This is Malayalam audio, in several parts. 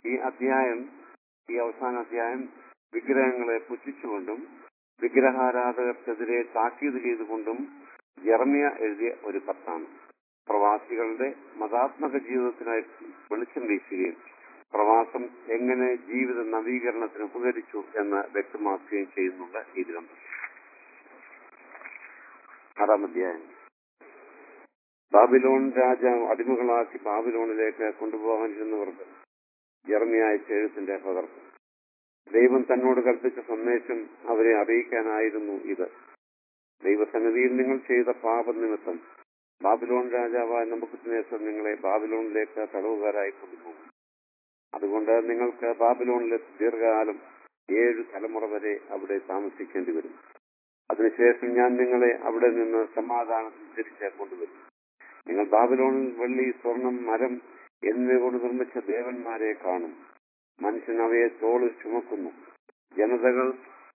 ഈ അധ്യായം ഈ അവസാന അധ്യായം വിഗ്രഹങ്ങളെ പുച്ഛിച്ചുകൊണ്ടും വിഗ്രഹാരാധകർക്കെതിരെ താക്കീത് ചെയ്തുകൊണ്ടും ജർമിയ എഴുതിയ ഒരു കത്താണ് പ്രവാസികളുടെ മതാത്മക ജീവിതത്തിനായി വെളിച്ചം വീശുകയും പ്രവാസം എങ്ങനെ ജീവിത നവീകരണത്തിന് ഉപകരിച്ചു എന്ന് വ്യക്തമാക്കുകയും ചെയ്യുന്നുണ്ട് ഈ ഗ്രന്ഥം ആറാം അധ്യായം ബാബിലോൺ രാജാവ് അടിമകളാക്കി ബാബിലോണിലേക്ക് കൊണ്ടുപോകാനിരുന്നവർക്ക് ജർമിയായ എഴുത്തിന്റെ പകർപ്പ് ദൈവം തന്നോട് കൽപ്പിച്ച സന്ദേശം അവരെ അറിയിക്കാനായിരുന്നു ഇത് ദൈവസന്നിധിയിൽ നിങ്ങൾ ചെയ്ത പാപനിമിത്തം ബാബിലോൺ രാജാവായ നമുക്ക് നിങ്ങളെ ബാബിലോണിലേക്ക് തടവുകാരായി കൊണ്ടുപോകും അതുകൊണ്ട് നിങ്ങൾക്ക് ബാബിലോണിലെ ദീർഘകാലം ഏഴ് തലമുറ വരെ അവിടെ താമസിക്കേണ്ടി വരും അതിനുശേഷം ഞാൻ നിങ്ങളെ അവിടെ നിന്ന് സമാധാനത്തിൽ തിരിച്ച് കൊണ്ടുവരും നിങ്ങൾ ബാബിലോണിൽ വെള്ളി സ്വർണം മരം എന്നിവ കൊണ്ട് നിർമ്മിച്ച ദേവന്മാരെ കാണും മനുഷ്യൻ അവയെ തോളിൽ ചുമക്കുന്നു ജനതകൾ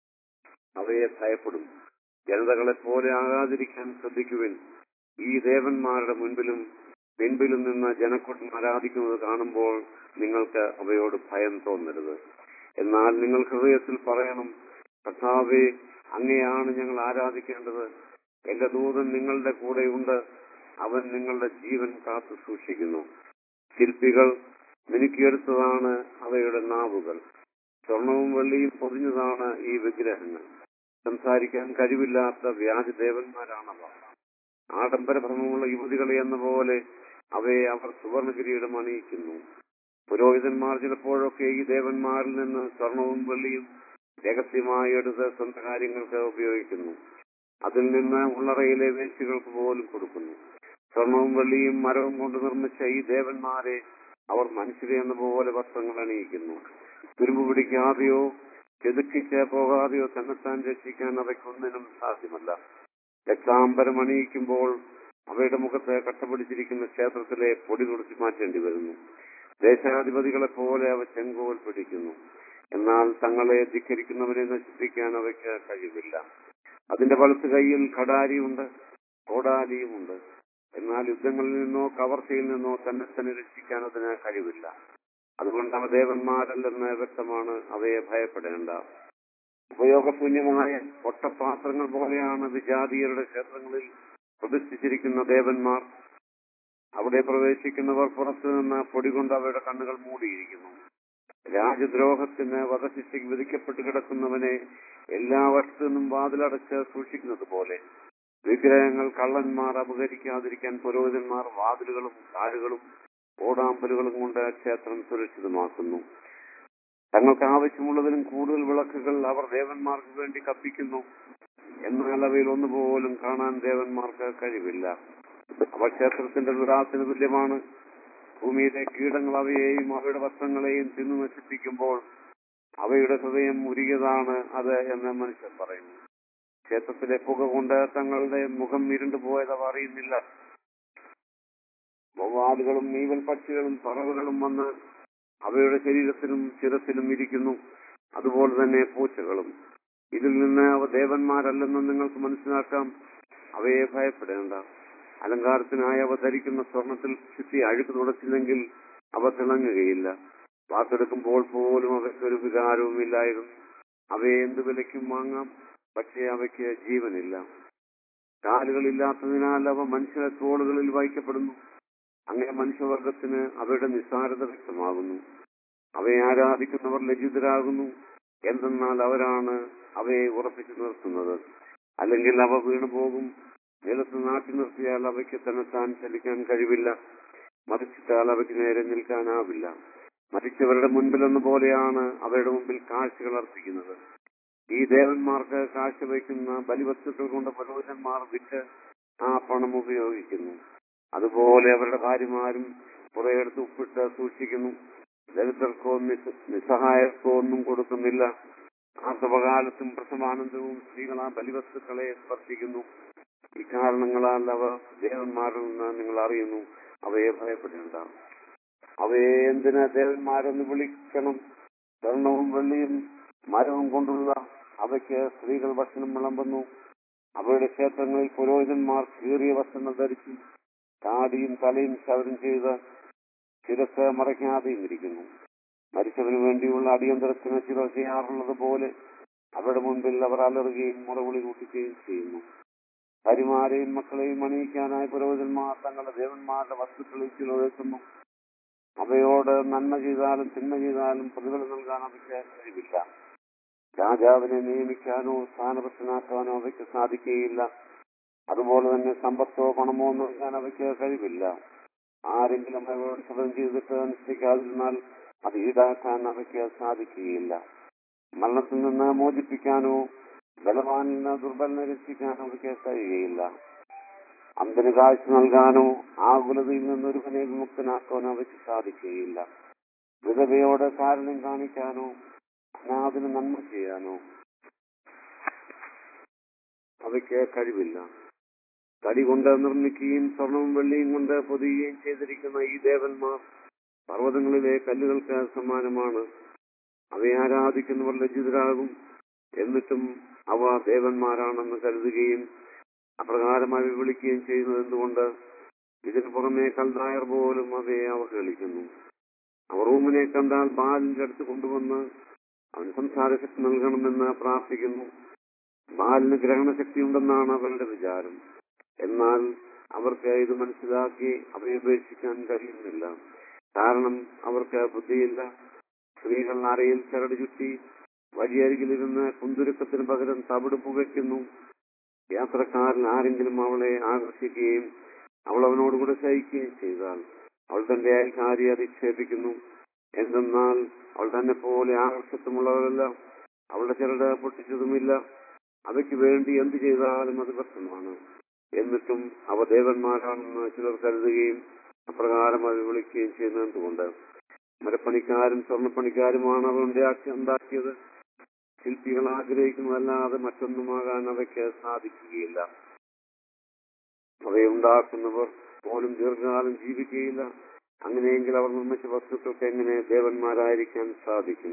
അവയെ ഭയപ്പെടും ജനതകളെ പോലെ ആകാതിരിക്കാൻ ശ്രദ്ധിക്കുവിൻ ഈ ദേവന്മാരുടെ മുൻപിലും പിൻപിലും നിന്ന് ജനക്കൂട്ടം ആരാധിക്കുന്നത് കാണുമ്പോൾ നിങ്ങൾക്ക് അവയോട് ഭയം തോന്നരുത് എന്നാൽ നിങ്ങൾ ഹൃദയത്തിൽ പറയണം കർത്താവെ അങ്ങനെയാണ് ഞങ്ങൾ ആരാധിക്കേണ്ടത് എന്റെ ദൂതൻ നിങ്ങളുടെ കൂടെയുണ്ട് അവൻ നിങ്ങളുടെ ജീവൻ കാത്തു സൂക്ഷിക്കുന്നു ശില്പികൾ മിനുക്കിയെടുത്തതാണ് അവയുടെ നാവുകൾ സ്വർണവും വെള്ളിയും പൊതിഞ്ഞതാണ് ഈ വിഗ്രഹങ്ങൾ സംസാരിക്കാൻ കഴിവില്ലാത്ത വ്യാജദേവന്മാരാണവ ആഡംബരഭ്രമമുള്ള യുവതികളെ എന്ന പോലെ അവയെ അവർ സുവർണ കിരീടം അണിയിക്കുന്നു പുരോഹിതന്മാർ ചിലപ്പോഴൊക്കെ ഈ ദേവന്മാരിൽ നിന്ന് സ്വർണവും വെള്ളിയും രഹസ്യമായി എടുത്ത് സ്വന്തം കാര്യങ്ങൾക്ക് ഉപയോഗിക്കുന്നു അതിൽ നിന്ന് ഉള്ളറയിലെ വേശികൾക്ക് പോലും കൊടുക്കുന്നു സ്വർണവും വെള്ളിയും മരവും കൊണ്ട് നിർമ്മിച്ച ഈ ദേവന്മാരെ അവർ മനുഷ്യരെ എന്ന പോലെ വസ്ത്രങ്ങൾ അണിയിക്കുന്നു തുരുമ്പ് പിടിക്കാതെയോ ചെതുക്കിച്ച് പോകാതെയോ തന്നെത്താൻ രക്ഷിക്കാൻ അവയ്ക്കൊന്നിനും സാധ്യമല്ല രക്താംബരം അണിയിക്കുമ്പോൾ അവയുടെ മുഖത്ത് കട്ടപിടിച്ചിരിക്കുന്ന ക്ഷേത്രത്തിലെ പൊടി തുറച്ചു മാറ്റേണ്ടി വരുന്നു ദേശാധിപതികളെ പോലെ അവ ചെങ്കോൽ പിടിക്കുന്നു എന്നാൽ തങ്ങളെ ധിക്കരിക്കുന്നവരെ നശിപ്പിക്കാൻ അവയ്ക്ക് കഴിവില്ല അതിന്റെ വലത്ത് കൈയിൽ കടാരിയുണ്ട് കോടാലിയുമുണ്ട് എന്നാൽ യുദ്ധങ്ങളിൽ നിന്നോ കവർച്ചയിൽ നിന്നോ തന്നെ തന്നെ രക്ഷിക്കാൻ അതിന് കഴിവില്ല അതുകൊണ്ട് അവ ദേവന്മാരല്ലെന്ന് വ്യക്തമാണ് അവയെ ഭയപ്പെടേണ്ട ഉപയോഗശൂന്യമായ പൊട്ടപാത്രങ്ങൾ പോലെയാണ് വിജാതീയരുടെ ക്ഷേത്രങ്ങളിൽ പ്രതിഷ്ഠിച്ചിരിക്കുന്ന ദേവന്മാർ അവിടെ പ്രവേശിക്കുന്നവർ പുറത്തു നിന്ന് പൊടി കൊണ്ട് അവരുടെ കണ്ണുകൾ മൂടിയിരിക്കുന്നു രാജദ്രോഹത്തിന് വധശിക്ഷയ്ക്ക് വിധിക്കപ്പെട്ട് കിടക്കുന്നവനെ എല്ലാ വർഷത്തു നിന്നും വാതിലടച്ച് സൂക്ഷിക്കുന്നത് പോലെ വിഗ്രഹങ്ങൾ കള്ളന്മാർ അപകരിക്കാതിരിക്കാൻ പുരോഹിതന്മാർ വാതിലുകളും കാലുകളും ഓടാമ്പലുകളും കൊണ്ട് ക്ഷേത്രം സുരക്ഷിതമാക്കുന്നു തങ്ങൾക്ക് ആവശ്യമുള്ളതിലും കൂടുതൽ വിളക്കുകൾ അവർ ദേവന്മാർക്ക് വേണ്ടി കത്തിക്കുന്നു എന്നാൽ അവയിൽ ഒന്നുപോലും കാണാൻ ദേവന്മാർക്ക് കഴിവില്ല അവ ക്ഷേത്രത്തിന്റെ വിടാത്തിന് തുല്യമാണ് ഭൂമിയിലെ കീടങ്ങൾ അവയെയും അവയുടെ വസ്ത്രങ്ങളെയും തിന്നു നശിപ്പിക്കുമ്പോൾ അവയുടെ ഹൃദയം ഉരുകിയതാണ് അത് എന്ന് മനുഷ്യർ പറയുന്നു ക്ഷേത്രത്തിലെ പുക കൊണ്ട് തങ്ങളുടെ മുഖം ഇരുണ്ടു പോയത് അവർ അറിയുന്നില്ല വവ്വാലുകളും നീവൽ പക്ഷികളും പറവുകളും വന്ന് അവയുടെ ശരീരത്തിലും ശിരസിലും ഇരിക്കുന്നു അതുപോലെ തന്നെ പൂച്ചകളും ഇതിൽ നിന്ന് അവ ദേവന്മാരല്ലെന്ന് നിങ്ങൾക്ക് മനസ്സിലാക്കാം അവയെ ഭയപ്പെടേണ്ട അലങ്കാരത്തിനായി അവ ധരിക്കുന്ന സ്വർണത്തിൽ ചുറ്റി അഴുക്ക് തുടച്ചില്ലെങ്കിൽ അവ തിളങ്ങുകയില്ല വാർത്തെടുക്കുമ്പോൾ പോലും അവയ്ക്ക് ഒരു വികാരവും ഇല്ലായിരുന്നു അവയെ എന്ത് വിലയ്ക്കും വാങ്ങാം പക്ഷേ അവയ്ക്ക് ജീവനില്ല കാലുകളില്ലാത്തതിനാൽ അവ മനുഷ്യരുടെ തോളുകളിൽ വഹിക്കപ്പെടുന്നു അങ്ങനെ മനുഷ്യവർഗത്തിന് അവയുടെ നിസ്സാരത വ്യക്തമാകുന്നു അവയെ ആരാധിക്കുന്നവർ ലജ്ജിതരാകുന്നു എന്തെന്നാൽ അവരാണ് അവയെ ഉറപ്പിച്ചു നിർത്തുന്നത് അല്ലെങ്കിൽ അവ വീണു പോകും നിലത്ത് നാട്ടി നിർത്തിയാൽ അവയ്ക്ക് തന്നെത്താൻ ചലിക്കാൻ കഴിവില്ല മറിച്ചിട്ടാൽ അവയ്ക്ക് നേരെ നിൽക്കാനാവില്ല മരിച്ചവരുടെ മുൻപിലെന്ന പോലെയാണ് അവരുടെ മുമ്പിൽ കാഴ്ചകൾ അർപ്പിക്കുന്നത് ഈ ദേവന്മാർക്ക് കാഴ്ചവെക്കുന്ന ബലിവസ്തുക്കൾ കൊണ്ട് പുരോഹിതന്മാർ വിറ്റ് ആ പണം ഉപയോഗിക്കുന്നു അതുപോലെ അവരുടെ ഭാര്യമാരും കുറെയെടുത്ത് ഉപ്പിട്ട് സൂക്ഷിക്കുന്നു ദരിദ്രർക്കോ നിസ് നിസ്സഹായർക്കോ ഒന്നും കൊടുക്കുന്നില്ല ആർത്തവകാലത്തും പ്രസവാനന്തവും സ്ത്രീകൾ ആ ബലിവസ്തുക്കളെ സ്പർശിക്കുന്നു ഇക്കാരണങ്ങളാൽ അവ ദേവന്മാരിൽ നിന്ന് നിങ്ങൾ അറിയുന്നു അവയെ ഭയപ്പെടേണ്ട അവയെ എന്തിന് ദേവന്മാരെന്ന് വിളിക്കണം സ്വർണവും വെള്ളിയും മരവും കൊണ്ടുള്ള അവയ്ക്ക് സ്ത്രീകൾ ഭക്ഷണം വിളമ്പുന്നു അവയുടെ ക്ഷേത്രങ്ങളിൽ പുരോഹിതന്മാർ കീറിയ വസ്ത്രങ്ങൾ ധരിച്ചു താടിയും തലയും ശവരം ചെയ്ത് ശിരസ് മറയ്ക്കാതെയും ഇരിക്കുന്നു മരിച്ചവന് വേണ്ടിയുള്ള അടിയന്തരത്തിന് ചിലർ ചെയ്യാറുള്ളത് പോലെ അവരുടെ മുൻപിൽ അവർ അലറുകയും മുറവിളി കൂട്ടുകയും ചെയ്യുന്നു ഭാര്യമാരെയും മക്കളെയും അണിയിക്കാനായി പുരോഹിതന്മാർ തങ്ങളുടെ ദേവന്മാരുടെ വസ്തുക്കളിൽ ചിലവെക്കുന്നു അവയോട് നന്മ ചെയ്താലും തിന്മ ചെയ്താലും പ്രതിഫലം നൽകാൻ അവയ്ക്ക് കഴിവില്ല രാജാവിനെ നിയമിക്കാനോ സ്ഥാനപൃഷ്ടനാക്കാനോ അവയ്ക്ക് സാധിക്കുകയില്ല അതുപോലെ തന്നെ സമ്പത്തോ പണമോ നൽകാൻ അവയ്ക്ക് കഴിവില്ല ആരെങ്കിലും അവയോട് ശബ്ദം ചെയ്തിട്ട് അനുഷ്ഠിക്കാതിരുന്നാൽ അത് ഈടാക്കാൻ അവയ്ക്ക് സാധിക്കുകയില്ല മരണത്തിൽ നിന്ന് മോചിപ്പിക്കാനോ ബലവാനിൽ നിന്ന് ദുർബലനെ രക്ഷിക്കാനോ അവയ്ക്ക് കഴിയുകയില്ല അന്തന് കാഴ്ച നൽകാനോ ആകുലതയിൽ നിന്നൊരുവനെ വിമുക്തനാക്കാനോ അവയ്ക്ക് സാധിക്കുകയില്ല വിധവയോട് കാരുണ്യം കാണിക്കാനോ അനാഥന് നന്മ ചെയ്യാനോ അവയ്ക്ക് കഴിവില്ല തടി കൊണ്ട് നിർമ്മിക്കുകയും സ്വർണവും വെള്ളിയും കൊണ്ട് പൊതിയുകയും ചെയ്തിരിക്കുന്ന ഈ ദേവന്മാർ പർവ്വതങ്ങളിലെ കല്ലുകൾക്ക് സമാനമാണ് അവയെ ആരാധിക്കുന്നവർ ലജ്ജിതരാകും എന്നിട്ടും അവ ദേവന്മാരാണെന്ന് കരുതുകയും അപ്രകാരമായി വിളിക്കുകയും ചെയ്യുന്നത് എന്തുകൊണ്ട് ഇതിനു പുറമെ കൽദായർ പോലും അവയെ അവഹേളിക്കുന്നു അവർ റൂമിനെ കണ്ടാൽ ബാലിന്റെ അടുത്ത് കൊണ്ടുവന്ന് അവൻ സംസാരശക്തി നൽകണമെന്ന് പ്രാർത്ഥിക്കുന്നു ബാലിന് ഗ്രഹണശക്തി ഉണ്ടെന്നാണ് അവരുടെ വിചാരം എന്നാൽ അവർക്ക് ഇത് മനസ്സിലാക്കി അവയെ ഉപേക്ഷിക്കാൻ കഴിയുന്നില്ല കാരണം അവർക്ക് ബുദ്ധിയില്ല സ്ത്രീകൾ അരയിൽ ചരട് ചുറ്റി വഴിയരികിലിരുന്ന് കുന്തുരുക്കത്തിന് പകരം തവിട് പുകയ്ക്കുന്നു യാത്രക്കാരൻ ആരെങ്കിലും അവളെ ആകർഷിക്കുകയും അവൾ അവനോടുകൂടെ സഹിക്കുകയും ചെയ്താൽ അവൾ തന്റെ അയൽക്കാരിയെ അധിക്ഷേപിക്കുന്നു എന്തെന്നാൽ അവൾ തന്നെ പോലെ ആകർഷത്വമുള്ളവരല്ല അവളുടെ ചരട് പൊട്ടിച്ചതുമില്ല അവയ്ക്ക് വേണ്ടി എന്ത് ചെയ്താലും അത് വ്യക്തമാണ് എന്നിട്ടും അവ ദേവന്മാരാണെന്ന് ചിലർ കരുതുകയും അപ്രകാരം അത് വിളിക്കുകയും ചെയ്യുന്നതുകൊണ്ട് മരപ്പണിക്കാരും സ്വർണ്ണപ്പണിക്കാരുമാണ് അവ ഉണ്ടാക്കി ഉണ്ടാക്കിയത് ശില്പികൾ ആഗ്രഹിക്കുന്നതല്ലാതെ മറ്റൊന്നുമാകാൻ അവയ്ക്ക് സാധിക്കുകയില്ല അവയെ ഉണ്ടാക്കുന്നവർ പോലും ദീർഘകാലം ജീവിക്കുകയില്ല അങ്ങനെയെങ്കിൽ അവർ നിർമ്മിച്ച വസ്തുക്കൾക്ക് എങ്ങനെ ദേവന്മാരായിരിക്കാൻ സാധിക്കും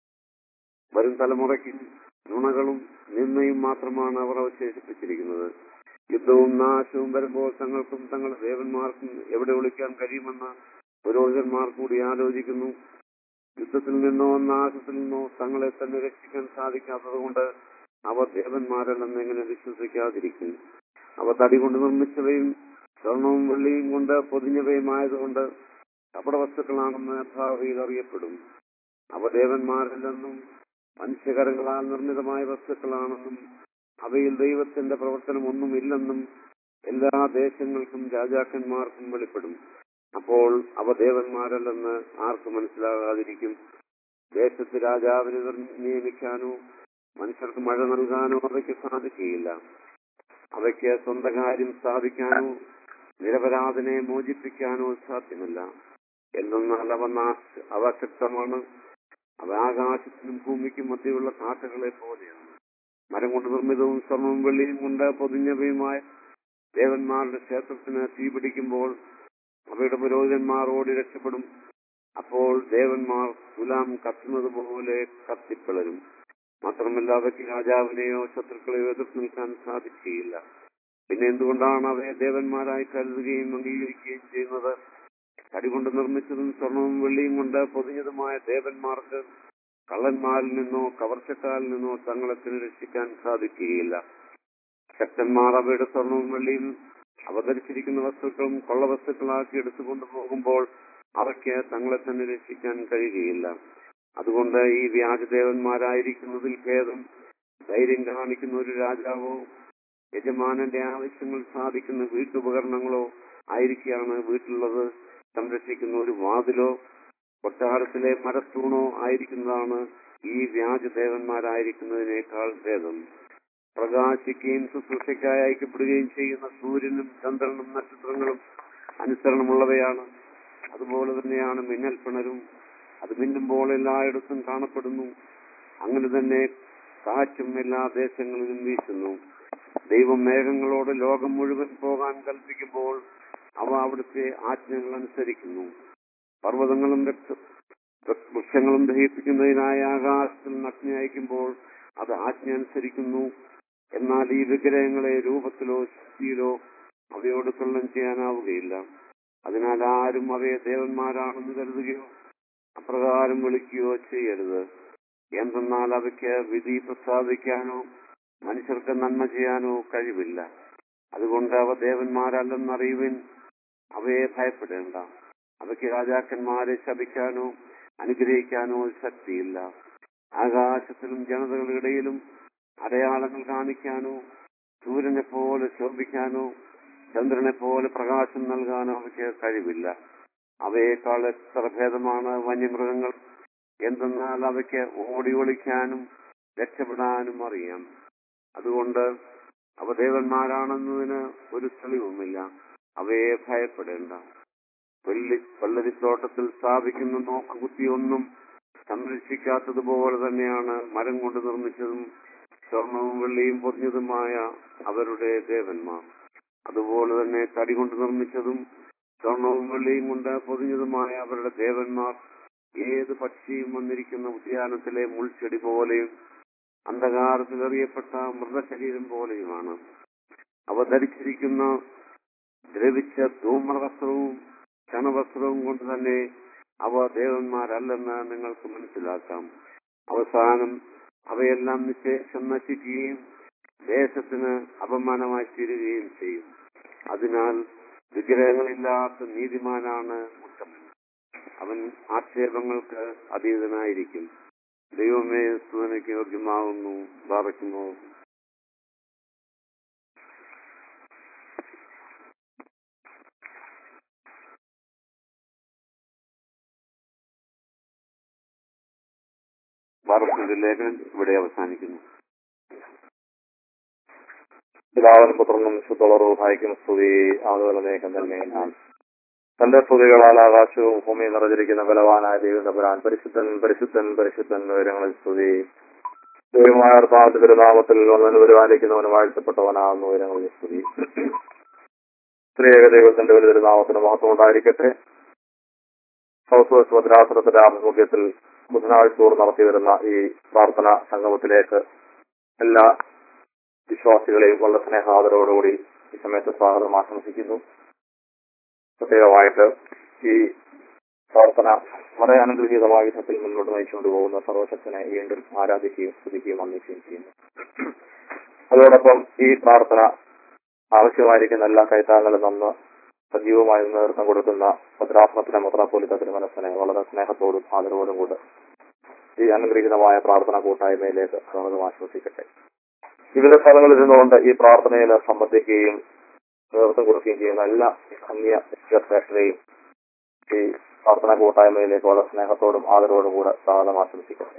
വരും തലമുറയ്ക്ക് നുണകളും നിന്നയും മാത്രമാണ് അവർ അവശേഷിപ്പിച്ചിരിക്കുന്നത് യുദ്ധവും നാശവും വരുമ്പോൾ തങ്ങൾക്കും തങ്ങളുടെ ദേവന്മാർക്കും എവിടെ ഒളിക്കാൻ കഴിയുമെന്ന് പുരോഹിതന്മാർ കൂടി ആലോചിക്കുന്നു യുദ്ധത്തിൽ നിന്നോ നാശത്തിൽ നിന്നോ തങ്ങളെ തന്നെ രക്ഷിക്കാൻ സാധിക്കാത്തതുകൊണ്ട് അവർ ദേവന്മാരല്ലെന്ന് എങ്ങനെ വിശ്വസിക്കാതിരിക്കും അവ തടി കൊണ്ട് നിർമ്മിച്ചവയും സ്വർണവും വെള്ളിയും കൊണ്ട് പൊതിഞ്ഞവയുമായതുകൊണ്ട് കപട വസ്തുക്കളാണെന്ന് ഭാവിയിൽ അറിയപ്പെടും അവ ദേവന്മാരല്ലെന്നും മനുഷ്യകരങ്ങളാൽ നിർമ്മിതമായ വസ്തുക്കളാണെന്നും അവയിൽ ദൈവത്തിന്റെ പ്രവർത്തനം ഒന്നുമില്ലെന്നും എല്ലാ ദേശങ്ങൾക്കും രാജാക്കന്മാർക്കും വെളിപ്പെടും അപ്പോൾ അവ ദേവന്മാരല്ലെന്ന് ആർക്ക് മനസ്സിലാകാതിരിക്കും ദേശത്ത് രാജാവിനെ നിർ- നിയമിക്കാനോ മനുഷ്യർക്ക് മഴ നൽകാനോ അവയ്ക്ക് സാധിക്കുകയില്ല അവയ്ക്ക് സ്വന്തം കാര്യം സ്ഥാപിക്കാനോ നിരപരാധനെ മോചിപ്പിക്കാനോ സാധ്യമല്ല എന്തെന്നാൽ അവ നാശ അവ ശക്തമാണ് അവ ആകാശത്തിനും ഭൂമിക്കും മധ്യയുള്ള കാട്ടുകളെ പോലെയാണ് മരം കൊണ്ട് നിർമ്മിതവും സ്വർണവും വെള്ളിയും കൊണ്ട് പൊതിഞ്ഞവയുമായ ദേവന്മാരുടെ ക്ഷേത്രത്തിന് തീ പിടിക്കുമ്പോൾ അവയുടെ പുരോഹിതന്മാർ ഓടി രക്ഷപ്പെടും അപ്പോൾ ദേവന്മാർ തുലാം കത്തുന്നത് പോലെ കത്തിപ്പിളരും മാത്രമല്ല അവയ്ക്ക് രാജാവിനെയോ ശത്രുക്കളെയോ എതിർത്ത് നിൽക്കാൻ സാധിക്കുകയില്ല പിന്നെ എന്തുകൊണ്ടാണ് അവയെ ദേവന്മാരായി കരുതുകയും അംഗീകരിക്കുകയും ചെയ്യുന്നത് തടികൊണ്ട് നിർമ്മിച്ചതും സ്വർണവും വെള്ളിയും കൊണ്ട് പൊതിഞ്ഞതുമായ ദേവന്മാർക്ക് കള്ളന്മാരിൽ നിന്നോ കവർച്ചക്കാരിൽ നിന്നോ തങ്ങളെ തന്നെ രക്ഷിക്കാൻ സാധിക്കുകയില്ല ശക്തന്മാർ അവയുടെ സ്വർണവും വെള്ളിയും അവതരിച്ചിരിക്കുന്ന വസ്തുക്കളും കൊള്ളവസ്തുക്കളാക്കി എടുത്തുകൊണ്ടു പോകുമ്പോൾ അവയ്ക്ക് തങ്ങളെ തന്നെ രക്ഷിക്കാൻ കഴിയുകയില്ല അതുകൊണ്ട് ഈ വ്യാജദേവന്മാരായിരിക്കുന്നതിൽ ഭേദം ധൈര്യം കാണിക്കുന്ന ഒരു രാജാവോ യജമാനന്റെ ആവശ്യങ്ങൾ സാധിക്കുന്ന വീട്ടുപകരണങ്ങളോ ആയിരിക്കുകയാണ് വീട്ടിലുള്ളത് സംരക്ഷിക്കുന്ന ഒരു വാതിലോ കൊട്ടാരത്തിലെ മരത്തൂണോ ആയിരിക്കുന്നതാണ് ഈ വ്യാജദേവന്മാരായിരിക്കുന്നതിനേക്കാൾ ഭേദം പ്രകാശിക്കുകയും ശുശ്രൂഷയ്ക്കായി അയക്കപ്പെടുകയും ചെയ്യുന്ന സൂര്യനും ചന്ദ്രനും നക്ഷത്രങ്ങളും അനുസരണമുള്ളവയാണ് അതുപോലെ തന്നെയാണ് മിന്നൽ പിണരും അത് മിന്നുമ്പോൾ എല്ലായിടത്തും കാണപ്പെടുന്നു അങ്ങനെ തന്നെ കാറ്റും എല്ലാ ദേശങ്ങളിലും വീശുന്നു ദൈവം മേഘങ്ങളോട് ലോകം മുഴുവൻ പോകാൻ കൽപ്പിക്കുമ്പോൾ അവ അവിടുത്തെ ആജ്ഞകൾ അനുസരിക്കുന്നു പർവ്വതങ്ങളും രക്ത വൃക്ഷങ്ങളും ദഹിപ്പിക്കുന്നതിനായ ആകാശത്തിൽ നഗ്നി അയക്കുമ്പോൾ അത് ആജ്ഞ അനുസരിക്കുന്നു എന്നാൽ ഈ വിഗ്രഹങ്ങളെ രൂപത്തിലോ ശക്തിയിലോ അവയോട് തുള്ളം ചെയ്യാനാവുകയില്ല അതിനാൽ ആരും അവയെ ദേവന്മാരാണെന്ന് കരുതുകയോ അപ്രകാരം വിളിക്കുകയോ ചെയ്യരുത് എന്തെന്നാൽ അവയ്ക്ക് വിധി പ്രസ്താവിക്കാനോ മനുഷ്യർക്ക് നന്മ ചെയ്യാനോ കഴിവില്ല അതുകൊണ്ട് അവ ദേവന്മാരല്ലെന്നറിയുവിൻ അവയെ ഭയപ്പെടേണ്ട അവയ്ക്ക് രാജാക്കന്മാരെ ശപിക്കാനോ അനുഗ്രഹിക്കാനോ ശക്തിയില്ല ആകാശത്തിലും ജനതകളുടെ ഇടയിലും അടയാളങ്ങൾ കാണിക്കാനോ സൂര്യനെ പോലെ ശോഭിക്കാനോ ചന്ദ്രനെ പോലെ പ്രകാശം നൽകാനോ അവയ്ക്ക് കഴിവില്ല അവയേക്കാൾ എത്ര ഭേദമാണ് വന്യമൃഗങ്ങൾ എന്തെന്നാൽ അവയ്ക്ക് ഓടി ഒളിക്കാനും രക്ഷപ്പെടാനും അറിയാം അതുകൊണ്ട് അവ ദേവന്മാരാണെന്നതിന് ഒരു തെളിവുമില്ല അവയെ ഭയപ്പെടേണ്ട വെള്ളി വെള്ളരിത്തോട്ടത്തിൽ സ്ഥാപിക്കുന്ന നോക്കുകുത്തിയൊന്നും സംരക്ഷിക്കാത്തതുപോലെ തന്നെയാണ് മരം കൊണ്ട് നിർമ്മിച്ചതും സ്വർണവും വെള്ളിയും പൊതിഞ്ഞതുമായ അവരുടെ ദേവന്മാർ അതുപോലെ തന്നെ തടി കൊണ്ട് നിർമ്മിച്ചതും സ്വർണവും വെള്ളിയും കൊണ്ട് പൊതിഞ്ഞതുമായ അവരുടെ ദേവന്മാർ ഏത് പക്ഷിയും വന്നിരിക്കുന്ന ഉദ്യാനത്തിലെ മുൾച്ചെടി പോലെയും അന്ധകാരത്തിൽ എറിയപ്പെട്ട മൃതശരീരം പോലെയുമാണ് അവ ധരിച്ചിരിക്കുന്ന ദ്രവിച്ച ധൂമ്രവസ്ത്രവും ക്ഷണവസ്ത്രവും കൊണ്ട് തന്നെ അവ ദേവന്മാരല്ലെന്ന് നിങ്ങൾക്ക് മനസ്സിലാക്കാം അവസാനം അവയെല്ലാം നിശേഷം നശിക്കുകയും ദേശത്തിന് അപമാനമായി തീരുകയും ചെയ്യും അതിനാൽ വിഗ്രഹങ്ങളില്ലാത്ത നീതിമാനാണ് ഉത്തമൻ അവൻ ആക്ഷേപങ്ങൾക്ക് അതീതനായിരിക്കും ദൈവമേ സ്തുതനയ്ക്ക് യോഗ്യമാകുന്നു ബാറയ്ക്കുമോ ബാറക്കിന്റെ ലേഖനം ഇവിടെ അവസാനിക്കുന്നു പിതാവിനും പുത്രനും ശുദ്ധളറൂഹായിക്കും സ്തുതി ആളുകളെ നേക്കം തന്നെ തന്റെ സ്തുതികളാൽ ആകാശവും ഭൂമിയും നിറഞ്ഞിരിക്കുന്ന ബലവാനായ ദൈവതപുരാൻ പരിശുദ്ധൻ പരിശുദ്ധൻ പരിശുദ്ധൻ വിവരങ്ങളിൽ സ്തുതി ദൈവമായ അർത്ഥാമത്തെ തിരുനാമത്തിൽ വന്നവന് പരിപാലിക്കുന്നവന് വാഴ്ത്തപ്പെട്ടവനാകുന്ന വിവരങ്ങളിൽ സ്തുതി സ്ത്രീയേക ദൈവത്തിന്റെ ഒരു തിരുനാമത്തിന് മഹത്വം ഉണ്ടായിരിക്കട്ടെ സൗത്ത് വെസ്റ്റ് ഭദ്രാസനത്തിന്റെ ആഭിമുഖ്യത്തിൽ ബുധനാഴ്ച തോറും നടത്തി വരുന്ന ഈ പ്രാർത്ഥന സംഗമത്തിലേക്ക് എല്ലാ വിശ്വാസികളെയും വളരെ സ്നേഹാദരവോടുകൂടി ഈ സമയത്ത് സ്വാഗതം ആശംസിക്കുന്നു പ്രത്യേകമായിട്ട് ഈ പ്രാർത്ഥന വളരെ അനുഗ്രഹീതമായ വിധത്തിൽ മുന്നോട്ട് നയിച്ചുകൊണ്ട് പോകുന്ന സർവശക്തനെ വീണ്ടും ആരാധിക്കുകയും സ്തുതിക്കുകയും വന്ദിക്കുകയും ചെയ്യുന്നു അതോടൊപ്പം ഈ പ്രാർത്ഥന ആവശ്യമായിരിക്കുന്ന എല്ലാ കൈത്താങ്ങളും നന്ന് സജീവമായി നേതൃത്വം കൊടുക്കുന്ന ഭദ്രാസനത്തിലെ മുദ്രാപോലിത്ത തിരുമനസ്സിനെ വളരെ സ്നേഹത്തോടും ആദരവോടും കൂടെ ഈ അനുഗ്രഹീതമായ പ്രാർത്ഥന കൂട്ടായ്മയിലേക്ക് സ്വാഗതം ആശ്വസിക്കട്ടെ വിവിധ സ്ഥലങ്ങളിൽ ഇരുന്നുകൊണ്ട് ഈ പ്രാർത്ഥനയിൽ സംബന്ധിക്കുകയും നേതൃത്വം കൊടുക്കുകയും ചെയ്യുന്ന എല്ലാ അന്യ ശ്രേഷ്ഠരെയും ഈ പ്രാർത്ഥന കൂട്ടായ്മയിലേക്ക് വളരെ സ്നേഹത്തോടും ആദരവോടും കൂടെ സ്വാഗതം ആശംസിക്കട്ടെ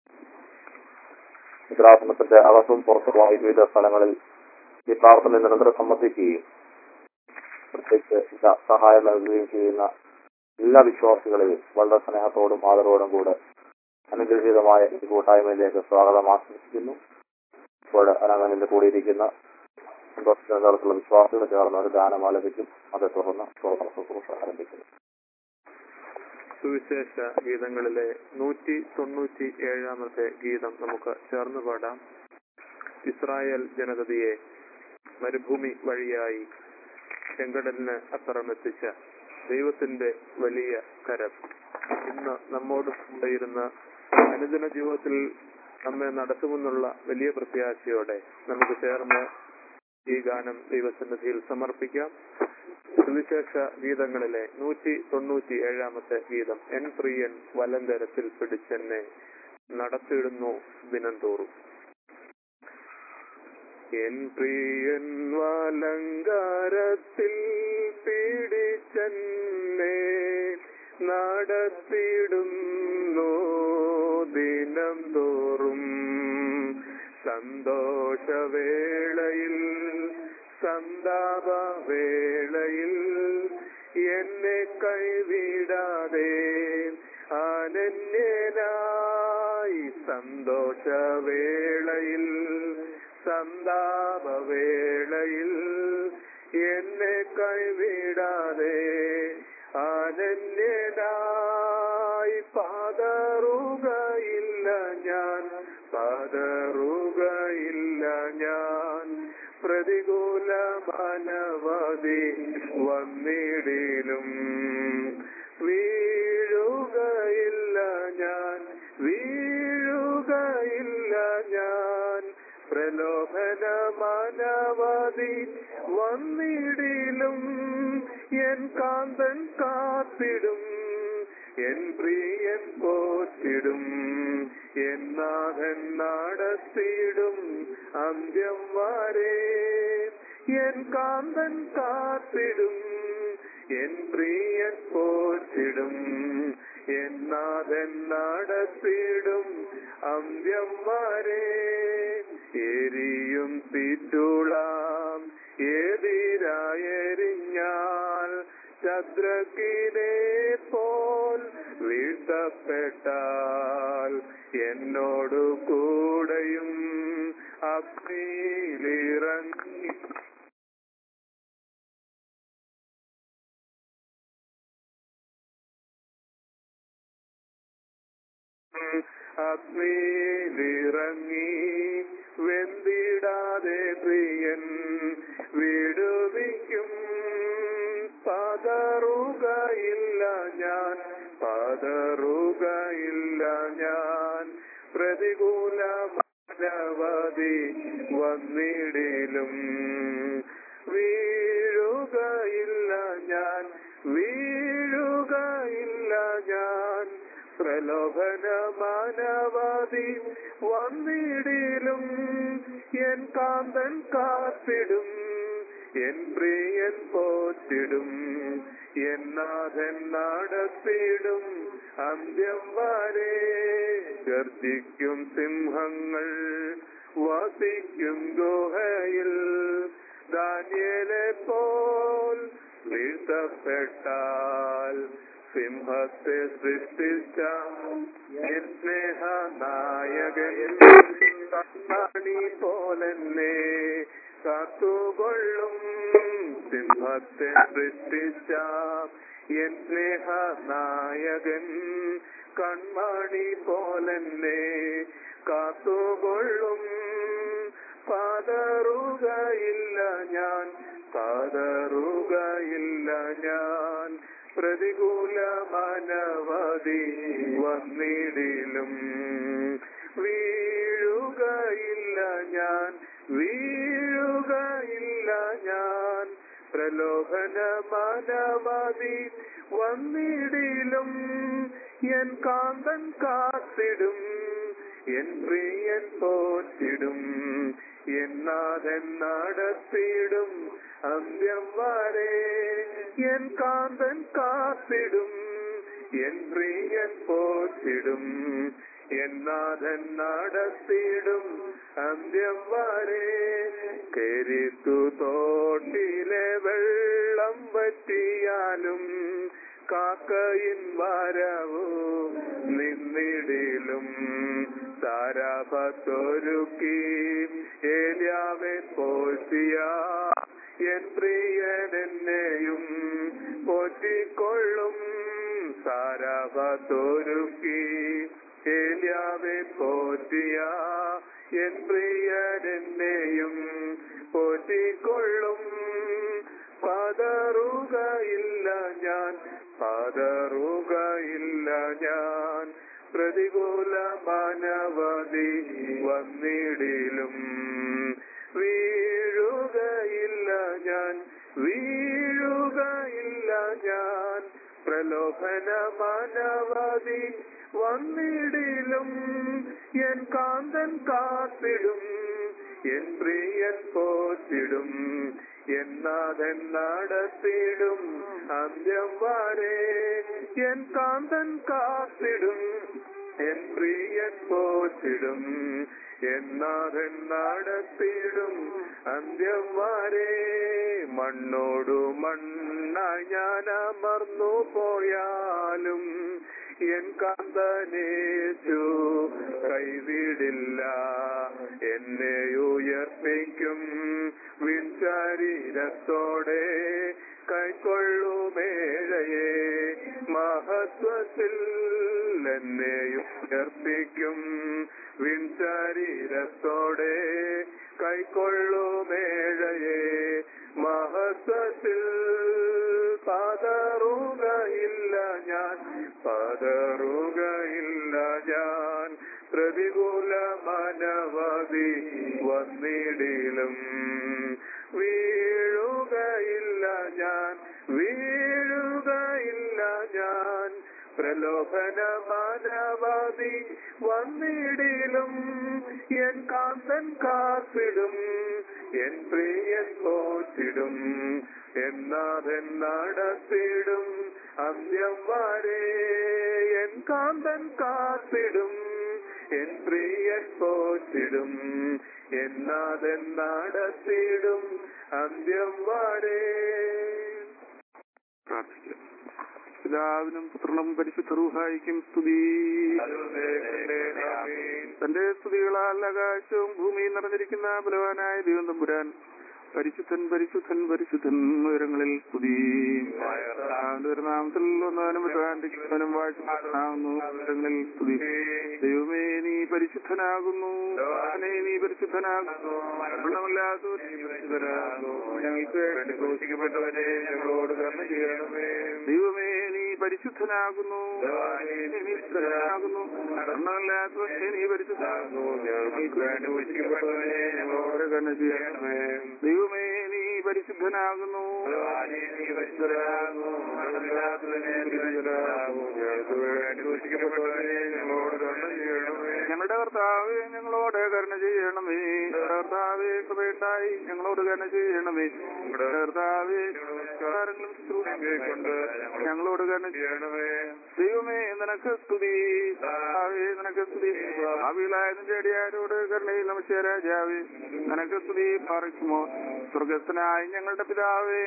മിത്രാസനത്തിന്റെ അകത്തും പുറത്തുമായി വിവിധ സ്ഥലങ്ങളിൽ ഈ പ്രാർത്ഥന നിരന്തരം സംബന്ധിക്കുകയും പ്രത്യേകിച്ച് സ- സഹായം നൽകുകയും ചെയ്യുന്ന എല്ലാ വിശ്വാസികളെയും വളരെ സ്നേഹത്തോടും ആദരവോടും കൂടെ അനുഗ്രഹീതമായ ഈ കൂട്ടായ്മയിലേക്ക് സ്വാഗതം ആശംസിക്കുന്നു ഇപ്പോൾ അനങ്ങനിന്റെ കൂടിയിരിക്കുന്ന സന്തോഷത്തിന്റെ തരത്തിലുള്ള വിശ്വാസികൾ ചേർന്ന് ഒരു ഗാനം ആലപിക്കും അതേ തുടർന്ന് സ്തോത്ര ശുശ്രൂഷ ആരംഭിക്കുന്നു സുവിശേഷ ഗീതങ്ങളിലെ നൂറ്റി തൊണ്ണൂറ്റി ഏഴാമത്തെ ഗീതം നമുക്ക് ചേർന്ന് പാടാം ഇസ്രായേൽ ജനതയെ മരുഭൂമി വഴിയായി ചെങ്കടലിന് അപ്പുറമെത്തിച്ച ദൈവത്തിന്റെ വലിയ കരം ഇന്ന് നമ്മോട് കൂടെയിരുന്ന അനുദിന ജീവിതത്തിൽ നമ്മെ നടത്തുമെന്നുള്ള വലിയ പ്രത്യാശയോടെ നമുക്ക് ചേർന്ന് ഈ ഗാനം ദൈവസന്നിധിയിൽ സമർപ്പിക്കാം സുവിശേഷ ഗീതങ്ങളിലെ നൂറ്റി തൊണ്ണൂറ്റി ഏഴാമത്തെ ഗീതം എൻ പ്രിയൻ വലന്തരത്തിൽ പിടിച്ചെന്നെ നടത്തിയിടുന്നു ദിനം തോറും എൻ പ്രിയൻ വലങ്കാരത്തിൽ പിടിച്ചെന്നെ നടത്തിയിടുന്നു ദിനം തോറും സന്തോഷവേളയിൽ സന്താപവേളയിൽ എന്നെ കൈവിടാതെ അനന്യനായി സന്തോഷവേളയിൽ സന്താപവേളയിൽ എന്നെ കൈവിടാതെ അനന്യനായി പാതറുകയില്ല ഞാൻ പാതറുകയില്ല ഞാൻ പ്രതികൂല മനവധി വന്നിടിലും വീഴുകയില്ല കാന്തൻ കാത്തിടും എൻ പ്രിയൻ പോറ്റിടും എന്നാഥൻ നടത്തിയിടും അന്ത്യം വരെ എൻ കാന്തൻ കാത്തിടും എൻ പ്രിയൻ പോറ്റിടും എന്നാഥൻ നടത്തിയിടും അന്ത്യം വരെ എരിയും തീറ്റുളാം എതിരായെരിഞ്ഞാൽ ചന്ദ്രക്കിനെ പോൽ വീഴ്ത്തപ്പെട്ടാൽ എന്നോടു കൂടെയും അഗ്നിയിലിറങ്ങി അഗ്നിയിലിറങ്ങി വെന്തിടാതെ പ്രിയൻ വിടുവിക്കും പതറുകയില്ല ഞാൻ പതറുകയില്ല ഞാൻ പ്രതികൂല മാനവതി വന്നിടിലും വീഴുകയില്ല ഞാൻ വീഴുകയില്ല ഞാൻ പ്രലോഭന മാനവാദി വന്നിടിലും എൻ കാന്തൻ കാത്തിടും എൻ പ്രിയൻ പോറ്റിടും എന്നാഥൻ നടത്തിയിടും അന്ത്യം വരെ ഗർജിക്കും സിംഹങ്ങൾ വസിക്കും ഗുഹയിൽ ദാനിയലെ പോൽ വീഴ്ത്തപ്പെട്ടാൽ സിംഹത്തെ സൃഷ്ടിച്ച എൻ സ്നേഹനായകൻ കണ്ണാടി പോലെന്നെ കാത്തുകൊള്ളും സിംഹത്തെ സൃഷ്ടിച്ച എൻ സ്നേഹനായകൻ കൺമണി പോലെന്നെ കാത്തുകൊള്ളും പാതറുകയില്ല ഞാൻ പാതറുകയില്ല ഞാൻ പ്രതികൂല മാനവതി വന്നിടിലും വീഴുകയില്ല ഞാൻ വീഴുകയില്ല ഞാൻ പ്രലോഭന മാനവതി വന്നിടിലും എൻ കാന്തൻ കാത്തിടും എൻ പ്രിയൻ പോറ്റിടും എന്നാഥൻ നടത്തിയിടും അന്ത്യം വരെ എൻ കാന്തൻ കാത്തിടും എൻ പ്രിയൻ പോറ്റിടും എന്നാഥൻ നടത്തിയിടും അന്ത്യം വരെ കരുത്തു തോട്ടിലെ വെള്ളം വറ്റിയാലും കാക്കയിൻ വരവു നിന്നിടിലും താരാപത്തൊരുക്കി ഏലിയാവെ പോറ്റിയ എൻ പ്രിയനെന്നെയും പോറ്റിക്കൊള്ളും സാരാപത്തൊരുക്കി ഏലിയാവെ പോറ്റിയ എൻ പ്രിയനെന്നെയും പോറ്റിക്കൊള്ളും പതറുകയില്ല ഞാൻ പതറുകയില്ല ഞാൻ പ്രതികൂല മാനവതി വന്നിടിലും വീഴുകയില്ല ഞാൻ വീഴുകയില്ല ഞാൻ പ്രലോഭന മാനവതി വന്നിടിലും എൻ കാന്തൻ കാത്തിടും എൻ പ്രിയൻ പോറ്റിടും എന്നാഥൻ നടത്തിയിടും അന്ത്യം വരെ എൻ കാന്തൻ കാത്തിടും എൻ പ്രിയൻ പോറ്റിടും എന്നാഥൻ നടത്തിയിടും അന്ത്യം വരെ മണ്ണോടു മണ്ണായി ഞാൻ അമർന്നു പോയാലും എൻ കാന്തനേശു കൈവിടില്ല എന്നെ ഉയർപ്പിക്കും വിൻശരീരത്തോടെ കൈക്കൊള്ളുമേഴയെ മഹത്വത്തിൽ എന്നെ ഉയർപ്പിക്കും വിൻശരീരത്തോടെ കൈക്കൊള്ളുമേഴയെ മഹത്വത്തിൽ പതറുകയില്ല ഞാൻ പതറുകയില്ല ഞാൻ പ്രതികൂല മനവധി വന്നിടിലും വീഴുകയില്ല ഞാൻ വീഴു പ്രലോഭനമാനവാദി വന്നിടിലും എൻ കാന്തൻ കാത്തിടും എൻ പ്രിയൻ പോറ്റിടും എന്നാഥൻ നടത്തിടും അന്ത്യം വരെ എൻ കാന്തൻ കാത്തിടും എൻ പ്രിയൻ പോറ്റിടും എന്നാഥൻ നടത്തിടും അന്ത്യം വരെ പ്രാർത്ഥിക്കുക പിതാവിനും പുത്രനും പരിശുദ്ധ റൂഹായിക്കും സ്തുതി തന്റെ സ്തുതികളാൽ ആകാശവും ഭൂമിയും നിറഞ്ഞിരിക്കുന്ന ബലവാനായ ദൈവം തമ്പുരാൻ പരിശുദ്ധൻ പരിശുദ്ധൻ പരിശുദ്ധൻ ഉയരങ്ങളിൽ സ്തുതി ഒരു നാമത്തിൽ ഒന്നാനും മറ്റാണ്ടിക്കുന്നവനും വാഴ്ചാകുന്നു ഉയരങ്ങളിൽ സ്തുതി ദൈവമേ നീ പരിശുദ്ധനാകുന്നു അവനെ നീ പരിശുദ്ധനാകുന്നു മരണമില്ലാത്തവൻ നീ പരിശുദ്ധനാകുന്നു ഞങ്ങൾക്ക് വേണ്ടി ക്രൂശിക്കപ്പെട്ടവനെ ഞങ്ങളോട് കർമ്മ ചെയ്യണമേ ദൈവമേ നീ പരിശുദ്ധനാകുന്നു നീ പരിശുദ്ധനാകുന്നു മരണമില്ലാത്തവനെ നീ പരിശുദ്ധനാകുന്നു ഞങ്ങൾക്ക് വേണ്ടി ക്രൂശിക്കപ്പെട്ടവനെ ഞങ്ങളോട് കർമ്മ ചെയ്യണമേ ദൈവമേ നീ പരിശുദ്ധനാകുന്നു നീ പരിശുദ്ധനാകുന്നു മരണമില്ലാത്തവനെ നീ പരിശുദ്ധനാകുന്നു ഞങ്ങൾക്ക് വേണ്ടി ക്രൂശിക്കപ്പെട്ടവനെ ഞങ്ങളോട് കർമ്മ ചെയ്യണമേ ഞങ്ങളുടെ കർത്താവെ ഞങ്ങളോട് കരുണ ചെയ്യണമേ കർത്താവെ കൃപയുണ്ടായി ഞങ്ങളോട് കരുണ ചെയ്യണമേ നമ്മുടെ കർത്താവെ കാര്യങ്ങളും കൊണ്ട് ഞങ്ങളോട് കരുണ ചെയ്യണമേ ദൈവമേ നിനക്ക് സ്തുതി കർത്താവേ നിനക്ക് സ്തുതി ഭാവിയിലായ നിന്റെ അടിയാരോട് കരുണയിൽ നമസ്യ രാജാവേ നിനക്ക് സ്തുതി പാറിക്കുമോ സ്വർഗസ്ഥനായി ഞങ്ങളുടെ പിതാവേ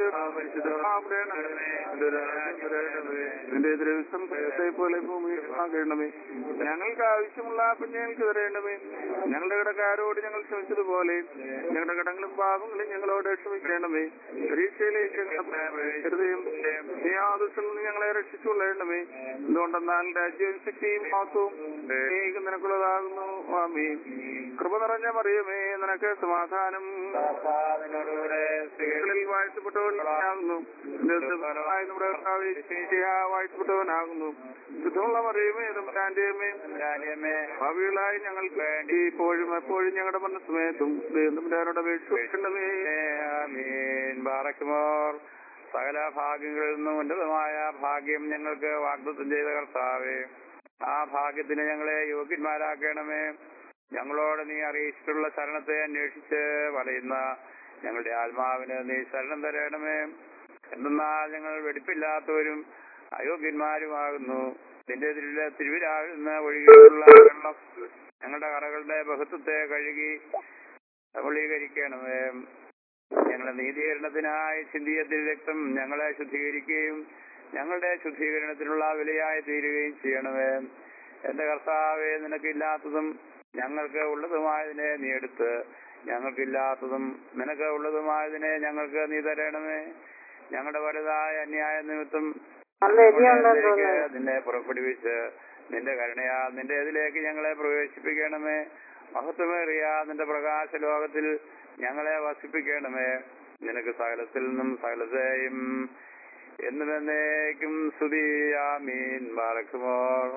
നിന്റെ ദ്രവ്യം പോലെ ഭൂമിയിൽ ആകണമേ ഞങ്ങൾക്ക് ആവശ്യമുള്ള ഞങ്ങൾക്ക് തരേണ്ടമേ ഞങ്ങളുടെ കടക്കാരോട് ഞങ്ങൾ ക്ഷമിച്ചതുപോലെ ഞങ്ങളുടെ കടങ്ങളും പാപങ്ങളും ഞങ്ങളോട് ക്ഷമിക്കണമേ പരീക്ഷയിലേക്ക് ഹൃദയം ദയാദുഷ്ടം ഞങ്ങളെ രക്ഷിച്ചുകൊള്ളണമേ എന്തുകൊണ്ടെന്നാൽ രാജ്യവും ശക്തിയും മാസവും നീക്കും നിനക്കുള്ളതാകുന്നു ആമേ കൃപ നിറഞ്ഞ മറിയമേ നിനക്ക് സമാധാനം സ്ത്രീകളിൽ വാഴ്ത്തപ്പെട്ടവനാകുന്നു നമ്മുടെ കർത്താവേ, വാഴ്ത്തപ്പെട്ടവനാകുന്നു ശുദ്ധമുള്ള മറിയമേ തമ്പുരാന്റെയമേ ഭാവികളായി ഞങ്ങൾക്ക് വേണ്ടി ഇപ്പോഴും എപ്പോഴും ഞങ്ങളുടെ മനസ്സുമേത്തും ദൈവത്തിന്റെ അപേക്ഷിക്കണമേ ബാറക്കുമോർ സകല ഭാഗ്യങ്ങളിൽ നിന്നും ഉന്നതമായ ഭാഗ്യം ഞങ്ങൾക്ക് വാഗ്ദത്തം ചെയ്ത കർത്താവേ ആ ഭാഗ്യത്തിന് ഞങ്ങളെ യോഗ്യന്മാരാക്കണമേ ഞങ്ങളോട് നീ അറിയിച്ചിട്ടുള്ള ശരണത്തെ അന്വേഷിച്ച് വലയുന്ന ഞങ്ങളുടെ ആത്മാവിന് നീ ശരണം തരണമേ എന്തെന്നാൽ ഞങ്ങൾ വെടിപ്പില്ലാത്തവരും അയോഗ്യന്മാരുമാകുന്നു നിന്റെ തിരുവില തിരുവിലാഴുന്ന ഒഴുകിയുള്ള വെള്ളം ഞങ്ങളുടെ കറകളുടെ ബഹുത്വത്തെ കഴുകി സഫലീകരിക്കണമേ ഞങ്ങളുടെ നീതീകരണത്തിനായി ചിന്തിയ രക്തം ഞങ്ങളെ ശുദ്ധീകരിക്കുകയും ഞങ്ങളുടെ ശുദ്ധീകരണത്തിനുള്ള വിലയായി തീരുകയും ചെയ്യണമേ എന്റെ കർത്താവെ നിനക്കില്ലാത്തതും ഞങ്ങൾക്ക് ഉള്ളതുമായതിനെ നീ എടുത്ത് ഞങ്ങൾക്കില്ലാത്തതും നിനക്ക് ഉള്ളതുമായതിനെ ഞങ്ങൾക്ക് നീ തരണമേ ഞങ്ങളുടെ വലുതായ അന്യായ നിമിത്തം ഞങ്ങളിലേക്ക് നിന്നെ പുറപ്പെടുവിച്ച് നിന്റെ കരുണയാ നിന്റെ ഇതിലേക്ക് ഞങ്ങളെ പ്രവേശിപ്പിക്കണമേ മഹത്വമേറിയ നിന്റെ പ്രകാശ ലോകത്തിൽ ഞങ്ങളെ വസിപ്പിക്കണമേ നിനക്ക് സകലത്തിൽ നിന്നും സകലത്തെയും എന്നുമെന്നേക്കും സ്തുതിയാമീൻ ബാലക്കുമോർ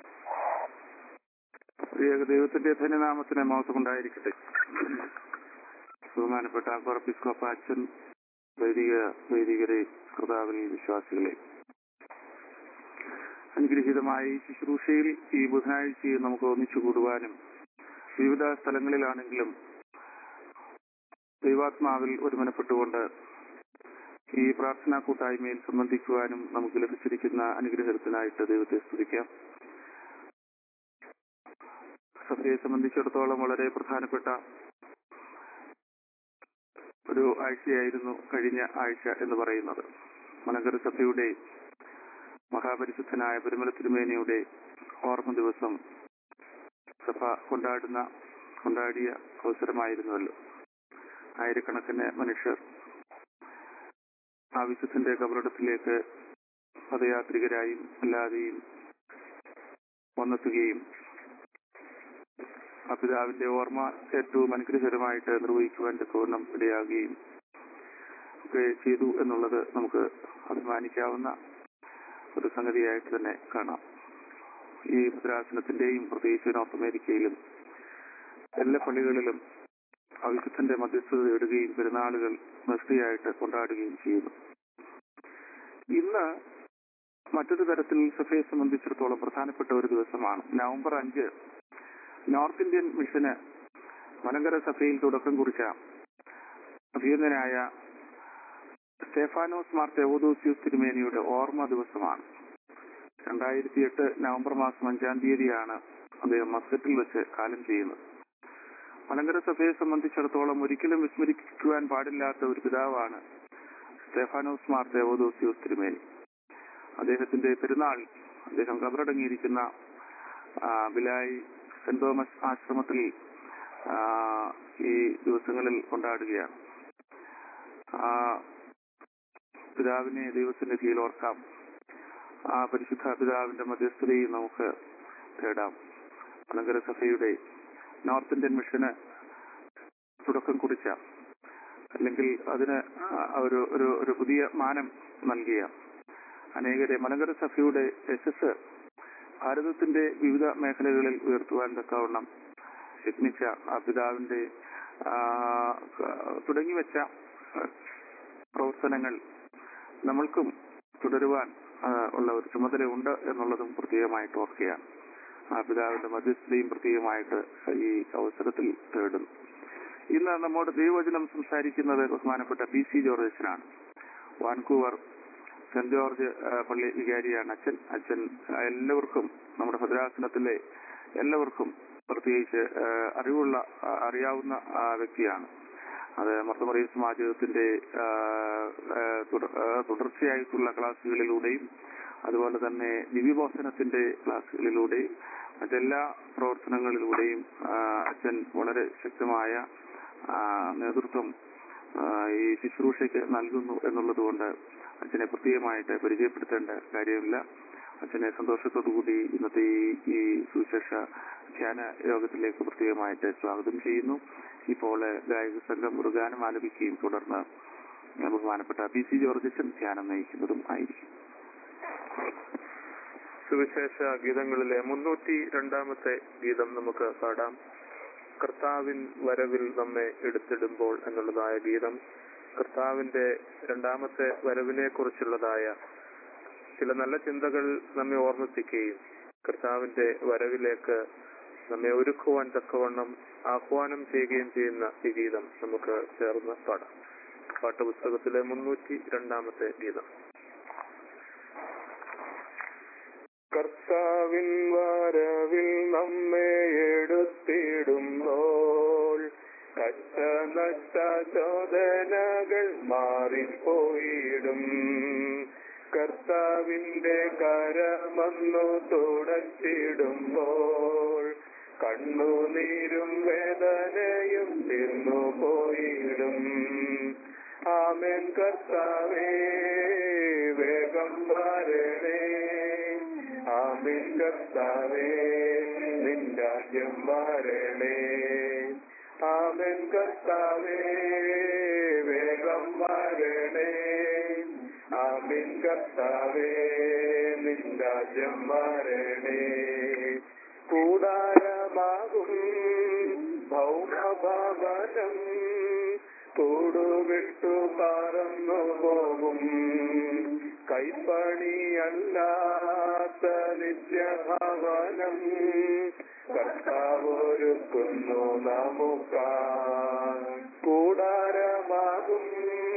പ്രിയ ദൈവത്തിന്റെ ധന്യനാമത്തിന് മാസം ഉണ്ടായിരിക്കട്ടെ ബഹുമാനപ്പെട്ട കോർപ്പിസ്കോപ്പ അച്ഛൻ വൈദിക വൈദികരെ കർത്താവിൽ വിശ്വാസികളെ അനുഗ്രഹീതമായ ഈ ശുശ്രൂഷയിൽ ഈ ബുധനാഴ്ചയിൽ നമുക്ക് ഒന്നിച്ചു കൂടുവാനും വിവിധ സ്ഥലങ്ങളിലാണെങ്കിലും ദൈവാത്മാവിൽ ഒരുമനപ്പെട്ടുകൊണ്ട് ഈ പ്രാർത്ഥനാ കൂട്ടായ്മയിൽ സംബന്ധിക്കുവാനും നമുക്ക് ലഭിച്ചിരിക്കുന്ന അനുഗ്രഹത്തിനായിട്ട് ദൈവത്തെ സ്തുതിക്കാം സഭയെ സംബന്ധിച്ചിടത്തോളം വളരെ പ്രധാനപ്പെട്ട ഒരു ആഴ്ചയായിരുന്നു കഴിഞ്ഞ ആഴ്ച എന്ന് പറയുന്നത് മലങ്കര സഭയുടെ മഹാപരിശുദ്ധനായ പെരുമല തിരുമേനിയുടെ ഓർമ്മ ദിവസം സഭ കൊണ്ടാടുന്ന കൊണ്ടാടിയ അവസരമായിരുന്നുവല്ലോ ആയിരക്കണക്കിന് മനുഷ്യർ ആ വിശുദ്ധന്റെ കബറിടത്തിലേക്ക് പദയാത്രികരായും അല്ലാതെയും വന്നെത്തുകയും ആ പിതാവിന്റെ ഓർമ്മ ഏറ്റവും അനുഗ്രഹകരമായിട്ട് നിർവഹിക്കുവാൻ തക്കവണ്ണം ഇടയാകുകയും ഒക്കെ ചെയ്തു എന്നുള്ളത് നമുക്ക് അഭിമാനിക്കാവുന്ന ഒരു സംഗതിയായിട്ട് തന്നെ കാണാം ഈ ഭദ്രാസനത്തിന്റെയും പ്രത്യേകിച്ച് നോർത്ത് അമേരിക്കയിലും എല്ലാ പള്ളികളിലും അവിശുദ്ധന്റെ മധ്യസ്ഥത തേടുകയും പെരുന്നാളുകൾ മെസ്സിയായിട്ട് കൊണ്ടാടുകയും ചെയ്യുന്നു ഇന്ന് മറ്റൊരു തരത്തിൽ സഭയെ സംബന്ധിച്ചിടത്തോളം പ്രധാനപ്പെട്ട ഒരു ദിവസമാണ് നവംബർ അഞ്ച് നോർത്ത് ഇന്ത്യൻ മിഷന് മലങ്കര സഭയിൽ തുടക്കം കുറിച്ച അഭിയന്തനായ സ്റ്റെഫാനോസ് മാർ തെവോദോസിയൂസ് തിരുമേനിയുടെ ഓർമ്മ ദിവസമാണ് രണ്ടായിരത്തി എട്ട് നവംബർ മാസം അഞ്ചാം തീയതിയാണ് അദ്ദേഹം മസ്കറ്റിൽ വെച്ച് കാലം ചെയ്യുന്നത് മലങ്കര സഭയെ സംബന്ധിച്ചിടത്തോളം ഒരിക്കലും വിസ്മരിക്കുവാൻ പാടില്ലാത്ത ഒരു പിതാവാണ് സ്റ്റെഫാനോസ് മാർ തെവോദോസിയൂസ് തിരുമേനി അദ്ദേഹത്തിന്റെ പെരുന്നാൾ അദ്ദേഹം കബറടങ്ങിയിരിക്കുന്ന ആ, ബിലായി സെന്റ് തോമസ് ആശ്രമത്തിൽ ആ, ഈ ദിവസങ്ങളിൽ കൊണ്ടാടുകയാണ് ആ പിതാവിനെ ദൈവത്തിന്റെ കീഴിൽ ഓർക്കാം ആ പരിശുദ്ധ പിതാവിന്റെ മധ്യസ്ഥതയും നമുക്ക് തേടാം മലങ്കര സഭയുടെ നോർത്ത് ഇന്ത്യൻ മിഷന് തുടക്കം കുറിച്ച അല്ലെങ്കിൽ അതിന് ആ ഒരു ഒരു ഒരു പുതിയ മാനം നൽകിയ അനേകരെ മലങ്കര സഭയുടെ യശസ് ഭാരതത്തിന്റെ വിവിധ മേഖലകളിൽ ഉയർത്തുവാൻ തക്കവണ്ണം യത്നിച്ച ആ പിതാവിന്റെ ആ, ക- തുടങ്ങിവെച്ച ആ, പ്രവർത്തനങ്ങൾ നമ്മൾക്കും തുടരുവാൻ ആ, ഉള്ള ഒരു ചുമതലയുണ്ട് എന്നുള്ളതും പ്രത്യേകമായിട്ട് ഓർക്കുകയാണ് ആ പിതാവിന്റെ മധ്യസ്ഥതയും പ്രത്യേകമായിട്ട് ഈ അവസരത്തിൽ തേടുന്നു ഇന്ന് നമ്മോട് ദൈവവചനം സംസാരിക്കുന്നത് ബഹുമാനപ്പെട്ട പി സി ജോർജനാണ് വാൻകൂവർ സെന്റ് ജോർജ് ആ, പള്ളി വികാരിയാണ് അച്ഛൻ അച്ഛൻ ആ, എല്ലാവർക്കും നമ്മുടെ ഭദ്രാസനത്തിലെ എല്ലാവർക്കും പ്രത്യേകിച്ച് ആ, അറിവുള്ള ആ, അറിയാവുന്ന ആ, വ്യക്തിയാണ് അത് മർത്തമറിയ സമാജത്തിന്റെ ആ, ആ, തുട- ആ, തുടർച്ചയായിട്ടുള്ള ക്ലാസ്സുകളിലൂടെയും അതുപോലെ തന്നെ ദിവ്യബോധനത്തിന്റെ ക്ലാസ്സുകളിലൂടെയും മറ്റെല്ലാ പ്രവർത്തനങ്ങളിലൂടെയും ആ, അച്ഛൻ വളരെ ശക്തമായ ആ, നേതൃത്വം ആ, ഈ ശുശ്രൂഷയ്ക്ക് നൽകുന്നു എന്നുള്ളത് കൊണ്ട് അച്ഛനെ പ്രത്യേകമായിട്ട് പരിചയപ്പെടുത്തേണ്ട കാര്യമില്ല അച്ഛനെ സന്തോഷത്തോടുകൂടി ഇന്നത്തെ ഈ ഈ സുവിശേഷ ധ്യാന യോഗത്തിലേക്ക് പ്രത്യേകമായിട്ട് സ്വാഗതം ചെയ്യുന്നു ഇപ്പോൾ ഗായക സംഘം ഒരു ഗാനം ആലപിക്കുകയും തുടർന്ന് ബഹുമാനപ്പെട്ട പി സി ജോർജൻ ധ്യാനം നയിക്കുന്നതും ആയിരിക്കും സുവിശേഷ ഗീതങ്ങളിലെ മുന്നൂറ്റി രണ്ടാമത്തെ ഗീതം നമുക്ക് പാടാം കർത്താവിൻ വരവിൽ നമ്മെ എടുത്തിടുമ്പോൾ എന്നുള്ളതായ ഗീതം കർത്താവിന്റെ രണ്ടാമത്തെ വരവിനെ കുറിച്ചുള്ളതായ ചില നല്ല ചിന്തകൾ നമ്മെ ഓർമ്മിപ്പിക്കുകയും കർത്താവിന്റെ വരവിലേക്ക് നമ്മെ ഒരുക്കുവാൻ തക്കവണ്ണം ആഹ്വാനം ചെയ്യുകയും ചെയ്യുന്ന ഈ ഗീതം നമുക്ക് ചേർന്ന് പാടാം പാഠപുസ്തകത്തിലെ മുന്നൂറ്റി രണ്ടാമത്തെ ഗീതം കർത്താവിൻ വരവിൽ നമ്മെ എടുത്തിടുമ്പോൾ കച്ച നഷ്ട ചോദനകൾ മാറിപ്പോയിടും കർത്താവിന്റെ കരമന്നു തുടച്ചിടുമ്പോൾ കണ്ണുനീരും വേദനയും തീർന്നു പോയിടും ആമേൻ കർത്താവേ വേഗം വരണേ ആമേൻ കർത്താവേ നിൻ രാജ്യം വരണേ ആമേൻ കർത്താവേ വേഗം വരണേ ആമേൻ കർത്താവേ നിൻ രാജ്യം വരണേ കൂടാരമാകും ഭൗമഭവനം കൂടുവിട്ടു പറന്നു പോകും കൈപ്പണിയല്ലാത്ത നിത്യഭവനം കർത്താവൊരുക്കുന്നു നമുക്കാൻ കൂടാരമാകും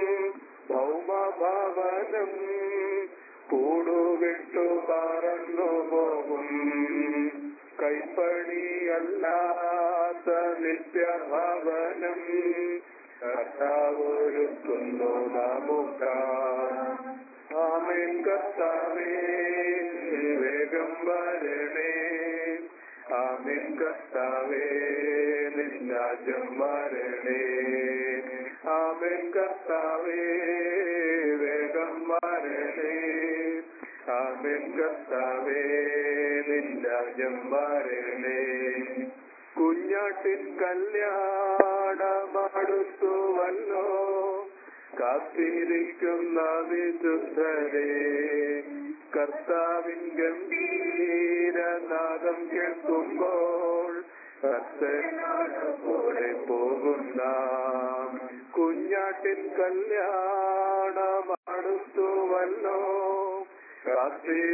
ഭൗമഭവനം കൂടുവിട്ടു പറന്നു പോകും കൈപ്പണിയല്ലാത്ത നിത്യഭവനം കർത്താവൊരുക്കുന്നു നമുക്കാൻ ആമേൻ കർത്താവേ വേഗം വരണേ ആമേൻ കർത്താവേ നിന്നാജം വരണേ ആമേൻ കർത്താവേ വേഗം വരണേ ആമേൻ കർത്താവേ നിന്നാജം വരണേ കുഞ്ഞാട്ടിൻ കല്യാണമടുത്തുവല്ലോ കാത്തിരിക്കുന്ന വിശുദ്ധരെ കർത്താവിൻ ഗംഭീരനാദം കേൾക്കുമ്പോൾ കർത്തനോടെ പോകുന്ന കുഞ്ഞാട്ടിൻ കല്യാണമടുത്തുവല്ലോ കാത്തി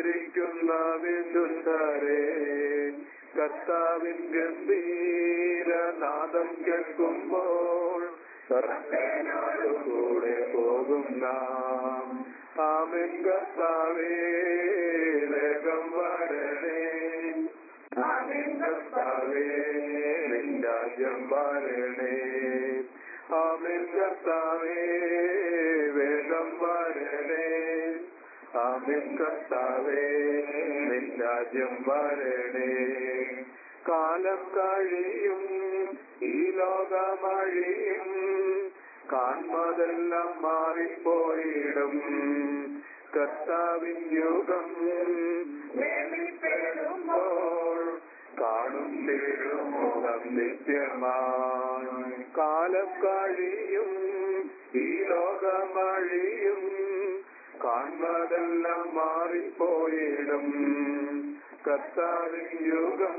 വിശുദ്ധരെ കർത്താവിൻ ഗംഭീരനാദം കേൾക്കുമ്പോൾ കൂടെ പോകും നാം ആമിൻ കർത്താവേ വേഗം വരണേ ആമിൻ കർത്താവേ നിന്ദാജ്യം വരണേ ആമിൻ കർത്താവേ വേഗം വരണേ ആമിൻ കർത്താവേ നിന്ദാജ്യം വരണേ കാലം കഴിയും ഈ ലോകമഴിയും കാൺമതെല്ലാം മാറിപ്പോയിടും കർത്താവിൻ യുഗം വേലിപ്പെടുമ്പോൾ കാണും തിരുമുഖം നിത്യമായി കാലം കഴിയും ഈ ലോകമഴിയും കാൺമതെല്ലാം മാറിപ്പോയിടും കർത്താവിൻ യുഗം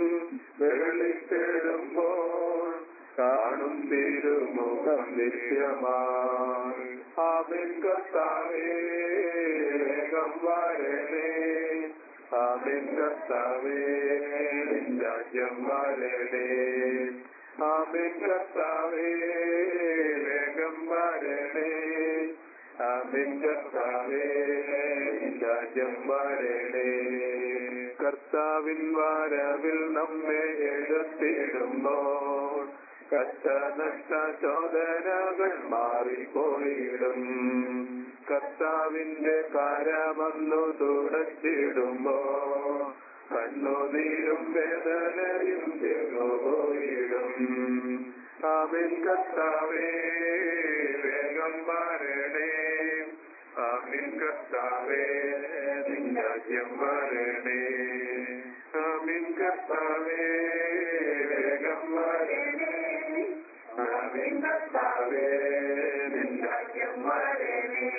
വെളിപ്പെടുമ്പോൾ കാണും തിരുമുഖം നിത്യമായി ആമിൻ കർത്താവേ വേഗം വരണേ ആമിൻ കർത്താവേ രാജ്യം വരണേ ആമിൻ കർത്താവേ വേഗം വരണേ ആമിൻ കർത്താവേ രാജ്യം വരണേ കർത്താവിൻ വരവിൽ നമ്മെ എഴുത്തിടുമ്പോൾ കഷ്ടനഷ്ട ചോദനകൾ മാറിപ്പോയിടും കർത്താവിന്റെ കരമന്നു തുടച്ചിടുമ്പോ കണ്ണുനീരും വേദനയും ചെറുപോയിടും ആമിൻ കർത്താവേ വേഗം വരണേ ആമിൻ കർത്താവേ രാജ്യം വരണേ ആമിൻ കർത്താവേ വേഗം വരണേ ആമിൻ കർത്താവേ രാജ്യം വരണേ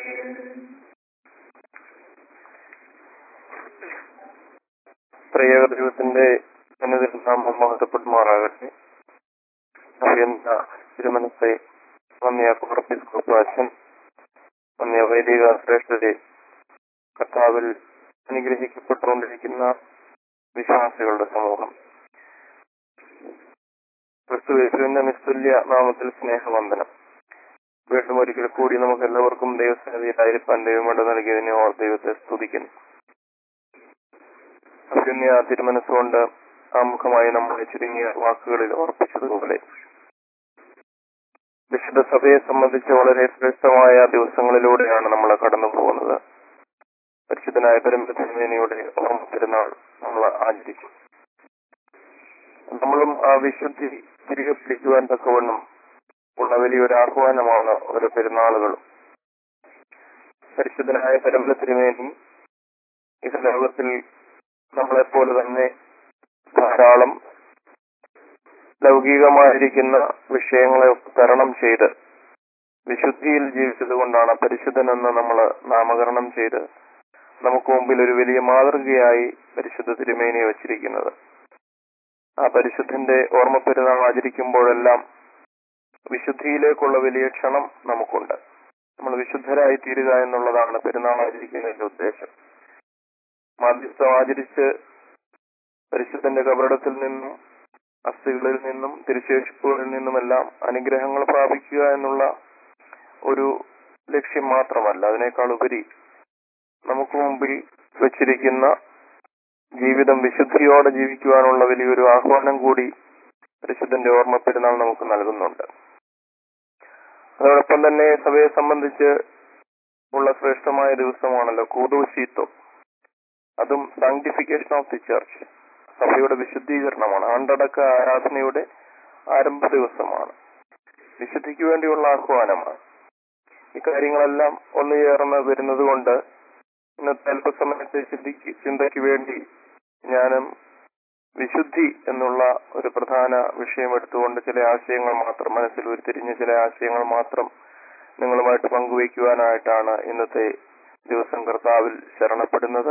ത്രിയേക ദൈവത്തിന്റെ സന്നിധിയിൽ നാമം മഹത്വപ്പെടുമാറാകട്ടെ അഭിയന്ത തിരുമനത്തെ വന്നിയ കോർപ്പിസ് അച്ഛൻ വന്നിയ വൈദിക ശ്രേഷ്ഠരെ കർത്താവിൽ അനുഗ്രഹിക്കപ്പെട്ടുകൊണ്ടിരിക്കുന്ന വിശ്വാസികളുടെ സമൂഹം ക്രിസ്തു യേശുവിന്റെ നിസ്തുല്യ നാമത്തിൽ സ്നേഹവന്ദനം വീണ്ടും ഒരിക്കൽ കൂടി നമുക്ക് എല്ലാവർക്കും ദൈവസന്നിധിയിലായിരിക്കാൻ ദൈവമേണ്ട നൽകിയതിനെ ഓർ ദൈവത്തെ സ്തുതിക്കുന്നു അഭ്യുന്യ തിരുമനസ്സുകൊണ്ട് ആമുഖമായി നമ്മളെ ചുരുങ്ങിയ വാക്കുകളിൽ ഓർപ്പിച്ചതുപോലെ വിശുദ്ധ സഭയെ സംബന്ധിച്ച് വളരെ ശ്രേഷ്ഠമായ ദിവസങ്ങളിലൂടെയാണ് നമ്മൾ കടന്നു പോകുന്നത് പരിശുദ്ധനായ പരമ്പരയുടെ ഓർമ്മ പെരുന്നാൾ നമ്മൾ ആചരിക്കും നമ്മളും ആ വിശുദ്ധി തിരികെ പിടിക്കുവാൻ തക്കവണ്ണം ഉള്ള വലിയൊരു ആഹ്വാനമാണ് ഓരോ പെരുന്നാളുകളും പരിശുദ്ധനായ പരമ്പര തിരുമേനി ഇത് ലോകത്തിൽ നമ്മളെപ്പോലെ തന്നെ ധാരാളം ലൗകികമായിരിക്കുന്ന വിഷയങ്ങളെ തരണം ചെയ്ത് വിശുദ്ധിയിൽ ജീവിച്ചത് കൊണ്ടാണ് പരിശുദ്ധനെന്ന് നമ്മൾ നാമകരണം ചെയ്ത് നമുക്ക് മുമ്പിൽ ഒരു വലിയ മാതൃകയായി പരിശുദ്ധ തിരുമേനിയെ വച്ചിരിക്കുന്നത് ആ പരിശുദ്ധന്റെ ഓർമ്മ പെരുന്നാൾ ആചരിക്കുമ്പോഴെല്ലാം വിശുദ്ധിയിലേക്കുള്ള വലിയ ക്ഷണം നമുക്കുണ്ട് നമ്മൾ വിശുദ്ധരായി തീരുക എന്നുള്ളതാണ് പെരുന്നാൾ ആചരിക്കുന്നതിന്റെ ഉദ്ദേശം മാധ്യസ്ഥം ആചരിച്ച് പരിശുദ്ധന്റെ കബറിടത്തിൽ നിന്നും അസ്ഥികളിൽ നിന്നും തിരുശേഷിപ്പുകളിൽ നിന്നുമെല്ലാം അനുഗ്രഹങ്ങൾ പ്രാപിക്കുക എന്നുള്ള ഒരു ലക്ഷ്യം മാത്രമല്ല അതിനേക്കാൾ ഉപരി നമുക്ക് മുമ്പിൽ വെച്ചിരിക്കുന്ന ജീവിതം വിശുദ്ധിയോടെ ജീവിക്കുവാനുള്ള വലിയൊരു ആഹ്വാനം കൂടി പരിശുദ്ധന്റെ ഓർമ്മ പെരുന്നാൾ നമുക്ക് നൽകുന്നുണ്ട് അതോടൊപ്പം തന്നെ സഭയെ സംബന്ധിച്ച് ഉള്ള ശ്രേഷ്ഠമായ ദിവസമാണല്ലോ കൂതൂശീത്വം അതും സാങ്ക്ടിഫിക്കേഷൻ ഓഫ് ദി ചർച്ച് സഭയുടെ വിശുദ്ധീകരണമാണ് ആണ്ടടക്ക ആരാധനയുടെ ആരംഭ ദിവസമാണ് വിശുദ്ധിക്ക് വേണ്ടിയുള്ള ആഹ്വാനമാണ് ഇക്കാര്യങ്ങളെല്ലാം ഒന്നു ചേർന്ന് വരുന്നത് കൊണ്ട് ഇന്നത്തെ അല്പസമയത്തെ ചിന്തിക്ക് ചിന്തയ്ക്ക് വേണ്ടി ഞാനും വിശുദ്ധി എന്നുള്ള ഒരു പ്രധാന വിഷയം എടുത്തുകൊണ്ട് ചില ആശയങ്ങൾ മാത്രം മനസ്സിൽ ഉരുത്തിരിഞ്ഞ ചില ആശയങ്ങൾ മാത്രം നിങ്ങളുമായിട്ട് പങ്കുവയ്ക്കുവാനായിട്ടാണ് ഇന്നത്തെ ദിവസം കർത്താവിൽ ശരണപ്പെടുന്നത്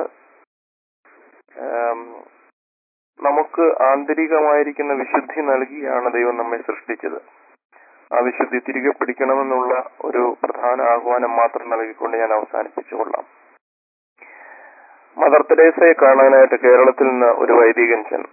നമുക്ക് ആന്തരികമായിരിക്കുന്ന വിശുദ്ധി നൽകിയാണ് ദൈവം നമ്മെ സൃഷ്ടിച്ചത് ആ വിശുദ്ധി തിരികെ പിടിക്കണമെന്നുള്ള ഒരു പ്രധാന ആഹ്വാനം മാത്രം നൽകിക്കൊണ്ട് ഞാൻ അവസാനിപ്പിച്ചുകൊള്ളാം മദർ തെരേസയെ കാണാനായിട്ട് കേരളത്തിൽ നിന്ന് ഒരു വൈദികൻ ചെന്നു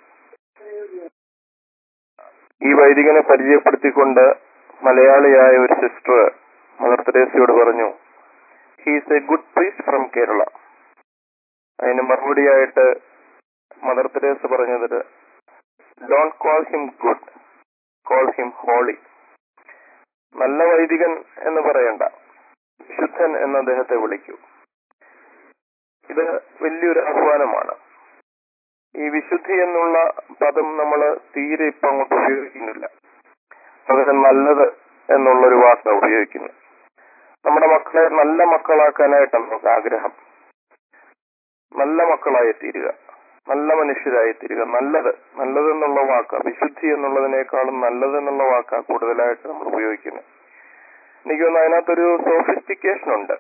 ഈ വൈദികനെ പരിചയപ്പെടുത്തിക്കൊണ്ട് മലയാളിയായ ഒരു സിസ്റ്റർ മദർ തെരേസയോട് പറഞ്ഞു he's a good priest from Kerala അതിന് മറുപടിയായിട്ട് മദർ തെരേസ പറഞ്ഞത് don't call him good call him holy നല്ല വൈദികൻ എന്ന് പറയണ്ട വിശുദ്ധൻ എന്ന് അദ്ദേഹത്തെ വിളിക്കൂ ഇത് വലിയൊരു ആഹ്വാനമാണ് ഈ വിശുദ്ധി എന്നുള്ള പദം നമ്മൾ തീരെ ഇപ്പൊ അങ്ങോട്ട് ഉപയോഗിക്കുന്നില്ല പകരം നല്ലത് എന്നുള്ളൊരു വാക്ക് ഉപയോഗിക്കുന്നു നമ്മുടെ മക്കളെ നല്ല മക്കളാക്കാനായിട്ടാണ് നമുക്ക് ആഗ്രഹം നല്ല മക്കളായി തീരുക നല്ല മനുഷ്യരായി തീരുക നല്ലത് നല്ലത് എന്നുള്ള വാക്ക് വിശുദ്ധി എന്നുള്ളതിനേക്കാളും നല്ലത് എന്നുള്ള വാക്കാ കൂടുതലായിട്ട് നമ്മൾ ഉപയോഗിക്കുന്നത് എനിക്ക് തോന്നുന്നു അതിനകത്തൊരു സോഫിസ്റ്റിക്കേഷൻ ഉണ്ട്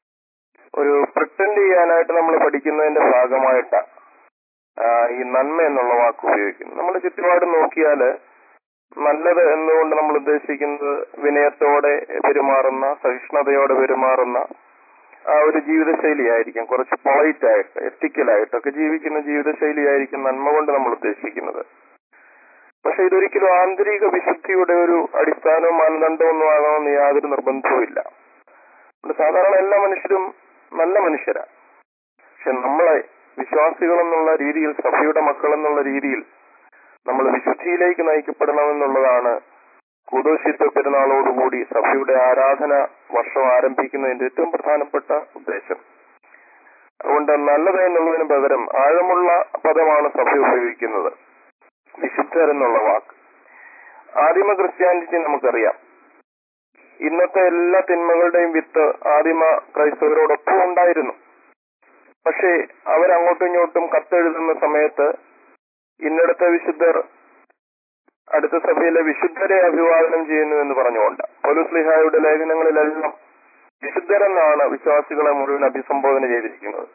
ഒരു പ്രിട്ടൻഡ് ചെയ്യാനായിട്ട് നമ്മൾ പഠിക്കുന്നതിന്റെ ഭാഗമായിട്ടാ ആ, ഈ നന്മ എന്നുള്ള വാക്ക് ഉപയോഗിക്കുന്നത് നമ്മൾ ചുറ്റുപാട് നോക്കിയാല് നല്ലത് എന്നുകൊണ്ട് നമ്മൾ ഉദ്ദേശിക്കുന്നത് വിനയത്തോടെ പെരുമാറുന്ന സഹിഷ്ണുതയോടെ പെരുമാറുന്ന ആ ഒരു ജീവിതശൈലിയായിരിക്കും കുറച്ച് പൊളൈറ്റ് ആയിട്ട് എത്തിക്കലായിട്ടൊക്കെ ജീവിക്കുന്ന ജീവിതശൈലിയായിരിക്കും നന്മ കൊണ്ട് നമ്മൾ ഉദ്ദേശിക്കുന്നത് പക്ഷെ ഇതൊരിക്കലും ആന്തരിക വിശുദ്ധിയുടെ ഒരു അടിസ്ഥാനവും മാനദണ്ഡവും ഒന്നും ആകണമെന്ന് യാതൊരു നിർബന്ധവും ഇല്ല അതുകൊണ്ട് സാധാരണ എല്ലാ മനുഷ്യരും നല്ല മനുഷ്യരാ പക്ഷെ നമ്മളെ വിശ്വാസികൾ എന്നുള്ള രീതിയിൽ സഭയുടെ മക്കൾ എന്നുള്ള രീതിയിൽ നമ്മൾ വിശുദ്ധിയിലേക്ക് നയിക്കപ്പെടണമെന്നുള്ളതാണ് കൂതോശിത്വ പെരുന്നാളോടുകൂടി സഭയുടെ ആരാധന വർഷം ആരംഭിക്കുന്നതിന്റെ ഏറ്റവും പ്രധാനപ്പെട്ട ഉദ്ദേശം അതുകൊണ്ട് നല്ലത് എന്നുള്ളതിന് പകരം ആഴമുള്ള പദമാണ് സഭ ഉപയോഗിക്കുന്നത് വിശുദ്ധർ എന്നുള്ള വാക്ക് ആദിമ ക്രിസ്ത്യാനിറ്റി നമുക്കറിയാം ഇന്നത്തെ എല്ലാ തിന്മകളുടെയും വിത്ത് ആദിമ ക്രൈസ്തവരോടൊപ്പം ഉണ്ടായിരുന്നു പക്ഷേ അവരങ്ങോട്ടും ഇങ്ങോട്ടും കത്തെഴുതുന്ന സമയത്ത് ഇന്നിടത്തെ വിശുദ്ധർ അടുത്ത സഭയിലെ വിശുദ്ധരെ അഭിവാദനം ചെയ്യുന്നു എന്ന് പറഞ്ഞുകൊണ്ട് പോലുസ്ലിഹായുടെ ലേഖനങ്ങളിലെല്ലാം വിശുദ്ധരെന്നാണ് വിശ്വാസികളെ മുഴുവൻ അഭിസംബോധന ചെയ്തിരിക്കുന്നത്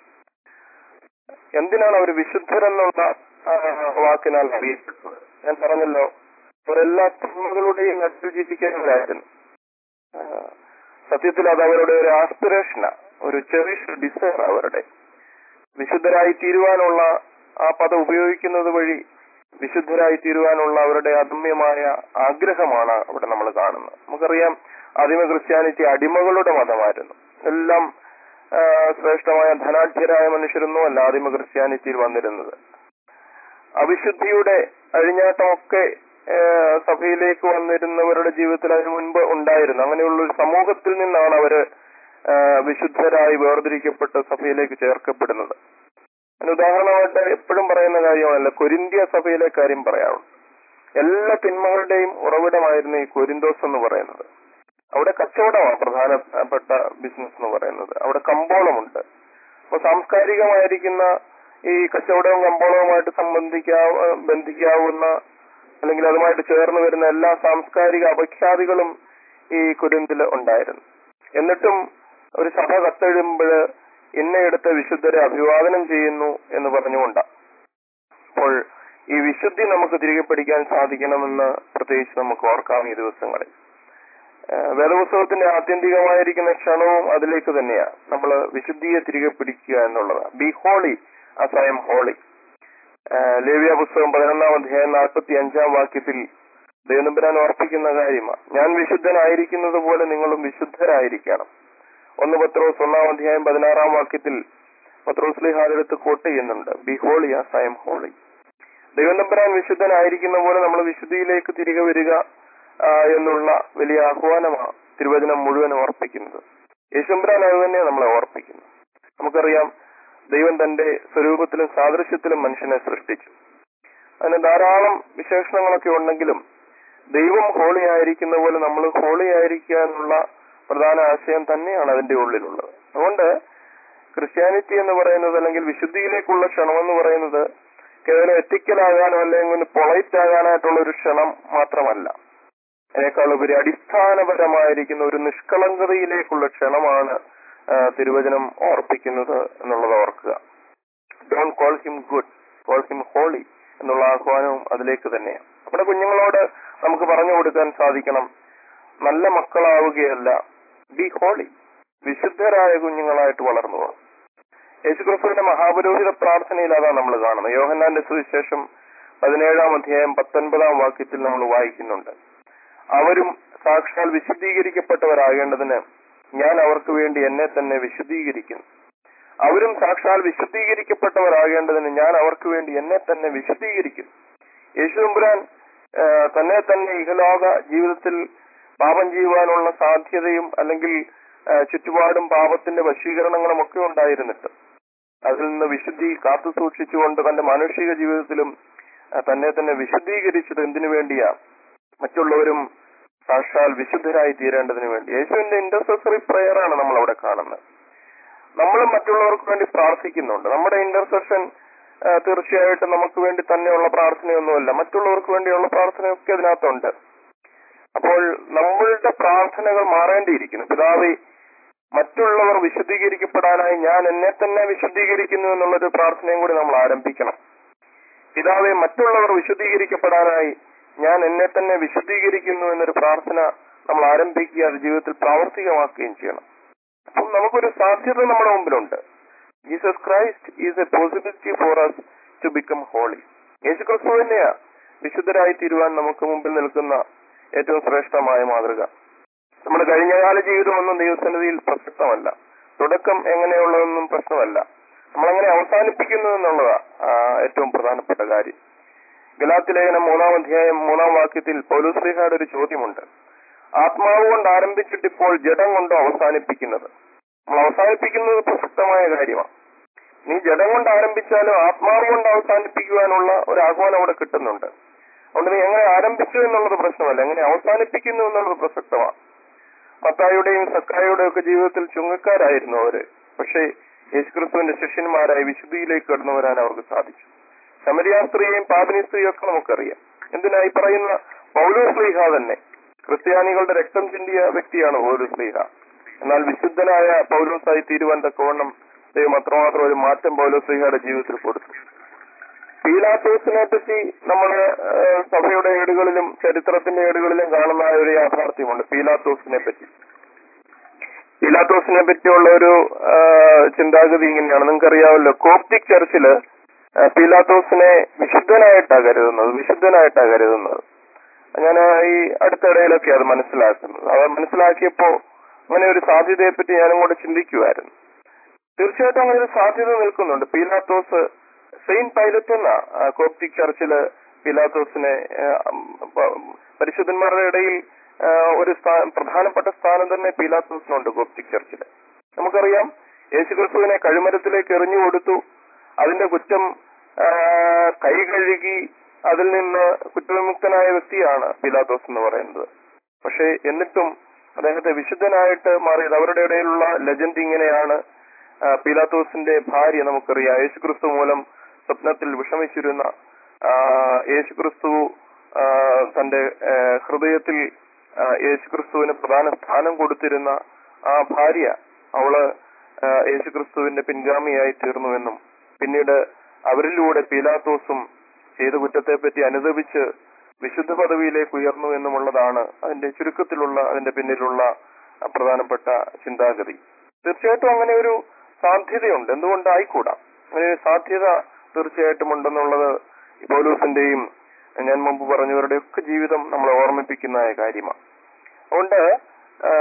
എന്തിനാണ് അവർ വിശുദ്ധരെന്നുള്ള ആ, വാക്കിനാൽ അറിയപ്പെട്ടത് ഞാൻ പറഞ്ഞല്ലോ അവരെല്ലാ തിന്മകളുടെയും നട്ടിൽ ജീവിക്കുന്നവരായിരുന്നു ആ, സത്യത്തിൽ അത് അവരുടെ ഒരു ആസ്പിറേഷനാ ഒരു ചെറിയ ഡിസയർ അവരുടെ വിശുദ്ധരായി തീരുവാനുള്ള ആ പദം ഉപയോഗിക്കുന്നത് വഴി വിശുദ്ധരായി തീരുവാനുള്ള അവരുടെ അദമ്യമായ ആഗ്രഹമാണ് അവിടെ നമ്മൾ കാണുന്നത് നമുക്കറിയാം ആദിമ ക്രിസ്ത്യാനിറ്റി അടിമകളുടെ മതമായിരുന്നു എല്ലാം ആ, ശ്രേഷ്ഠമായ ധനാഢ്യരായ മനുഷ്യരൊന്നും അല്ല ആദിമ ക്രിസ്ത്യാനിറ്റിയിൽ വന്നിരുന്നത് അവിശുദ്ധിയുടെ അഴിഞ്ഞാട്ടമൊക്കെ ആ, സഭയിലേക്ക് വന്നിരുന്നവരുടെ ജീവിതത്തിൽ അതിനു മുൻപ് ഉണ്ടായിരുന്നു അങ്ങനെയുള്ള ഒരു സമൂഹത്തിൽ നിന്നാണ് അവര് ആ, വിശുദ്ധരായി വേർതിരിക്കപ്പെട്ട് സഭയിലേക്ക് ചേർക്കപ്പെടുന്നത് അതിന് ഉദാഹരണമായിട്ട് എപ്പോഴും പറയുന്ന കാര്യമല്ല കൊരിന്ത്യ സഭയിലെ കാര്യം പറയാറുണ്ട് എല്ലാ തിന്മകളുടെയും ഉറവിടമായിരുന്നു ഈ കൊരിന്തോസ് എന്ന് പറയുന്നത് അവിടെ കച്ചവടമാണ് പ്രധാനപ്പെട്ട ബിസിനസ് എന്ന് പറയുന്നത് അവിടെ കമ്പോളമുണ്ട് അപ്പൊ സാംസ്കാരികമായിരിക്കുന്ന ഈ കച്ചവടവും കമ്പോളവുമായിട്ട് സംബന്ധിക്കാവ ബന്ധിക്കാവുന്ന അല്ലെങ്കിൽ അതുമായിട്ട് ചേർന്ന് വരുന്ന എല്ലാ സാംസ്കാരിക അപഖ്യാതികളും ഈ കുരുന്തിൽ ഉണ്ടായിരുന്നു എന്നിട്ടും ഒരു സഭ കത്തെഴുതുമ്പോൾ ഇന്നയിടത്തെ വിശുദ്ധരെ അഭിവാദനം ചെയ്യുന്നു എന്ന് പറഞ്ഞുകൊണ്ടാണ് അപ്പോൾ ഈ വിശുദ്ധി നമുക്ക് തിരികെ പഠിക്കാൻ സാധിക്കണമെന്ന് പ്രത്യേകിച്ച് നമുക്ക് ഓർക്കാം ഈ ദിവസങ്ങളിൽ ഏഹ് വേദപുസ്തകത്തിന്റെ ആത്യന്തികമായിരിക്കുന്ന ക്ഷണവും അതിലേക്ക് തന്നെയാണ് നമ്മൾ വിശുദ്ധിയെ തിരികെ പിടിക്കുക എന്നുള്ളതാണ് be holy as I am holy ലേവ്യ പുസ്തകം പതിനൊന്നാം അധ്യായം നാൽപ്പത്തി അഞ്ചാം വാക്യത്തിൽ ദൈവനമ്പരാൻ ഓർപ്പിക്കുന്ന കാര്യമാണ് ഞാൻ വിശുദ്ധനായിരിക്കുന്നത് പോലെ നിങ്ങളും വിശുദ്ധരായിരിക്കണം ഒന്ന് പത്രോസ് ഒന്നാം അധ്യായം പതിനാറാം വാക്യത്തിൽ പത്രോസ് ലിഹാലെടുത്ത് കോട്ട് ചെയ്യുന്നുണ്ട് be holy as I am holy ദൈവനമ്പരാൻ വിശുദ്ധനായിരിക്കുന്ന പോലെ നമ്മൾ വിശുദ്ധിയിലേക്ക് തിരികെ വരിക ആ, എന്നുള്ള വലിയ ആഹ്വാനമാണ് തിരുവചനം മുഴുവൻ ഓർപ്പിക്കുന്നത് യേശുമ്പരാൻ അത് തന്നെ നമ്മളെ ഓർപ്പിക്കുന്നു നമുക്കറിയാം ദൈവം തന്റെ സ്വരൂപത്തിലും സാദൃശ്യത്തിലും മനുഷ്യനെ സൃഷ്ടിച്ചു അതിന് ധാരാളം വിശേഷണങ്ങളൊക്കെ ഉണ്ടെങ്കിലും ദൈവം ഹോളി ആയിരിക്കുന്ന പോലെ നമ്മൾ ഹോളി ആയിരിക്കുക എന്നുള്ള പ്രധാന ആശയം തന്നെയാണ് അതിന്റെ ഉള്ളിലുള്ളത് അതുകൊണ്ട് ക്രിസ്ത്യാനിറ്റി എന്ന് പറയുന്നത് അല്ലെങ്കിൽ വിശുദ്ധിയിലേക്കുള്ള ക്ഷണം എന്ന് പറയുന്നത് കേവലം എത്തിക്കലാകാനോ അല്ലെങ്കിൽ പൊളൈറ്റ് ആകാനായിട്ടുള്ള ഒരു ക്ഷണം മാത്രമല്ല അതിനേക്കാൾ ഉപരി അടിസ്ഥാനപരമായിരിക്കുന്ന ഒരു നിഷ്കളങ്കതയിലേക്കുള്ള ക്ഷണമാണ് ആ, തിരുവചനം ഓർപ്പിക്കുന്നത് എന്നുള്ളത് ഓർക്കുക don't call him good call him holy എന്നുള്ള ആഹ്വാനവും അതിലേക്ക് തന്നെയാണ് നമ്മുടെ കുഞ്ഞുങ്ങളോട് നമുക്ക് പറഞ്ഞു കൊടുക്കാൻ സാധിക്കണം നല്ല മക്കളാവുകയല്ല ബി ഹോളി വിശുദ്ധരായ കുഞ്ഞുങ്ങളായിട്ട് വളർന്നു പോകണം യേശുക്രിസ്തുവിന്റെ മഹാപുരോഹിത പ്രാർത്ഥനയിൽ അതാണ് നമ്മൾ കാണുന്നത് യോഹന്നാന്റെ സുവിശേഷം പതിനേഴാം അധ്യായം പത്തൊൻപതാം വാക്യത്തിൽ നമ്മൾ വായിക്കുന്നുണ്ട് അവരും സാക്ഷാൽ വിശുദ്ധീകരിക്കപ്പെട്ടവരാകേണ്ടതിന് ഞാൻ അവർക്ക് വേണ്ടി എന്നെ തന്നെ വിശുദ്ധീകരിക്കുന്നു അവരും സാക്ഷാൽ വിശുദ്ധീകരിക്കപ്പെട്ടവരാകേണ്ടതിന് ഞാൻ അവർക്ക് വേണ്ടി എന്നെ തന്നെ വിശുദ്ധീകരിക്കുന്നു യേശുദമ്പുരാൻ ആ, തന്നെ തന്നെ ഇഹലോക ജീവിതത്തിൽ പാപം ചെയ്യുവാനുള്ള സാധ്യതയും അല്ലെങ്കിൽ ആ, ചുറ്റുപാടും പാപത്തിന്റെ വശീകരണങ്ങളും ഒക്കെ ഉണ്ടായിരുന്നിട്ട് അതിൽ നിന്ന് വിശുദ്ധി കാത്തു സൂക്ഷിച്ചുകൊണ്ട് തന്റെ മാനുഷിക ജീവിതത്തിലും ആ, തന്നെ തന്നെ വിശുദ്ധീകരിച്ചത് എന്തിനു വേണ്ടിയാ മറ്റുള്ളവരും സാക്ഷാൽ വിശുദ്ധരായി തീരേണ്ടതിന് വേണ്ടി യേശുവിന്റെ ഇന്റർസെസറി പ്രെയർ ആണ് നമ്മൾ അവിടെ കാണുന്നത് നമ്മൾ മറ്റുള്ളവർക്ക് വേണ്ടി പ്രാർത്ഥിക്കുന്നുണ്ട് നമ്മുടെ ഇന്റർസെഷൻ തീർച്ചയായിട്ടും നമുക്ക് വേണ്ടി തന്നെയുള്ള പ്രാർത്ഥനയൊന്നുമല്ല മറ്റുള്ളവർക്ക് വേണ്ടിയുള്ള പ്രാർത്ഥനയൊക്കെ അതിനകത്തുണ്ട് അപ്പോൾ നമ്മളുടെ പ്രാർത്ഥനകൾ മാറേണ്ടിയിരിക്കുന്നു പിതാവേ മറ്റുള്ളവർ വിശുദ്ധീകരിക്കപ്പെടാനായി ഞാൻ എന്നെ തന്നെ വിശുദ്ധീകരിക്കുന്നു എന്നുള്ളൊരു പ്രാർത്ഥനയും കൂടി നമ്മൾ ആരംഭിക്കണം പിതാവെ മറ്റുള്ളവർ വിശുദ്ധീകരിക്കപ്പെടാനായി ഞാൻ എന്നെ തന്നെ വിശുദ്ധീകരിക്കുന്നു എന്നൊരു പ്രാർത്ഥന നമ്മൾ ആരംഭിക്കുക അത് ജീവിതത്തിൽ പ്രാവർത്തികമാക്കുകയും ചെയ്യണം അപ്പം നമുക്കൊരു സാധ്യത നമ്മുടെ മുമ്പിലുണ്ട് Jesus Christ is a possibility for us to become holy യേശു ക്രിസ്തു തന്നെയാ വിശുദ്ധരായി തീരുവാൻ നമുക്ക് മുമ്പിൽ നിൽക്കുന്ന ഏറ്റവും ശ്രേഷ്ഠമായ മാതൃക നമ്മുടെ കഴിഞ്ഞകാല ജീവിതമൊന്നും ദൈവസന്നിധിയിൽ പ്രസക്തമല്ല തുടക്കം എങ്ങനെയുള്ളതെന്നും പ്രശ്നമല്ല നമ്മളെങ്ങനെ അവസാനിപ്പിക്കുന്നു എന്നുള്ളതാ ആ, ഏറ്റവും പ്രധാനപ്പെട്ട കാര്യം ഗലാത്തി ലേഖനം മൂന്നാം അധ്യായം മൂന്നാം വാക്യത്തിൽ പൗലുശ്രീഹാട് ഒരു ചോദ്യമുണ്ട് ആത്മാവ് കൊണ്ട് ആരംഭിച്ചിട്ട് ഇപ്പോൾ ജഡം കൊണ്ട് അവസാനിപ്പിക്കുന്നത് നമ്മൾ അവസാനിപ്പിക്കുന്നത് പ്രസക്തമായ കാര്യമാണ് നീ ജഡം കൊണ്ട് ആരംഭിച്ചാലും ആത്മാവ് കൊണ്ട് അവസാനിപ്പിക്കുവാനുള്ള ഒരു ആഹ്വാനം അവിടെ കിട്ടുന്നുണ്ട് അതുകൊണ്ട് നീ എങ്ങനെ ആരംഭിച്ചു എന്നുള്ളത് പ്രശ്നമല്ല എങ്ങനെ അവസാനിപ്പിക്കുന്നു എന്നുള്ളത് പ്രസക്തമാണ് മത്തായുടെയും സക്കായുടെയും ഒക്കെ ജീവിതത്തിൽ ചുങ്കക്കാരായിരുന്നു അവര് പക്ഷേ യേശുക്രിസ്തുവിന്റെ ശിഷ്യന്മാരായി വിശുദ്ധിയിലേക്ക് കടന്നു വരാൻ അവർക്ക് സാധിച്ചു ശമരിയാ സ്ത്രീയെയും പാപിനി സ്ത്രീയും ഒക്കെ നമുക്കറിയാം എന്തിനായി പറയുന്ന പൗലോസ്ലീഹ തന്നെ ക്രിസ്ത്യാനികളുടെ രക്തം ചിന്തിയ വ്യക്തിയാണ് പൗലോസ്ലീഹ എന്നാൽ വിശുദ്ധനായ പൗലോസായി തീരുവാൻ തക്കവണ്ണം ദൈവം അത്രമാത്രം ഒരു മാറ്റം പൗലോസ്ലീഹയുടെ ജീവിതത്തിൽ കൊടുത്തു പീലാത്തോസിനെ പറ്റി നമ്മൾ സഭയുടെ ഏടുകളിലും ചരിത്രത്തിന്റെ ഏടുകളിലും കാണുന്ന ഒരു യാഥാർത്ഥ്യമുണ്ട് പീലാത്തോസിനെ പറ്റി പീലാത്തോസിനെ പറ്റിയുള്ള ഒരു ആ, ചിന്താഗതി ഇങ്ങനെയാണ് നിങ്ങൾക്കറിയാമല്ലോ കോപ്റ്റിക് ചർച്ചില് ആ, പീലാത്തോസിനെ വിശുദ്ധനായിട്ടാ കരുതുന്നത് വിശുദ്ധനായിട്ടാ കരുതുന്നത് ഞാൻ ഈ അടുത്തിടയിലൊക്കെ അത് മനസ്സിലാക്കുന്നത് അത് മനസ്സിലാക്കിയപ്പോ അങ്ങനെ ഒരു സാധ്യതയെ പറ്റി ഞാനും കൂടെ ചിന്തിക്കുമായിരുന്നു തീർച്ചയായിട്ടും അങ്ങനെ ഒരു സാധ്യത നിൽക്കുന്നുണ്ട് പീലാത്തോസ് സെയിന്റ് പൈലറ്റ് എന്ന കോപ്റ്റിക് ചർച്ചില് പീലാത്തോസിനെ ആ, പ- പരിശുദ്ധന്മാരുടെ ഇടയിൽ ആ, ഒരു സ്ഥാ- പ്രധാനപ്പെട്ട സ്ഥാനം തന്നെ പീലാത്തോസിനുണ്ട് കോപ്റ്റിക് ചർച്ചില് നമുക്കറിയാം യേശുക്രിസ്തുവിനെ കഴുമരത്തിലേക്ക് എറിഞ്ഞു കൊടുത്തു അതിന്റെ കുറ്റം ആ, കൈ കഴുകി അതിൽ നിന്ന് കുറ്റവിമുക്തനായ വ്യക്തിയാണ് പീലാത്തോസ് എന്ന് പറയുന്നത് പക്ഷേ എന്നിട്ടും അദ്ദേഹത്തെ വിശുദ്ധനായിട്ട് മാറിയത് അവരുടെ ഇടയിലുള്ള ലെജൻഡ് ഇങ്ങനെയാണ് ആ, പീലാത്തോസിന്റെ ഭാര്യ നമുക്കറിയാം യേശുക്രിസ്തു മൂലം സ്വപ്നത്തിൽ വിഷമിച്ചിരുന്ന ആ, യേശുക്രിസ്തു ആ, തന്റെ ആ, ഹൃദയത്തിൽ ആ, യേശുക്രിസ്തുവിന് പ്രധാന സ്ഥാനം കൊടുത്തിരുന്ന ആ ഭാര്യ അവള് ആ, യേശുക്രിസ്തുവിന്റെ പിൻഗാമിയായി തീർന്നുവെന്നും പിന്നീട് അവരിലൂടെ പീലാത്തോസും ചെയ്ത കുറ്റത്തെപ്പറ്റി അനുദപിച്ച് വിശുദ്ധ പദവിയിലേക്ക് ഉയർന്നു എന്നുമുള്ളതാണ് അതിന്റെ ചുരുക്കത്തിലുള്ള അതിന്റെ പിന്നിലുള്ള ആ, പ്രധാനപ്പെട്ട ചിന്താഗതി തീർച്ചയായിട്ടും അങ്ങനെ ഒരു സാധ്യതയുണ്ട് എന്തുകൊണ്ടായിക്കൂടാ അങ്ങനെ ഒരു സാധ്യത തീർച്ചയായിട്ടും ഉണ്ടെന്നുള്ളത് ഈ പൗലൂസിന്റെയും ഞാൻ മുമ്പ് പറഞ്ഞവരുടെ ഒക്കെ ജീവിതം നമ്മളെ ഓർമ്മിപ്പിക്കുന്ന കാര്യമാണ് അതുകൊണ്ട് ആ,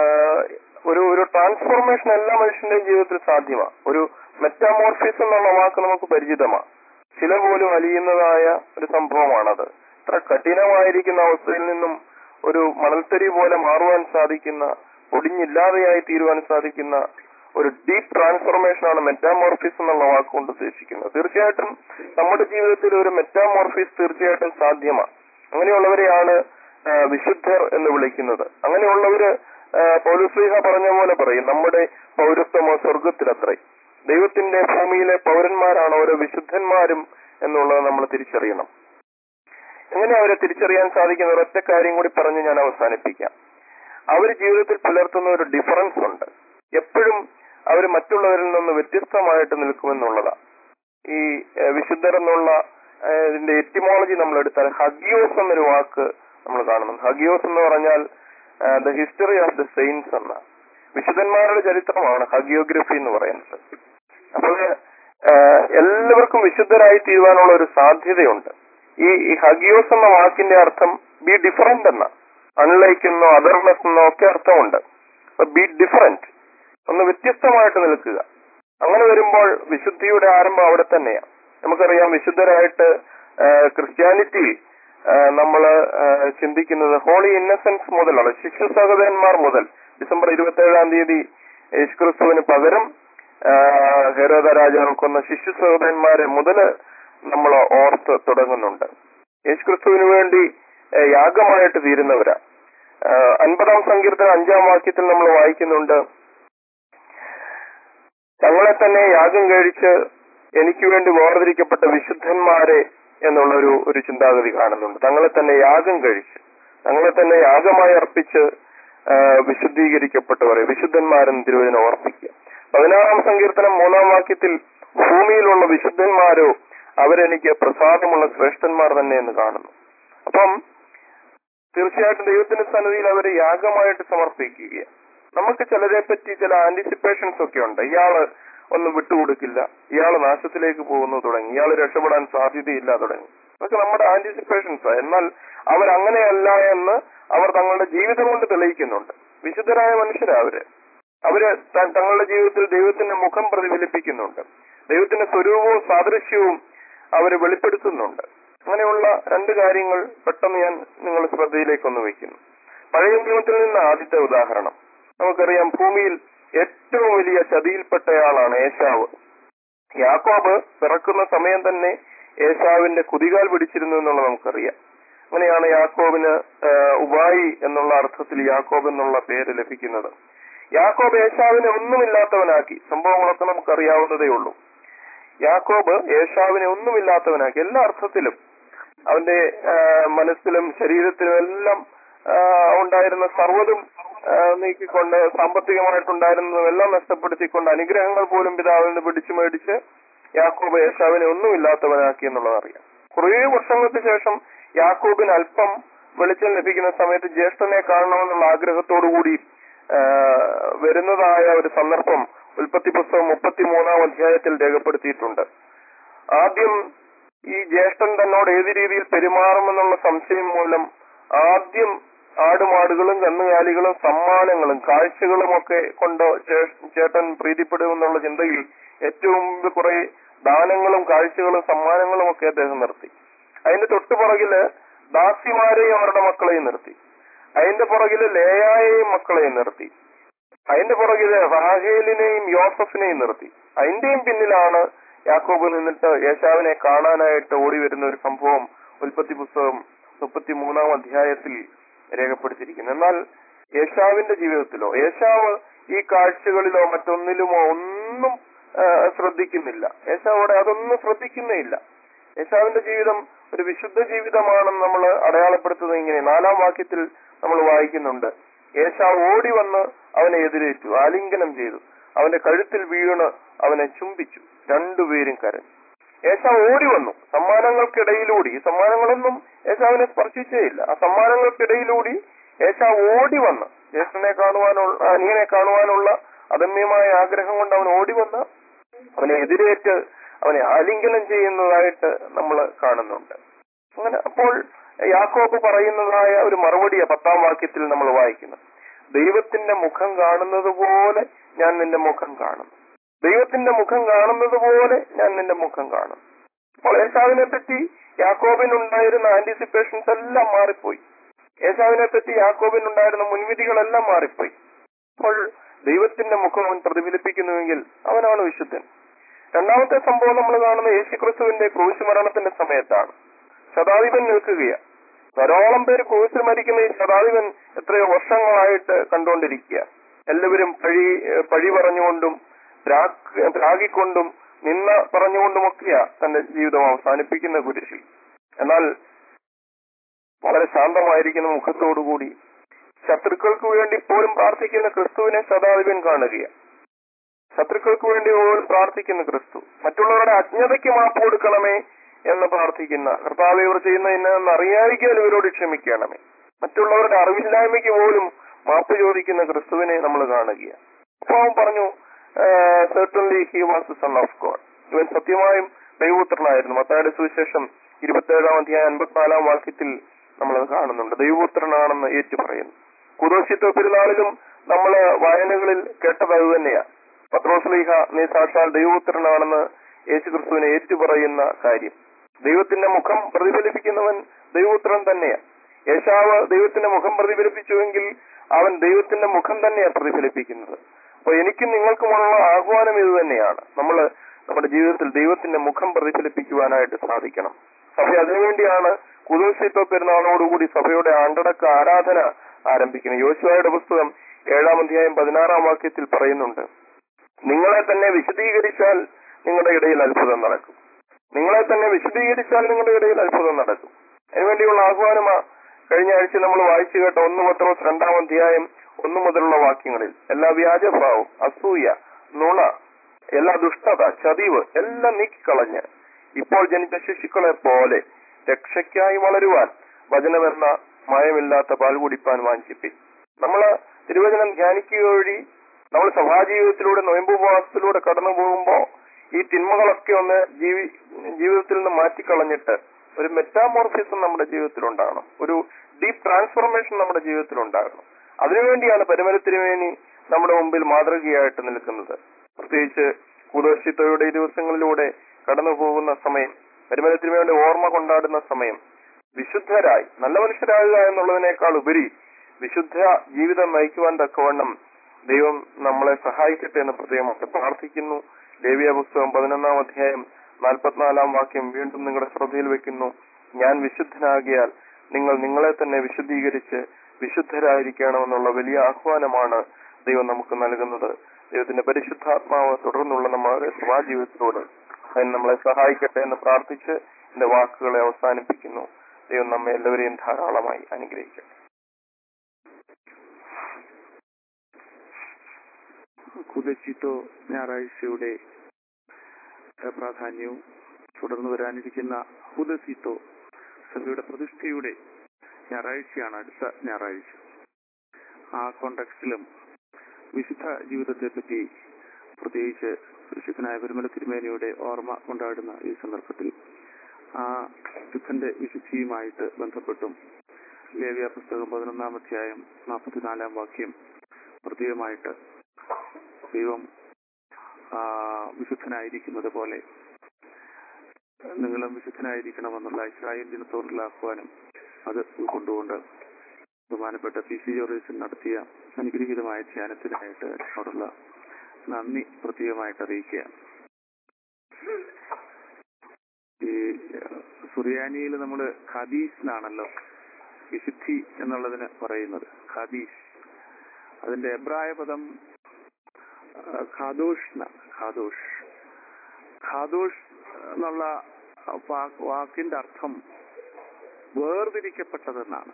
ഒരു ഒരു ട്രാൻസ്ഫോർമേഷൻ എല്ലാ മനുഷ്യന്റെയും ജീവിതത്തിൽ സാധ്യമാണ് ഒരു മെറ്റാമോർഫിസ് എന്നുള്ള വാക്ക് നമുക്ക് പരിചിതമാണ് ചില പോലും അലിയുന്നതായ ഒരു സംഭവമാണത് ഇത്ര കഠിനമായിരിക്കുന്ന അവസ്ഥയിൽ നിന്നും ഒരു മണൽത്തരി പോലെ മാറുവാൻ സാധിക്കുന്ന ഒടിഞ്ഞില്ലാതെയായി തീരുവാൻ സാധിക്കുന്ന ഒരു ഡീപ് ട്രാൻസ്ഫോർമേഷൻ ആണ് മെറ്റാമോർഫിസ് എന്നുള്ള വാക്കുകൊണ്ട് ഉദ്ദേശിക്കുന്നത് തീർച്ചയായിട്ടും നമ്മുടെ ജീവിതത്തിൽ ഒരു മെറ്റാമോർഫിസ് തീർച്ചയായിട്ടും സാധ്യമാണ് അങ്ങനെയുള്ളവരെയാണ് ആ, വിശുദ്ധർ എന്ന് വിളിക്കുന്നത് അങ്ങനെയുള്ളവര് ആ, പൗലുസ്ലീഹ പറഞ്ഞ പോലെ പറയും നമ്മുടെ പൗരത്വമോ സ്വർഗത്തിലത്രേ ദൈവത്തിന്റെ ഭൂമിയിലെ പൗരന്മാരാണ് ഓരോ വിശുദ്ധന്മാരും എന്നുള്ളത് നമ്മൾ തിരിച്ചറിയണം എങ്ങനെ അവരെ തിരിച്ചറിയാൻ സാധിക്കുന്ന ഒരൊറ്റ കാര്യം കൂടി പറഞ്ഞ് ഞാൻ അവസാനിപ്പിക്കാം അവർ ജീവിതത്തിൽ പുലർത്തുന്ന ഒരു ഡിഫറൻസ് ഉണ്ട് എപ്പോഴും അവർ മറ്റുള്ളവരിൽ നിന്ന് വ്യത്യസ്തമായിട്ട് നിൽക്കുമെന്നുള്ളതാ ഈ ഏഹ്, വിശുദ്ധർ എന്നുള്ള ഏഹ്, ഇതിന്റെ എറ്റിമോളജി നമ്മൾ എടുത്താൽ ഹഗിയോസ് എന്നൊരു വാക്ക് നമ്മൾ കാണുന്നുണ്ട് ഹഗിയോസ് എന്ന് പറഞ്ഞാൽ the history of the saints എന്ന വിശുദ്ധന്മാരുടെ ചരിത്രമാണ് ഹഗിയോഗ്രഫി എന്ന് പറയുന്നത് അപ്പോൾ ആഹ് എല്ലാവർക്കും വിശുദ്ധരായി തീരുവാനുള്ള ഒരു സാധ്യതയുണ്ട് ഈ ഈ ഹഗിയോസ് എന്ന വാക്കിന്റെ അർത്ഥം ബി ഡിഫറന്റ് എന്ന അൺലൈക്ക് എന്നോ അതർനെസ് എന്നോ ഒക്കെ അർത്ഥമുണ്ട് ബി ഡിഫറന്റ് ഒന്ന് വ്യത്യസ്തമായിട്ട് നിൽക്കുക അങ്ങനെ വരുമ്പോൾ വിശുദ്ധിയുടെ ആരംഭം അവിടെ തന്നെയാണ് നമുക്കറിയാം വിശുദ്ധരായിട്ട് ക്രിസ്ത്യാനിറ്റി നമ്മൾ ചിന്തിക്കുന്നത് ഹോളി ഇന്നസെൻസ് മുതലാണ് ശിശു സഹോദരന്മാർ മുതൽ ഡിസംബർ ഇരുപത്തി ഏഴാം തീയതി യേശുക്രിസ്തുവിന് പകരം ആ, ഹെരോദ രാജാവ് കൊന്ന ശിശു സഹോദരന്മാരെ മുതൽ നമ്മൾ ഓർത്ത് തുടങ്ങുന്നുണ്ട് യേശുക്രിസ്തുവിന് വേണ്ടി ആ, യാഗമായിട്ട് തീരുന്നവരാ ആ, അൻപതാം സങ്കീർത്തനം അഞ്ചാം വാക്യത്തിൽ നമ്മൾ വായിക്കുന്നുണ്ട് തങ്ങളെ തന്നെ യാഗം കഴിച്ച് എനിക്ക് വേണ്ടി വേർതിരിക്കപ്പെട്ട വിശുദ്ധന്മാരെ എന്നുള്ള ഒരു ഒരു ചിന്താഗതി കാണുന്നുണ്ട് തങ്ങളെ തന്നെ യാഗം കഴിച്ച് തങ്ങളെ തന്നെ യാഗമായി അർപ്പിച്ച് ആ, വിശുദ്ധീകരിക്കപ്പെട്ടവരെ വിശുദ്ധന്മാരെന്ന് തിരുവചനം ഓർപ്പിക്കുക പതിനാറാം സങ്കീർത്തനം മൂന്നാം വാക്യത്തിൽ ഭൂമിയിലുള്ള വിശുദ്ധന്മാരോ അവരെനിക്ക് പ്രസാദമുള്ള ശ്രേഷ്ഠന്മാർ തന്നെ എന്ന് കാണുന്നു അപ്പം തീർച്ചയായിട്ടും ദൈവത്തിന്റെ സന്നിധിയിൽ അവരെ യാഗമായിട്ട് സമർപ്പിക്കുക നമുക്ക് ചിലരെ പറ്റി ചില ആന്റിസിപ്പേഷൻസ് ഒക്കെ ഉണ്ട് ഇയാള് ഒന്നും വിട്ടുകൊടുക്കില്ല ഇയാള് നാശത്തിലേക്ക് പോകുന്നു തുടങ്ങി ഇയാള് രക്ഷപ്പെടാൻ സാധ്യതയില്ല തുടങ്ങി അതൊക്കെ നമ്മുടെ ആന്റിസിപ്പേഷൻസ് എന്നാൽ അവർ അങ്ങനെയല്ല എന്ന് അവർ തങ്ങളുടെ ജീവിതം കൊണ്ട് തെളിയിക്കുന്നുണ്ട് വിശുദ്ധരായ മനുഷ്യരാ അവര് അവര് ത- തങ്ങളുടെ ജീവിതത്തിൽ ദൈവത്തിന്റെ മുഖം പ്രതിഫലിപ്പിക്കുന്നുണ്ട് ദൈവത്തിന്റെ സ്വരൂപവും സാദൃശ്യവും അവര് വെളിപ്പെടുത്തുന്നുണ്ട് അങ്ങനെയുള്ള രണ്ട് കാര്യങ്ങൾ പെട്ടെന്ന് ഞാൻ നിങ്ങളുടെ ശ്രദ്ധയിലേക്കൊന്ന് വയ്ക്കുന്നു പഴയ നിയമത്തിൽ നിന്ന് ആദ്യത്തെ ഉദാഹരണം നമുക്കറിയാം ഭൂമിയിൽ ഏറ്റവും വലിയ ചതിയിൽപ്പെട്ടയാളാണ് ഏശാവ് യാക്കോബ് പിറക്കുന്ന സമയം തന്നെ ഏശാവിന്റെ കുതികാൽ പിടിച്ചിരുന്നു എന്നുള്ളത് നമുക്കറിയാം അങ്ങനെയാണ് യാക്കോബിന് ആ, ഉബായി എന്നുള്ള അർത്ഥത്തിൽ യാക്കോബ് എന്നുള്ള പേര് ലഭിക്കുന്നത് യാക്കോബ് ഏശാവിനെ ഒന്നുമില്ലാത്തവനാക്കി സംഭവങ്ങളൊക്കെ നമുക്കറിയാവുന്നതേ ഉള്ളൂ യാക്കോബ് ഏശാവിനെ ഒന്നുമില്ലാത്തവനാക്കി എല്ലാ അർത്ഥത്തിലും അവന്റെ ആ, മനസ്സിലും ശരീരത്തിലും എല്ലാം ആ, ഉണ്ടായിരുന്ന സർവ്വതും ആ, നീക്കിക്കൊണ്ട് സാമ്പത്തികമായിട്ടുണ്ടായിരുന്നതും എല്ലാം നഷ്ടപ്പെടുത്തിക്കൊണ്ട് അനുഗ്രഹങ്ങൾ പോലും പിതാവിൽ നിന്ന് പിടിച്ചു മേടിച്ച് യാക്കോബ് യേശാവിനെ ഒന്നുമില്ലാത്തവനാക്കി എന്നുള്ളത് അറിയാം കുറേ വർഷങ്ങൾക്ക് ശേഷം യാക്കോബിന് അല്പം വെളിച്ചം ലഭിക്കുന്ന സമയത്ത് ജ്യേഷ്ഠനെ കാണണമെന്നുള്ള ആഗ്രഹത്തോടുകൂടി ആ, വരുന്നതായ ഒരു സന്ദർഭം ഉൽപ്പത്തി പുസ്തകം മുപ്പത്തിമൂന്നാം അധ്യായത്തിൽ രേഖപ്പെടുത്തിയിട്ടുണ്ട് ആദ്യം ഈ ജ്യേഷ്ഠൻ തന്നോട് ഏത് രീതിയിൽ പെരുമാറുമെന്നുള്ള സംശയം മൂലം ആദ്യം ആടുമാടുകളും കന്നുകാലികളും സമ്മാനങ്ങളും കാഴ്ചകളും ഒക്കെ കൊണ്ട് ചേ- ചേട്ടൻ പ്രീതിപ്പെടുമെന്നുള്ള ചിന്തയിൽ ഏറ്റവും മുമ്പ് കുറെ ദാനങ്ങളും കാഴ്ചകളും സമ്മാനങ്ങളും ഒക്കെ അദ്ദേഹം നിർത്തി അതിന്റെ തൊട്ടുപുറകില് ദാസിമാരെയും അവരുടെ മക്കളെയും നിർത്തി അതിന്റെ പുറകില് ലേയായെയും മക്കളെയും നിർത്തി അതിന്റെ പുറകില് റാഹേലിനെയും യോസഫിനെയും നിർത്തി അതിന്റെയും പിന്നിലാണ് യാക്കോബ് നിന്നിട്ട് യേശാവിനെ കാണാനായിട്ട് ഓടി വരുന്ന ഒരു സംഭവം ഉൽപ്പത്തി പുസ്തകം മുപ്പത്തി മൂന്നാം അധ്യായത്തിൽ രേഖപ്പെടുത്തിയിരിക്കുന്നു എന്നാൽ യേശാവിന്റെ ജീവിതത്തിലോ യേശാവ് ഈ കാഴ്ചകളിലോ മറ്റൊന്നിലുമോ ഒന്നും ആ, ശ്രദ്ധിക്കുന്നില്ല യേശാവോടെ അതൊന്നും ശ്രദ്ധിക്കുന്നേയില്ല യേശാവിന്റെ ജീവിതം ഒരു വിശുദ്ധ ജീവിതമാണെന്ന് നമ്മൾ അടയാളപ്പെടുത്തുന്നത് ഇങ്ങനെ നാലാം വാക്യത്തിൽ നമ്മൾ വായിക്കുന്നുണ്ട് യേശാവ് ഓടി വന്ന് അവനെ എതിരേറ്റു ആലിംഗനം ചെയ്തു അവന്റെ കഴുത്തിൽ വീണ് അവനെ ചുംബിച്ചു രണ്ടുപേരും കരഞ്ഞു യേശാവ് ഓടി വന്നു സമ്മാനങ്ങൾക്കിടയിലൂടി ഈ സമ്മാനങ്ങളൊന്നും യേശാവിനെ സ്പർശിച്ചേയില്ല ആ സമ്മാനങ്ങൾക്കിടയിലൂടി യേശാവ് ഓടി വന്ന് ജ്യേഷ്ഠനെ കാണുവാനുള്ള അനിയനെ കാണുവാനുള്ള അദമ്യമായ ആഗ്രഹം കൊണ്ട് അവൻ ഓടി വന്ന് അവനെ എതിരേറ്റ് അവനെ ആലിംഗനം ചെയ്യുന്നതായിട്ട് നമ്മൾ കാണുന്നുണ്ട് അങ്ങനെ അപ്പോൾ യാക്കോബ് പറയുന്നതായ ഒരു മറുപടിയ പത്താം വാക്യത്തിൽ നമ്മൾ വായിക്കുന്നു ദൈവത്തിന്റെ മുഖം കാണുന്നത് പോലെ ഞാൻ നിന്റെ മുഖം കാണുന്നു ദൈവത്തിന്റെ മുഖം കാണുന്നത് പോലെ ഞാൻ നിന്റെ മുഖം കാണും അപ്പോൾ ഏശാവിനെ പറ്റി യാക്കോബിനുണ്ടായിരുന്ന ആന്റിസിപ്പേഷൻസ് എല്ലാം മാറിപ്പോയി ഏശാവിനെ പറ്റി യാക്കോബിനുണ്ടായിരുന്ന മുൻവിധികളെല്ലാം മാറിപ്പോയി അപ്പോൾ ദൈവത്തിന്റെ മുഖം അവൻ പ്രതിഫലിപ്പിക്കുന്നുവെങ്കിൽ അവനാണ് വിശുദ്ധൻ രണ്ടാമത്തെ സംഭവം നമ്മൾ കാണുന്ന യേശുക്രിസ്തുവിന്റെ ക്രൂശ് മരണത്തിന്റെ സമയത്താണ് ശതാധിപൻ നിൽക്കുകയാണ് ധാരാളം പേര് ക്രൂശിൽ മരിക്കുന്ന ഈ ശതാധിപൻ എത്രയോ വർഷങ്ങളായിട്ട് കണ്ടുകൊണ്ടിരിക്കുക എല്ലാവരും പഴി ഏഹ് പഴി പറഞ്ഞുകൊണ്ടും പ്രാഗ്- പ്രാഗിക്കൊണ്ടും നിന്ന പറഞ്ഞുകൊണ്ടുമൊക്കെയാ തന്റെ ജീവിതം അവസാനിപ്പിക്കുന്ന കുരിശിൽ എന്നാൽ വളരെ ശാന്തമായിരിക്കുന്ന മുഖത്തോടുകൂടി ശത്രുക്കൾക്ക് വേണ്ടി പോലും പ്രാർത്ഥിക്കുന്ന ക്രിസ്തുവിനെ ശതാധിപൻ കാണുകയാണ് ശത്രുക്കൾക്ക് വേണ്ടി പോലും പ്രാർത്ഥിക്കുന്ന ക്രിസ്തു മറ്റുള്ളവരുടെ അജ്ഞതയ്ക്ക് മാപ്പ് കൊടുക്കണമേ എന്ന് പ്രാർത്ഥിക്കുന്ന കർത്താവ് ഇവർ ചെയ്യുന്ന ഇന്നെന്ന് അറിയാതിരിക്കാൻ ഇവരോട് ക്ഷമിക്കണമേ മറ്റുള്ളവരുടെ അറിവില്ലായ്മയ്ക്ക് പോലും മാപ്പ് ചോദിക്കുന്ന ക്രിസ്തുവിനെ നമ്മൾ കാണുകയാണ് അപ്പോൾ അവൻ പറഞ്ഞു certainly he was son of God ഇവൻ സത്യമായും ദൈവപുത്രനായിരുന്നു മത്തായുടെ സുവിശേഷം ഇരുപത്തേഴാം അധ്യായം അൻപത്തിനാലാം വാക്യത്തിൽ നമ്മളത് കാണുന്നുണ്ട് ദൈവപുത്രനാണെന്ന് ഏറ്റു പറയുന്നു കുദോശിത്വ പെരുന്നാളിലും നമ്മള് വായനകളിൽ കേട്ടത് അത് തന്നെയാ പത്രോസ്ലീഹ നീ സാക്ഷാൽ ദൈവപുത്രനാണെന്ന് യേശു ക്രിസ്തുവിനെ ഏറ്റുപറയുന്ന കാര്യം ദൈവത്തിന്റെ മുഖം പ്രതിഫലിപ്പിക്കുന്നവൻ ദൈവപുത്രൻ തന്നെയാ യേശാവ് ദൈവത്തിന്റെ മുഖം പ്രതിഫലിപ്പിച്ചുവെങ്കിൽ അവൻ ദൈവത്തിന്റെ മുഖം തന്നെയാണ് പ്രതിഫലിപ്പിക്കുന്നത് അപ്പൊ എനിക്കും നിങ്ങൾക്കുമുള്ള ആഹ്വാനം ഇത് തന്നെയാണ് നമ്മൾ നമ്മുടെ ജീവിതത്തിൽ ദൈവത്തിന്റെ മുഖം പ്രതിഫലിപ്പിക്കുവാനായിട്ട് സാധിക്കണം സഭ അതിനുവേണ്ടിയാണ് കുതുശിത്വ പെരുന്നാളോടുകൂടി സഭയുടെ ആണ്ടടക്ക ആരാധന ആരംഭിക്കുന്നത് യോശുവയുടെ പുസ്തകം ഏഴാം അധ്യായം പതിനാറാം വാക്യത്തിൽ പറയുന്നുണ്ട് നിങ്ങളെ തന്നെ വിശദീകരിച്ചാൽ നിങ്ങളുടെ ഇടയിൽ അത്ഭുതം നടക്കും നിങ്ങളെ തന്നെ വിശദീകരിച്ചാൽ നിങ്ങളുടെ ഇടയിൽ അത്ഭുതം നടക്കും അതിനുവേണ്ടിയുള്ള ആഹ്വാനമാ കഴിഞ്ഞ ആഴ്ച നമ്മൾ വായിച്ചു കേട്ട ഒന്ന് പത്രോസ് രണ്ടാം അധ്യായം ഒന്നു മുതലുള്ള വാക്യങ്ങളിൽ എല്ലാ വ്യാജഭാവം അസൂയ നുണ എല്ലാ ദുഷ്ടത ചതിവ് എല്ലാം നീക്കിക്കളഞ്ഞ് ഇപ്പോൾ ജനിച്ച ശിശുക്കളെ പോലെ രക്ഷയ്ക്കായി വളരുവാൻ വചനമെന്ന മയമില്ലാത്ത പാൽ കുടിപ്പാൻ വാഞ്ചിപ്പി നമ്മള് തിരുവചനം ധ്യാനിക്കുക വഴി നമ്മൾ സഭാജീവിതത്തിലൂടെ നൊയമ്പുപവാസത്തിലൂടെ കടന്നു പോകുമ്പോ ഈ തിന്മകളൊക്കെ ഒന്ന് ജീവി ജീവിതത്തിൽ നിന്ന് മാറ്റിക്കളഞ്ഞിട്ട് ഒരു മെറ്റാമോർഫിസം നമ്മുടെ ജീവിതത്തിൽ ഉണ്ടാകണം ഒരു ഡീപ് ട്രാൻസ്ഫോർമേഷൻ നമ്മുടെ ജീവിതത്തിൽ ഉണ്ടാകണം അതിനുവേണ്ടിയാണ് പരിമലത്തിനുവേണ്ടി നമ്മുടെ മുമ്പിൽ മാതൃകയായിട്ട് നിൽക്കുന്നത് പ്രത്യേകിച്ച് കൂതോഷിത്തയുടെ ഈ ദിവസങ്ങളിലൂടെ കടന്നു പോകുന്ന സമയം പരിമലത്തിന് വേണ്ടി ഓർമ്മ കൊണ്ടാടുന്ന സമയം വിശുദ്ധരായി നല്ല മനുഷ്യരാകുക എന്നുള്ളതിനേക്കാൾ ഉപരി വിശുദ്ധ ജീവിതം നയിക്കുവാൻ തക്കവണ്ണം ദൈവം നമ്മളെ സഹായിക്കട്ടെ എന്ന് പ്രത്യേകമായിട്ട് പ്രാർത്ഥിക്കുന്നു ദേവിയ പുസ്തകം പതിനൊന്നാം അധ്യായം നാൽപ്പത്തിനാലാം വാക്യം വീണ്ടും നിങ്ങളുടെ ശ്രദ്ധയിൽ വെക്കുന്നു ഞാൻ വിശുദ്ധനാകിയാൽ നിങ്ങൾ നിങ്ങളെ തന്നെ വിശുദ്ധീകരിച്ച് വിശുദ്ധരായിരിക്കണമെന്നുള്ള വലിയ ആഹ്വാനമാണ് ദൈവം നമുക്ക് നൽകുന്നത് ദൈവത്തിന്റെ പരിശുദ്ധാത്മാവ് തുടർന്നുള്ള നമ്മുടെ സഭാജീവിതത്തിലൂടെ അതിന് നമ്മളെ സഹായിക്കട്ടെ എന്ന് പ്രാർത്ഥിച്ച് എന്റെ വാക്കുകളെ അവസാനിപ്പിക്കുന്നു ദൈവം നമ്മെ എല്ലാവരെയും ധാരാളമായി അനുഗ്രഹിക്കട്ടെ കുതച്ചിട്ടോ ഞായറാഴ്ചയുടെ ഏഹ്, പ്രാധാന്യവും തുടർന്ന് വരാനിരിക്കുന്ന ഹുദസിത്തോ സഭയുടെ പ്രതിഷ്ഠയുടെ ഞായറാഴ്ചയാണ് അടുത്ത ഞായറാഴ്ച ആ കോണ്ടക്സ്റ്റിലും വിശുദ്ധ ജീവിതത്തെപ്പറ്റി പ്രത്യേകിച്ച് വിശുദ്ധനായ പെരുമല തിരുമേനിയുടെ ഓർമ്മ കൊണ്ടാടുന്ന ഈ സന്ദർഭത്തിൽ ആ വിശുദ്ധന്റെ വിശുദ്ധിയുമായിട്ട് ബന്ധപ്പെട്ടും ലേവ്യ പുസ്തകം പതിനൊന്നാം അധ്യായം നാൽപ്പത്തിനാലാം വാക്യം പ്രത്യേകമായിട്ട് ദൈവം ആ, വിശുദ്ധനായിരിക്കുന്നത് പോലെ നിങ്ങളും വിശുദ്ധനായിരിക്കണമെന്നുള്ള ഇസ്രായേൽ ദിനത്തോടുള്ള ആഹ്വാനം അത് ഉൾക്കൊണ്ടുകൊണ്ട് ബഹുമാനപ്പെട്ട പി സി ജോറീസൻ നടത്തിയ അനുഗ്രഹീതമായ ധ്യാനത്തിനായിട്ട് അതിനോടുള്ള നന്ദി പ്രത്യേകമായിട്ട് അറിയിക്കുക ഈ സുറിയാനിയിൽ നമ്മൾ ഖദീസ് എന്നാണല്ലോ വിശുദ്ധി എന്നുള്ളതിന് പറയുന്നത് ഖദീസ് അതിന്റെ എബ്രായ പദം ആ, ഖാദോഷ് എന്നാണ് ഖാദോഷ് ഖാദോഷ് എന്നുള്ള വാ- വാക്കിന്റെ അർത്ഥം വേർതിരിക്കപ്പെട്ടതെന്നാണ്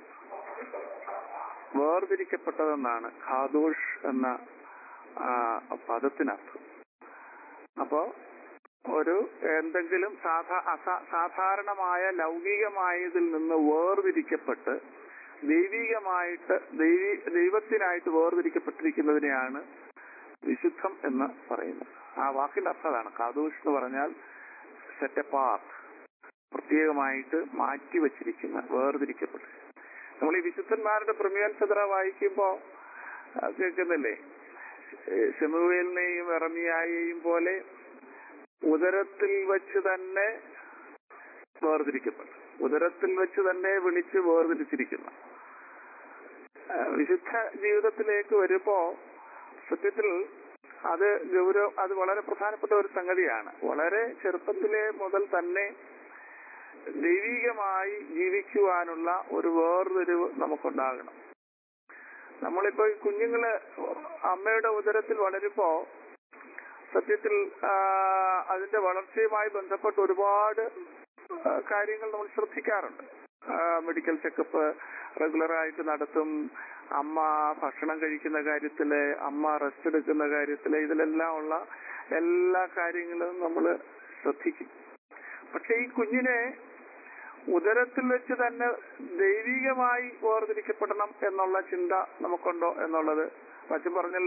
വേർതിരിക്കപ്പെട്ടതെന്നാണ് ഖാദോഷ് എന്ന ആ, പദത്തിനർത്ഥം അപ്പോ ഒരു എന്തെങ്കിലും സാധാ അസാ സാധാരണമായ ലൗകികമായതിൽ നിന്ന് വേർതിരിക്കപ്പെട്ട് ദൈവികമായിട്ട് ദൈവി ദൈവത്തിനായിട്ട് വേർതിരിക്കപ്പെട്ടിരിക്കുന്നതിനെയാണ് വിശുദ്ധം എന്ന് പറയുന്നത് ആ വാക്കിന്റെ അർത്ഥം അതാണ് കാതൂഷ് എന്ന് പറഞ്ഞാൽ സെറ്റ് പാർട്ട് പ്രത്യേകമായിട്ട് മാറ്റി വച്ചിരിക്കുന്ന വേർതിരിക്കപ്പെട്ടു നമ്മൾ ഈ വിശുദ്ധന്മാരുടെ പ്രമേയൻ ചന്ദ്ര വായിക്കുമ്പോ ആ, കേൾക്കുന്നില്ലേ ഏ, ശമുവേലിനെയും എറമിയായെയും പോലെ ഉദരത്തിൽ വെച്ച് തന്നെ വേർതിരിക്കപ്പെട്ടു ഉദരത്തിൽ വെച്ച് തന്നെ വിളിച്ച് വേർതിരിച്ചിരിക്കുന്നു ആ, വിശുദ്ധ ജീവിതത്തിലേക്ക് വരുമ്പോ സത്യത്തിൽ അത് ഗൗരവം അത് വളരെ പ്രധാനപ്പെട്ട ഒരു സംഗതിയാണ് വളരെ ചെറുപ്പത്തിലെ മുതൽ തന്നെ ദൈവികമായി ജീവിക്കുവാനുള്ള ഒരു വേർതിരിവ് നമുക്കുണ്ടാകണം നമ്മളിപ്പോ ഈ കുഞ്ഞുങ്ങള് അമ്മയുടെ ഉദരത്തിൽ വളരുമ്പോ സത്യത്തിൽ ആ, അതിന്റെ വളർച്ചയുമായി ബന്ധപ്പെട്ട് ഒരുപാട് ആ, കാര്യങ്ങൾ നമ്മൾ ശ്രദ്ധിക്കാറുണ്ട് ആ, മെഡിക്കൽ ചെക്കപ്പ് റെഗുലറായിട്ട് നടത്തും അമ്മ ഭക്ഷണം കഴിക്കുന്ന കാര്യത്തില് അമ്മ റെസ്റ്റ് എടുക്കുന്ന കാര്യത്തില് ഇതിലെല്ലാം ഉള്ള എല്ലാ കാര്യങ്ങളും നമ്മൾ ശ്രദ്ധിക്കും പക്ഷെ ഈ കുഞ്ഞിനെ ഉദരത്തിൽ വെച്ച് തന്നെ ദൈവികമായി വേർതിരിക്കപ്പെടണം എന്നുള്ള ചിന്ത നമുക്കുണ്ടോ എന്നുള്ളത് അച്ഛൻ പറഞ്ഞല്ലോ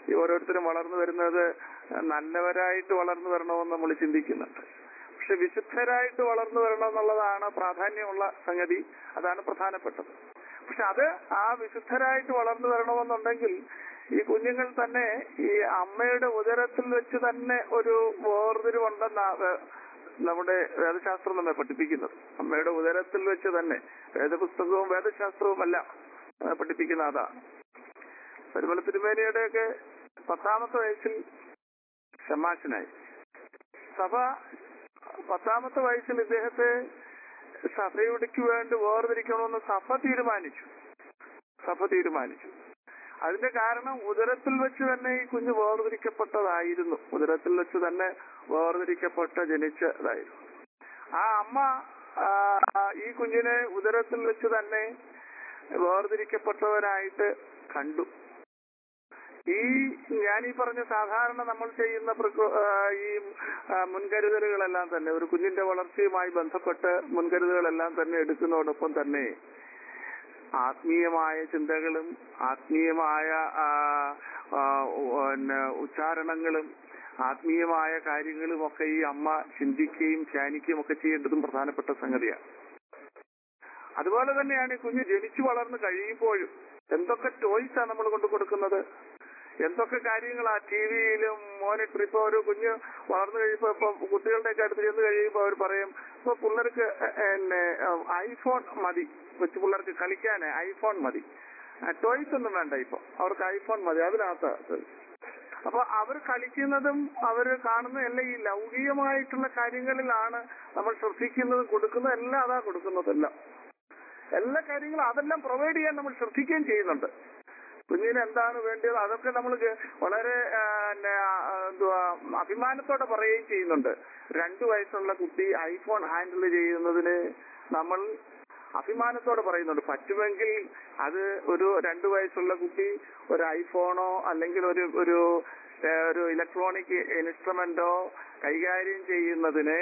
ഈ ഓരോരുത്തരും വളർന്നു വരുന്നത് നല്ലവരായിട്ട് വളർന്നു വരണമെന്ന് നമ്മൾ ചിന്തിക്കുന്നുണ്ട് പക്ഷെ വിശുദ്ധരായിട്ട് വളർന്നു വരണം എന്നുള്ളതാണ് പ്രാധാന്യമുള്ള സംഗതി അതാണ് പ്രധാനപ്പെട്ടത് പക്ഷെ അത് ആ വിശുദ്ധരായിട്ട് വളർന്നു വരണമെന്നുണ്ടെങ്കിൽ ഈ കുഞ്ഞുങ്ങൾ തന്നെ ഈ അമ്മയുടെ ഉദരത്തിൽ വെച്ച് തന്നെ ഒരു വേർതിരിവുണ്ടെന്നാണ് നമ്മുടെ വേദശാസ്ത്രം നമ്മെ പഠിപ്പിക്കുന്നത് അമ്മയുടെ ഉദരത്തിൽ വെച്ച് തന്നെ വേദപുസ്തകവും വേദശാസ്ത്രവുമല്ല ആ, പഠിപ്പിക്കുന്ന അതാണ് പരിമല തിരുമേനിയുടെയൊക്കെ പത്താമത്തെ വയസ്സിൽ ഷമാശനായി സഭ പത്താമത്തെ വയസ്സിൽ ഇദ്ദേഹത്തെ സഭയുടെക്ക് വേണ്ടി വേർതിരിക്കണമെന്ന് സഭ തീരുമാനിച്ചു സഭ തീരുമാനിച്ചു അതിന്റെ കാരണം ഉദരത്തിൽ വെച്ച് തന്നെ ഈ കുഞ്ഞ് വേർതിരിക്കപ്പെട്ടതായിരുന്നു ഉദരത്തിൽ വെച്ച് തന്നെ വേർതിരിക്കപ്പെട്ട ജനിച്ചതായിരുന്നു ആ അമ്മ ആ, ഈ കുഞ്ഞിനെ ഉദരത്തിൽ വെച്ച് തന്നെ വേർതിരിക്കപ്പെട്ടവരായിട്ട് കണ്ടു ഈ ഞാൻ ഈ പറഞ്ഞ സാധാരണ നമ്മൾ ചെയ്യുന്ന പ്രകൃ- ആ, ഈ ആ, മുൻകരുതലുകളെല്ലാം തന്നെ ഒരു കുഞ്ഞിന്റെ വളർച്ചയുമായി ബന്ധപ്പെട്ട് മുൻകരുതലുകളെല്ലാം തന്നെ എടുക്കുന്നതോടൊപ്പം തന്നെ ആത്മീയമായ ചിന്തകളും ആത്മീയമായ ആ, ആ, പിന്നെ ഉച്ചാരണങ്ങളും ആത്മീയമായ കാര്യങ്ങളും ഒക്കെ ഈ അമ്മ ചിന്തിക്കുകയും ധ്യാനിക്കുകയും ഒക്കെ ചെയ്യേണ്ടതും പ്രധാനപ്പെട്ട സംഗതിയാണ് അതുപോലെ തന്നെയാണ് ഈ കുഞ്ഞ് ജനിച്ചു വളർന്ന് കഴിയുമ്പോഴും എന്തൊക്കെ ടോയ്സാണ് നമ്മൾ കൊണ്ട് കൊടുക്കുന്നത് എന്തൊക്കെ കാര്യങ്ങളാ ടി വിയിലും മോണിറ്റർ ഇപ്പൊ ഒരു കുഞ്ഞ് വളർന്നു കഴിയുമ്പോ ഇപ്പൊ കുട്ടികളുടെ ഒക്കെ അടുത്ത് ചെന്ന് കഴിയുമ്പോ അവർ പറയും ഇപ്പൊ പിള്ളേർക്ക് പിന്നെ ഐഫോൺ മതി കൊച്ചു പിള്ളേർക്ക് കളിക്കാൻ ഐഫോൺ മതി ടോയ്സ് ഒന്നും വേണ്ട ഇപ്പൊ അവർക്ക് ഐഫോൺ മതി അതിനകത്ത് toys. അപ്പൊ അവർ കളിക്കുന്നതും അവർ കാണുന്ന എല്ലാം ഈ ലൗകികമായിട്ടുള്ള കാര്യങ്ങളിലാണ് നമ്മൾ ശ്രദ്ധിക്കുന്നതും കൊടുക്കുന്നതും എല്ലാം അതാ കൊടുക്കുന്നതെല്ലാം എല്ലാ കാര്യങ്ങളും അതെല്ലാം പ്രൊവൈഡ് ചെയ്യാൻ നമ്മൾ ശ്രദ്ധിക്കുകയും ചെയ്യുന്നുണ്ട് കുഞ്ഞിന് എന്താണ് വേണ്ടത് അതൊക്കെ നമ്മൾ വളരെ ആ, പിന്നെ, ആ, എന്തുവാ അഭിമാനത്തോടെ പറയുകയും ചെയ്യുന്നുണ്ട് രണ്ടു വയസ്സുള്ള കുട്ടി ഐഫോൺ ഹാൻഡിൽ ചെയ്യുന്നതിന് നമ്മൾ അഭിമാനത്തോടെ പറയുന്നുണ്ട് പറ്റുമെങ്കിൽ അത് ഒരു രണ്ടു വയസ്സുള്ള കുട്ടി ഒരു ഐഫോണോ അല്ലെങ്കിൽ ഒരു ഒരു ഏ, ഒരു ഇലക്ട്രോണിക് ഇൻസ്ട്രുമെന്റോ കൈകാര്യം ചെയ്യുന്നതിന്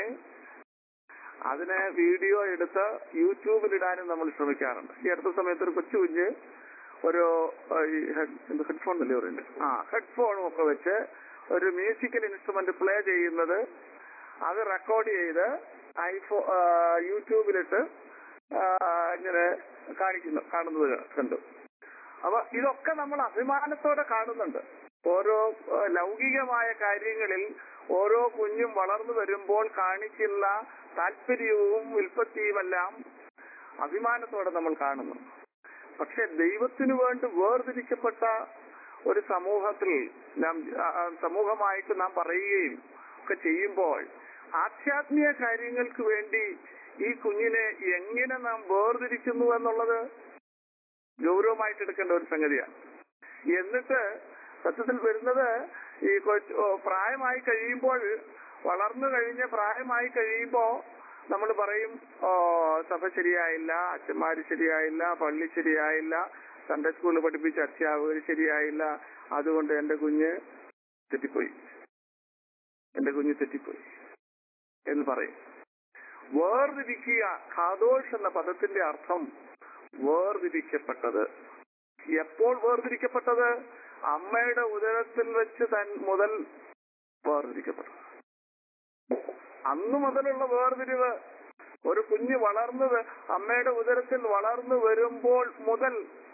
അതിനെ വീഡിയോ എടുത്ത് യൂട്യൂബിലിടാനും നമ്മൾ ശ്രമിക്കാറുണ്ട് ഈ അടുത്ത സമയത്ത് ഒരു കൊച്ചു കുഞ്ഞ് ഒരു ആ, ഈ ഹെഡ് ഹെഡ്ഫോൺ അല്ലേ പറയുന്നത് ആ ഹെഡ്ഫോണും ഒക്കെ വെച്ച് ഒരു മ്യൂസിക്കൽ ഇൻസ്ട്രുമെന്റ് പ്ലേ ചെയ്യുന്നത് അത് റെക്കോർഡ് ചെയ്ത് ഐഫോ ആ, യൂട്യൂബിലിട്ട് ആ, ഇങ്ങനെ കാണിക്കുന്നു കാണുന്നത് കണ്ടു അപ്പൊ ഇതൊക്കെ നമ്മൾ അഭിമാനത്തോടെ കാണുന്നുണ്ട് ഓരോ ആ, ലൗകികമായ കാര്യങ്ങളിൽ ഓരോ കുഞ്ഞും വളർന്നു വരുമ്പോൾ കാണിക്കുന്ന താല്പര്യവും ഉൽപ്പത്തിയുമെല്ലാം അഭിമാനത്തോടെ നമ്മൾ കാണുന്നു പക്ഷെ ദൈവത്തിനു വേണ്ടി വേർതിരിക്കപ്പെട്ട ഒരു സമൂഹത്തിൽ നാം ആ, ആ, സമൂഹമായിട്ട് നാം പറയുകയും ഒക്കെ ചെയ്യുമ്പോൾ ആധ്യാത്മിക കാര്യങ്ങൾക്ക് വേണ്ടി ഈ കുഞ്ഞിനെ എങ്ങനെ നാം വേർതിരിക്കുന്നു എന്നുള്ളത് ഗൗരവമായിട്ട് എടുക്കേണ്ട ഒരു സംഗതിയാണ് എന്നിട്ട് സത്യത്തിൽ വരുന്നത് ഈ കൊച്ച് ഓ, പ്രായമായി കഴിയുമ്പോൾ വളർന്നു കഴിഞ്ഞ് പ്രായമായി കഴിയുമ്പോ നമ്മൾ പറയും ഓ സഭ ശരിയായില്ല അച്ഛന്മാര് ശരിയായില്ല പള്ളി ശരിയായില്ല സൺഡേ സ്കൂളിൽ പഠിപ്പിച്ച അധ്യാപകർ ശരിയായില്ല അതുകൊണ്ട് എന്റെ കുഞ്ഞ് തെറ്റിപ്പോയി എന്റെ കുഞ്ഞ് തെറ്റിപ്പോയി എന്ന് പറയും വേർതിരിക്കുക ഖാദോഷ് എന്ന പദത്തിന്റെ അർത്ഥം വേർതിരിക്കപ്പെട്ടത് എപ്പോൾ വേർതിരിക്കപ്പെട്ടത് അമ്മയുടെ ഉദരത്തിൽ വെച്ച് തൻ മുതൽ വേർതിരിക്കപ്പെട്ടു അന്നു മുതലുള്ള വേർതിരിവ് ഒരു കുഞ്ഞ് വളർന്നു വ- അമ്മയുടെ ഉദരത്തിൽ വളർന്നു വരുമ്പോൾ മുതൽ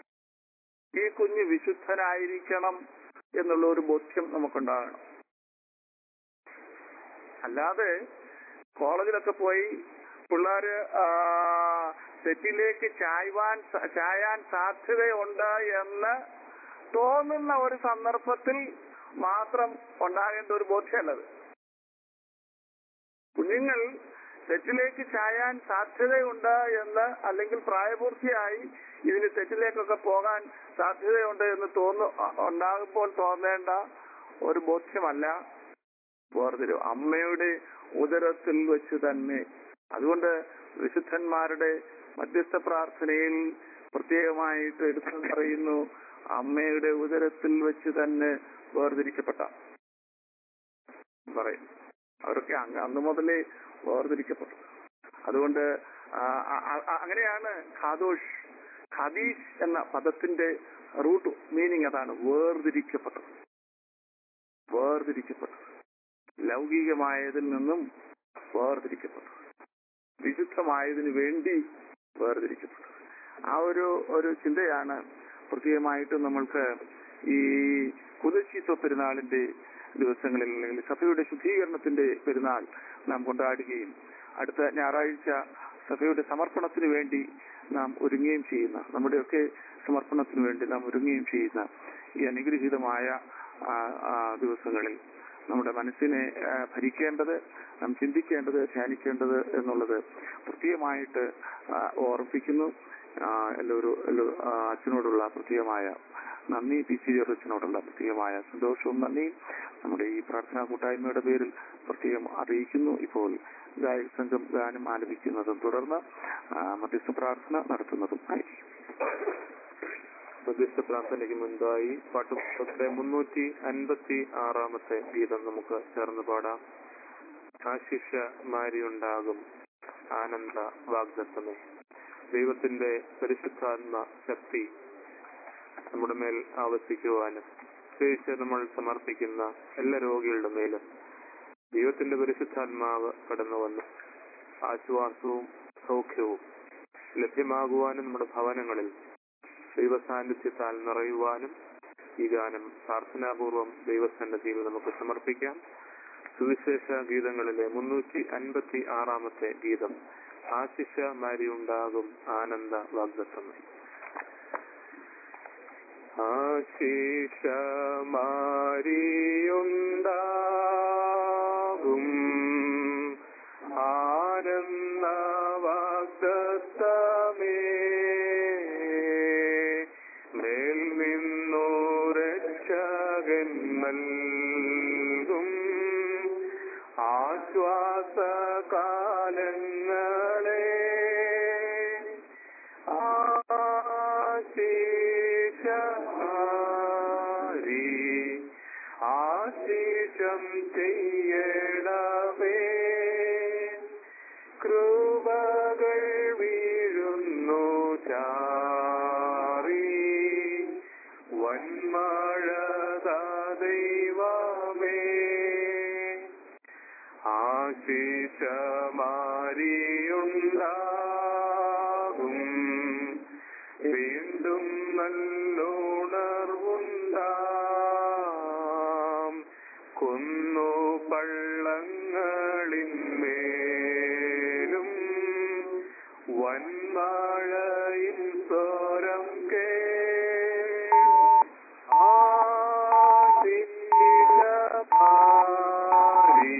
ഈ കുഞ്ഞ് വിശുദ്ധനായിരിക്കണം എന്നുള്ള ഒരു ബോധ്യം നമുക്കുണ്ടാകണം അല്ലാതെ കോളേജിലൊക്കെ പോയി പിള്ളേര് ആ, തെറ്റിലേക്ക് ചായ്വാൻ സ- ചായാൻ സാധ്യതയുണ്ട് എന്ന് തോന്നുന്ന ഒരു സന്ദർഭത്തിൽ മാത്രം ഉണ്ടാകേണ്ട ഒരു ബോധ്യമല്ലത് കുഞ്ഞുങ്ങൾ തെറ്റിലേക്ക് ചായാൻ സാധ്യതയുണ്ട് എന്ന് അല്ലെങ്കിൽ പ്രായപൂർത്തിയായി ഇതിന് തെറ്റിലേക്കൊക്കെ പോകാൻ സാധ്യതയുണ്ട് എന്ന് തോന്നു ഉണ്ടാകുമ്പോൾ തോന്നേണ്ട ഒരു ബോധ്യമല്ല വേർതിരിവ് അമ്മയുടെ ഉദരത്തിൽ വെച്ച് തന്നെ അതുകൊണ്ട് വിശുദ്ധന്മാരുടെ മധ്യസ്ഥ പ്രാർത്ഥനയിൽ പ്രത്യേകമായിട്ട് എടുത്തു പറയുന്നു അമ്മയുടെ ഉദരത്തിൽ വെച്ച് തന്നെ വേർതിരിക്കപ്പെട്ട പറയും അവരൊക്കെ അങ്ങ് അന്ന് മുതലേ വേർതിരിക്കപ്പെട്ടു അതുകൊണ്ട് ആ, ആ, ആ, അങ്ങനെയാണ് ഖാദോഷ് ഖദീഷ് എന്ന പദത്തിന്റെ റൂട്ട് മീനിങ് അതാണ് വേർതിരിക്കപ്പെട്ടത് വേർതിരിക്കപ്പെട്ടത് ലൗകികമായതിൽ നിന്നും വേർതിരിക്കപ്പെട്ടത് വിശുദ്ധമായതിനു വേണ്ടി വേർതിരിക്കപ്പെട്ടത് ആ ഒരു ഒരു ചിന്തയാണ് പ്രത്യേകമായിട്ടും നമ്മൾക്ക് ഈ കുതശീത്വ പെരുന്നാളിന്റെ ദിവസങ്ങളിൽ അല്ലെങ്കിൽ സഭയുടെ ശുദ്ധീകരണത്തിന്റെ പെരുന്നാൾ നാം കൊണ്ടാടുകയും അടുത്ത ഞായറാഴ്ച സഭയുടെ സമർപ്പണത്തിന് വേണ്ടി നാം ഒരുങ്ങുകയും ചെയ്യുന്ന നമ്മുടെയൊക്കെ സമർപ്പണത്തിന് വേണ്ടി നാം ഒരുങ്ങുകയും ചെയ്യുന്ന ഈ അനുഗ്രഹീതമായ ആ, ആ ദിവസങ്ങളിൽ നമ്മുടെ മനസ്സിനെ ആ, ഭരിക്കേണ്ടത് നാം ചിന്തിക്കേണ്ടത് ധ്യാനിക്കേണ്ടത് എന്നുള്ളത് പ്രത്യേകമായിട്ട് ആ, ഓർമ്മിപ്പിക്കുന്നു ആ, എല്ലാവരും എല്ലാ- ആ, അച്ഛനോടുള്ള പ്രത്യേകമായ നന്ദി പി സി അച്ഛനോടുള്ള പ്രത്യേകമായ സന്തോഷവും നന്ദിയും നമ്മുടെ ഈ പ്രാർത്ഥനാ കൂട്ടായ്മയുടെ പേരിൽ പ്രത്യേകം അറിയിക്കുന്നു ഇപ്പോൾ ഗായക സംഘം ഗാനം ആലപിക്കുന്നതും തുടർന്ന് ആ, മധ്യസ്ഥ പ്രാർത്ഥന നടത്തുന്നതും ആയിരിക്കും മധ്യസ്ഥ പ്രാർത്ഥനയ്ക്ക് മുൻപായി പാട്ടുപുസ്തകത്തിലെ മുന്നൂറ്റി അൻപത്തി ആറാമത്തെ ഗീതം നമുക്ക് ചേർന്ന് പാടാം ആശിഷ മാരിയുണ്ടാകും ആനന്ദ വാഗ്ദത്തമേ ദൈവത്തിന്റെ പരിശുദ്ധാത്മ ശക്തി നമ്മുടെ മേൽ ആവസിക്കുവാനും പ്രത്യേകിച്ച് നമ്മൾ സമർപ്പിക്കുന്ന എല്ലാ രോഗികളുടെ മേലും ദൈവത്തിന്റെ പരിശുദ്ധാത്മാവ് കടന്നു വന്ന് ആശ്വാസവും സൗഖ്യവും ലഭ്യമാകുവാനും നമ്മുടെ ഭവനങ്ങളിൽ ദൈവസാന്നിധ്യത്താൽ നിറയുവാനും ഈ ഗാനം പ്രാർത്ഥനാപൂർവം ദൈവസന്നിധിയിൽ നമുക്ക് സമർപ്പിക്കാം സുവിശേഷ ഗീതങ്ങളിലെ മുന്നൂറ്റി അൻപത്തി ആറാമത്തെ ഗീതം ആശിഷ മാരിയുണ്ടാകും ആനന്ദ വാഗ്ദത്തമേ ആശിഷ മാരിയുണ്ടാകും ആനന്ദ വാഗ്ദത്തമേ മേൽ നിന്നു രക്ഷകൻ നൽകും ആശ്വാസകാലങ്ങളെ ആശീഷമാരി ആശീഷം ചെയ്യണമേ കൃപകൾ വീഴുന്നു ചാറി വന്മഴ ദൈവമേ ആശിഷമാരിയുണ്ടാകും വീണ്ടും നല്ലുണർവുണ്ടാം കുന്നു പള്ളങ്ങളിന്മേലും വന്മഴയിൻ സ്വരം കേ ആശിഷമാരി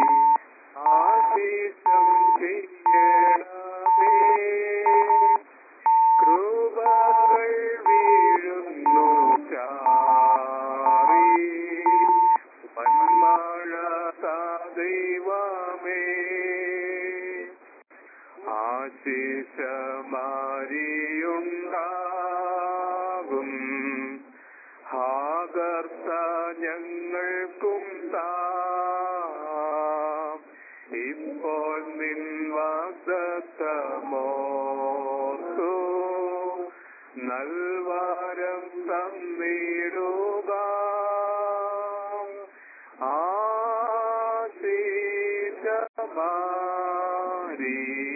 ആശിഷം ചെയ്യണമേ കൃപകൾ വീഴുന്നു ചാറി വന്മഴ ദൈവമേ ആശിഷമാരിയുണ്ടാകും ഹാകർത്ത ഞങ്ങൾക്കും താം ഇപ്പോൾ നിൻ വാഗ്ദത്തമോർത്തു നൽവാരം തന്നിടുക ആശീഷമാരി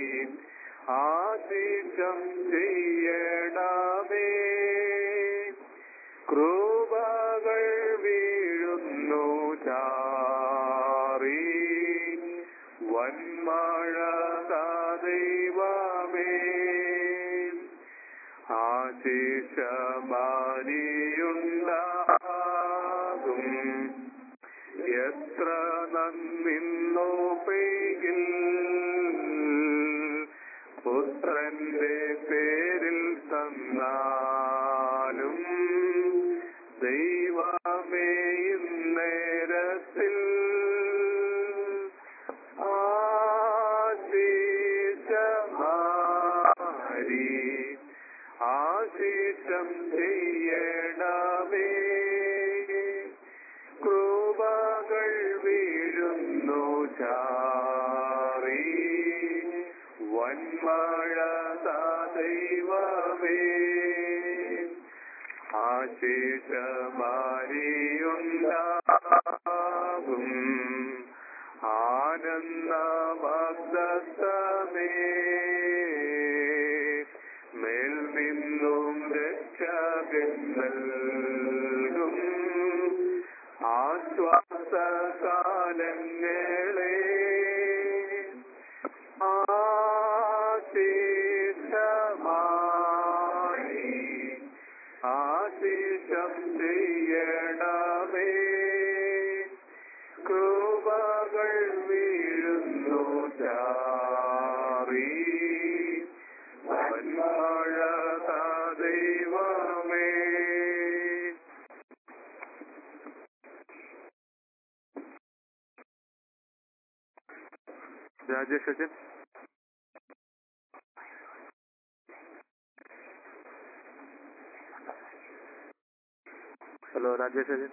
ആശീഷം ചെയ്യണമേ കൃപകൾ വീഴുന്നു ചാറി വന്മഴ ദൈവമേ ആശിഷമാരിയുണ്ടാകും എത്ര നന്നിന്നോ പെയ്യിൽ പുത്രന്റെ പേരിൽ തന്നാലും ദൈവമേ ഇന്നേരത്തിൽ ആശീഷമാരി ആശീഷം ചെയ്യണമേ കൃപകൾ വീഴുന്നു ചാറി വന്മഴ ദൈവമേ ആശിഷമാരിയുണ്ടാകും ആനന്ദമഗ്ദത്തമേ മേൽ നിന്നും രക്ഷകൻ നൽകും ആശ്വാസകാലങ്ങളെ ആശിഷമായി ആശിഷം ചെയ്യണമേ കൃപകൾ വീഴുന്നു ചാറി വന്മഴ ദൈവമേ രാജേഷ് അച്ഛൻ ഹലോ രാജേഷ് അച്ഛൻ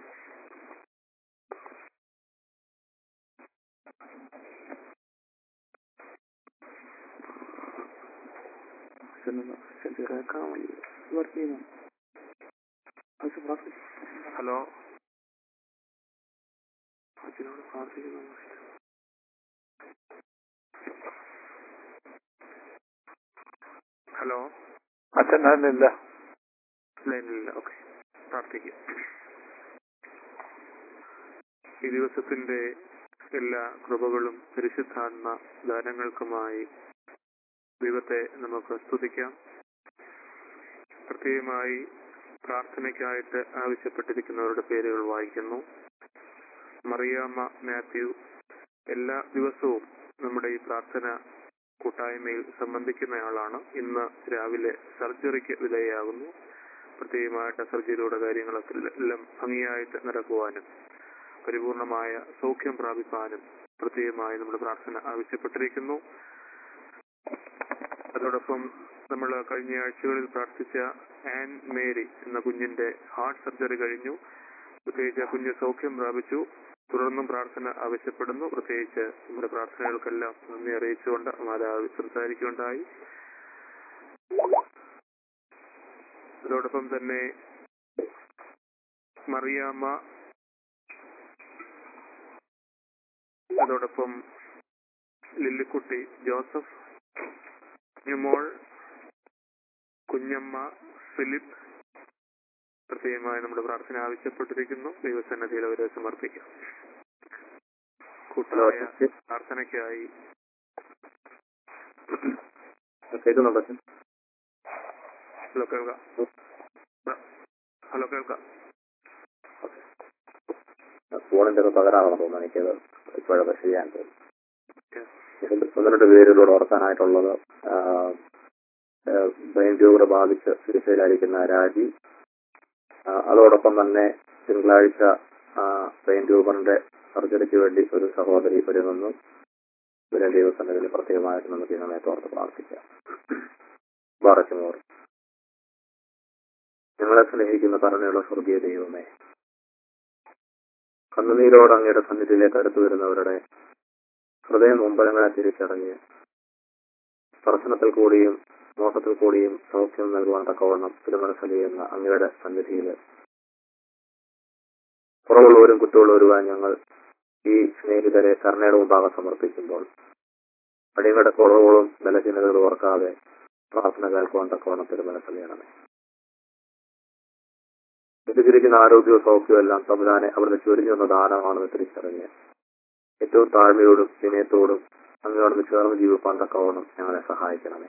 ഹലോ അച്ഛനോട് പ്രാർത്ഥിക്കുന്നു ഹലോ അച്ഛൻ അതിനില്ല ലൈനിലില്ല ഓക്കെ പ്രാർത്ഥിക്കാം ഈ ദിവസത്തിന്റെ എല്ലാ കൃപകളും പരിശുദ്ധാത്മ ദാനങ്ങൾക്കുമായി ദൈവത്തെ നമുക്ക് സ്തുതിക്കാം പ്രത്യേകമായി പ്രാർത്ഥനയ്ക്കായിട്ട് ആവശ്യപ്പെട്ടിരിക്കുന്നവരുടെ പേരുകൾ വായിക്കുന്നു മറിയാമ്മ മാത്യു എല്ലാ ദിവസവും നമ്മുടെ ഈ പ്രാർത്ഥന കൂട്ടായ്മയിൽ സംബന്ധിക്കുന്നയാളാണ് ഇന്ന് രാവിലെ സർജറിക്ക് വിധേയയാകുന്നു പ്രത്യേകമായിട്ട് സർജറിയുടെ കാര്യങ്ങളൊക്കെ എല്ലാം ഭംഗിയായിട്ട് നടക്കുവാനും പരിപൂർണമായ സൗഖ്യം പ്രാപിപ്പാനും പ്രത്യേകമായി നമ്മുടെ പ്രാർത്ഥന ആവശ്യപ്പെട്ടിരിക്കുന്നു അതോടൊപ്പം നമ്മൾ കഴിഞ്ഞ ആഴ്ചകളിൽ പ്രാർത്ഥിച്ച ആൻ മേരി എന്ന കുഞ്ഞിന്റെ ഹാർട്ട് സർജറി കഴിഞ്ഞു പ്രത്യേകിച്ച് ആ കുഞ്ഞ് സൗഖ്യം പ്രാപിച്ചു തുടർന്നും പ്രാർത്ഥന ആവശ്യപ്പെടുന്നു പ്രത്യേകിച്ച് നമ്മുടെ പ്രാർത്ഥനകൾക്കെല്ലാം നന്ദി അറിയിച്ചുകൊണ്ട് മാതാവ് സംസാരിക്കുകയുണ്ടായി അതോടൊപ്പം തന്നെ മറിയാമ്മ അതോടൊപ്പം ലില്ലിക്കുട്ടി ജോസഫ് ന്യൂമോൾ കുഞ്ഞമ്മ ഫിലിപ്പ് പ്രത്യേകമായി നമ്മുടെ പ്രാർത്ഥന ആവശ്യപ്പെട്ടിരിക്കുന്നു ദൈവസന്നദ്ധിയിൽ അവരെ സമർപ്പിക്കാം കൂട്ടായ പ്രാർത്ഥനയ്ക്കായി കേൾക്കുന്നുണ്ടോ അച്ഛൻ ഹലോ കേൾക്കാം ഹലോ കേൾക്കാം ഫോണിന്റെ ഒക്കെ തകരാറാണ് തോന്നുന്നു എനിക്കത് ഇപ്പോഴൊക്കെ ചെയ്യാൻ തോന്നുന്നു ഒന്ന് രണ്ട് പേരിലൂടെ ഓർക്കാനായിട്ടുള്ളത് ബ്രെയിൻ ട്യൂബർ ബാധിച്ച് ചികിത്സയിലായിരിക്കുന്ന രാജി ആ, അതോടൊപ്പം തന്നെ തിങ്കളാഴ്ച ബ്രെയിൻ ട്യൂബറിന്റെ സർജറിക്ക് വേണ്ടി ഒരു സഹോദരി ഒരുങ്ങുന്നു ഇവരെ ദൈവസന്നിധിയിൽ പ്രത്യേകമായിട്ട് നമുക്ക് ഈ സമയത്ത് ഓർത്ത് പ്രാർത്ഥിക്കാം ബാറച്ചുമോർ ഞങ്ങളെ സ്നേഹിക്കുന്ന കരുണയുള്ള സ്വർഗീയ ദൈവമേ കണ്ണുനീരോട് അങ്ങയുടെ സന്നിധിയിലേക്ക് അടുത്തു വരുന്നവരുടെ ഹൃദയ നൊമ്പലങ്ങളെ തിരിച്ചറിഞ്ഞ് സ്പർശനത്തിൽ കൂടിയും നോട്ടത്തിൽ കൂടിയും സൗഖ്യം നൽകുവാൻ തക്കവണ്ണം തിരുമനസ്സലിയുന്ന അങ്ങയുടെ സന്നിധിയിൽ കുറവുള്ളവരും കുറ്റമുള്ളവരുമായി ഞങ്ങൾ ഈ സ്നേഹിതരെ കരുണയുടെ മുമ്പാകെ സമർപ്പിക്കുമ്പോൾ അടിയങ്ങളുടെ കുറവുകളും ബലഹീനതകളും ഓർക്കാതെ പ്രാർത്ഥന കേൾക്കുവാൻ തക്കവണ്ണം തിരുമനസ്സലിയണമേ എത്തിച്ചിരിക്കുന്ന ആരോഗ്യവും സൗഖ്യവും എല്ലാം തമ്പുരാനെ അവരുടെ ചൊരിഞ്ഞു വന്ന ദാനമാണെന്ന് തിരിച്ചറിഞ്ഞ് ഏറ്റവും താഴ്മയോടും വിനയത്തോടും അങ്ങയോടൊന്ന് ചേർന്ന് ജീവിപ്പാൻ തക്കവണ്ണം ഞങ്ങളെ സഹായിക്കണമേ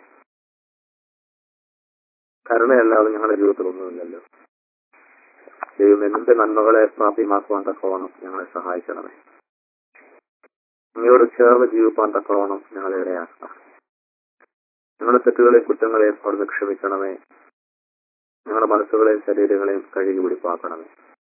കരുണയല്ലാതെ ഞങ്ങളുടെ ജീവിതത്തിൽ ഒന്നുമില്ലല്ലോ ദൈവം എന്തിന്റെ നന്മകളെ പ്രാപ്യമാക്കുവാൻ തക്കവണ്ണം ഞങ്ങളെ സഹായിക്കണമേ അങ്ങയോട് ചേർന്ന് ജീവിപ്പാൻ തക്കവണ്ണം ഞങ്ങളെ ഇടയാക്കണം ഞങ്ങളുടെ തെറ്റുകളെയും കുറ്റങ്ങളെയും അവിടുന്ന് ക്ഷമിക്കണമേ ഞങ്ങളുടെ മനസ്സുകളെയും ശരീരങ്ങളെയും കഴുകി പിടിപ്പാക്കണമേ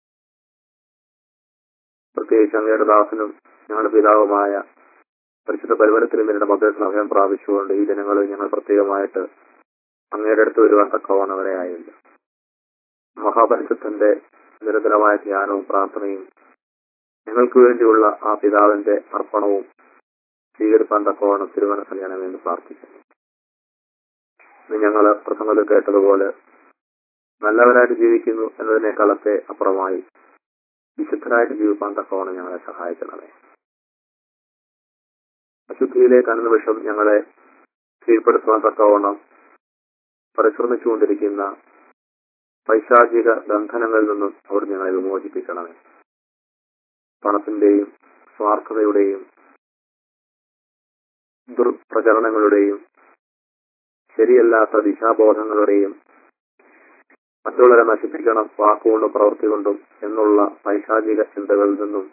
പ്രത്യേകിച്ച് അങ്ങയുടെ ദാസനും ഞങ്ങളുടെ പിതാവുമായ പരിശുദ്ധ പരിമലത്തിലും ഇവരുടെ മധ്യത്തിൽ അഭയം പ്രാപിച്ചുകൊണ്ട് ഈ ജനങ്ങളിൽ ഞങ്ങൾ പ്രത്യേകമായിട്ട് അങ്ങയുടെ അടുത്ത് വരുവാൻ തക്കവണ്ണം വരെ ആയില്ല മഹാപരിശുദ്ധന്റെ നിരന്തരമായ ധ്യാനവും പ്രാർത്ഥനയും ഞങ്ങൾക്ക് വേണ്ടിയുള്ള ആ പിതാവിന്റെ അർപ്പണവും സ്വീകരിപ്പാൻ തക്കവണ്ണം തിരുവനന്തപുരമെന്ന് പ്രാർത്ഥിക്കുന്നു ഇന്ന് ഞങ്ങൾ പ്രസംഗത്തിൽ കേട്ടതുപോലെ നല്ലവരായിട്ട് ജീവിക്കുന്നു എന്നതിനേക്കാളത്തെ അപ്പുറമായി വിശുദ്ധരായിട്ട് ജീവിക്കാൻ തക്കവണ്ണം ഞങ്ങളെ സഹായിക്കണമേ അശുദ്ധിയിലേക്ക് അനുനിമിഷം ഞങ്ങളെ കീഴ്പ്പെടുത്തുവാൻ തക്കവണ്ണം പരിശ്രമിച്ചുകൊണ്ടിരിക്കുന്ന പൈശാചിക ബന്ധനങ്ങളിൽ നിന്നും അവർ ഞങ്ങളെ വിമോചിപ്പിക്കണമേ പണത്തിന്റെയും സ്വാർത്ഥതയുടെയും ദുർപ്രചരണങ്ങളുടെയും ശരിയല്ലാത്ത ദിശാബോധങ്ങളുടെയും മറ്റുള്ളവരെ നശിപ്പിക്കണം വാക്കുകൊണ്ടും പ്രവൃത്തി കൊണ്ടും എന്നുള്ള പൈശാചിക ചിന്തകളിൽ നിന്നും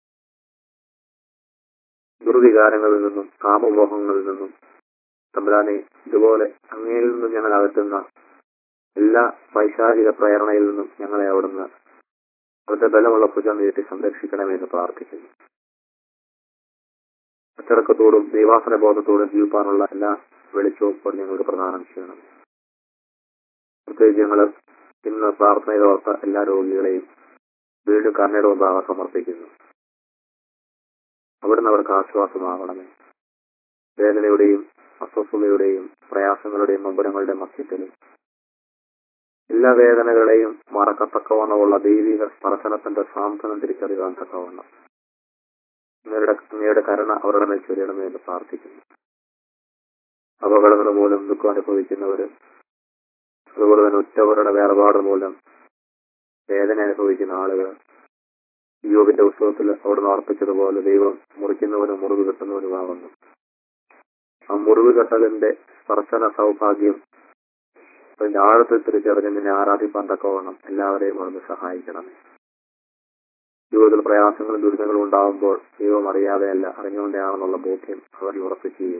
ദുർവികാരങ്ങളിൽ നിന്നും കാമമോഹങ്ങളിൽ നിന്നും തമ്പുരാനെ ഇതുപോലെ അങ്ങയിൽ നിന്നും ഞങ്ങൾ അകറ്റുന്ന എല്ലാ പൈശാചിക പ്രേരണയിൽ നിന്നും ഞങ്ങളെ അവിടുന്ന് അവിടുത്തെ ബലമുള്ള ഭുജം നീട്ടി സംരക്ഷിക്കണമെന്ന് പ്രാർത്ഥിക്കുന്നു അച്ചടക്കത്തോടും ദൈവാസന ബോധത്തോടും ജീവിക്കാനുള്ള എല്ലാ വെളിച്ചവും ഇപ്പോൾ ഞങ്ങൾക്ക് പ്രദാനം ചെയ്യണം പ്രത്യേകിച്ച് ഞങ്ങൾ ഇന്ന് പ്രാർത്ഥനയിലോർത്ത എല്ലാ രോഗികളെയും വീണ്ടും കരുണയുടെ മുമ്പാകെ സമർപ്പിക്കുന്നു അവിടുന്ന് അവർക്ക് ആശ്വാസമാകണമേ വേദനയുടെയും അസ്വസ്ഥതയുടെയും പ്രയാസങ്ങളുടെയും നൊമ്പരങ്ങളുടെയും മധ്യത്തിലും എല്ലാ വേദനകളെയും മറക്കത്തക്കവണ്ണമുള്ള ദൈവിക സ്പർശനത്തിന്റെ സാന്ത്വനം തിരിച്ചറിയാൻ തക്കവണ്ണം അങ്ങയുടെ അങ്ങയുടെ കരുണ അവരുടെ മേൽ ചൊരിയണമേ എന്ന് പ്രാർത്ഥിക്കുന്നു അപകടങ്ങൾ മൂലം ദുഃഖം അനുഭവിക്കുന്നവര് അതുപോലെ തന്നെ ഉറ്റവരുടെ വേർപാട് മൂലം വേദന അനുഭവിക്കുന്ന ആളുകൾ യോബിന്റെ ഉത്സവത്തിൽ അവിടുന്ന് അർപ്പിച്ചതുപോലെ ദൈവം മുറിക്കുന്നവനും മുറിവ് കെട്ടുന്നവനുമാകുന്നു ആ മുറിവ് കെട്ടലിന്റെ സ്പർശന സൗഭാഗ്യം അതിന്റെ ആഴത്തിൽ തിരിച്ചറിഞ്ഞ് നിന്നെ ആരാധിപ്പാൻ തക്കവണ്ണം എല്ലാവരെയും അവിടുന്ന് സഹായിക്കണമേ ജീവിതത്തിൽ പ്രയാസങ്ങളും ദുരിതങ്ങളും ഉണ്ടാകുമ്പോൾ ദൈവം അറിയാതെയല്ല അറിഞ്ഞുകൊണ്ടേയാണെന്നുള്ള ബോധ്യം അവരിൽ ഉറപ്പിക്കുകയും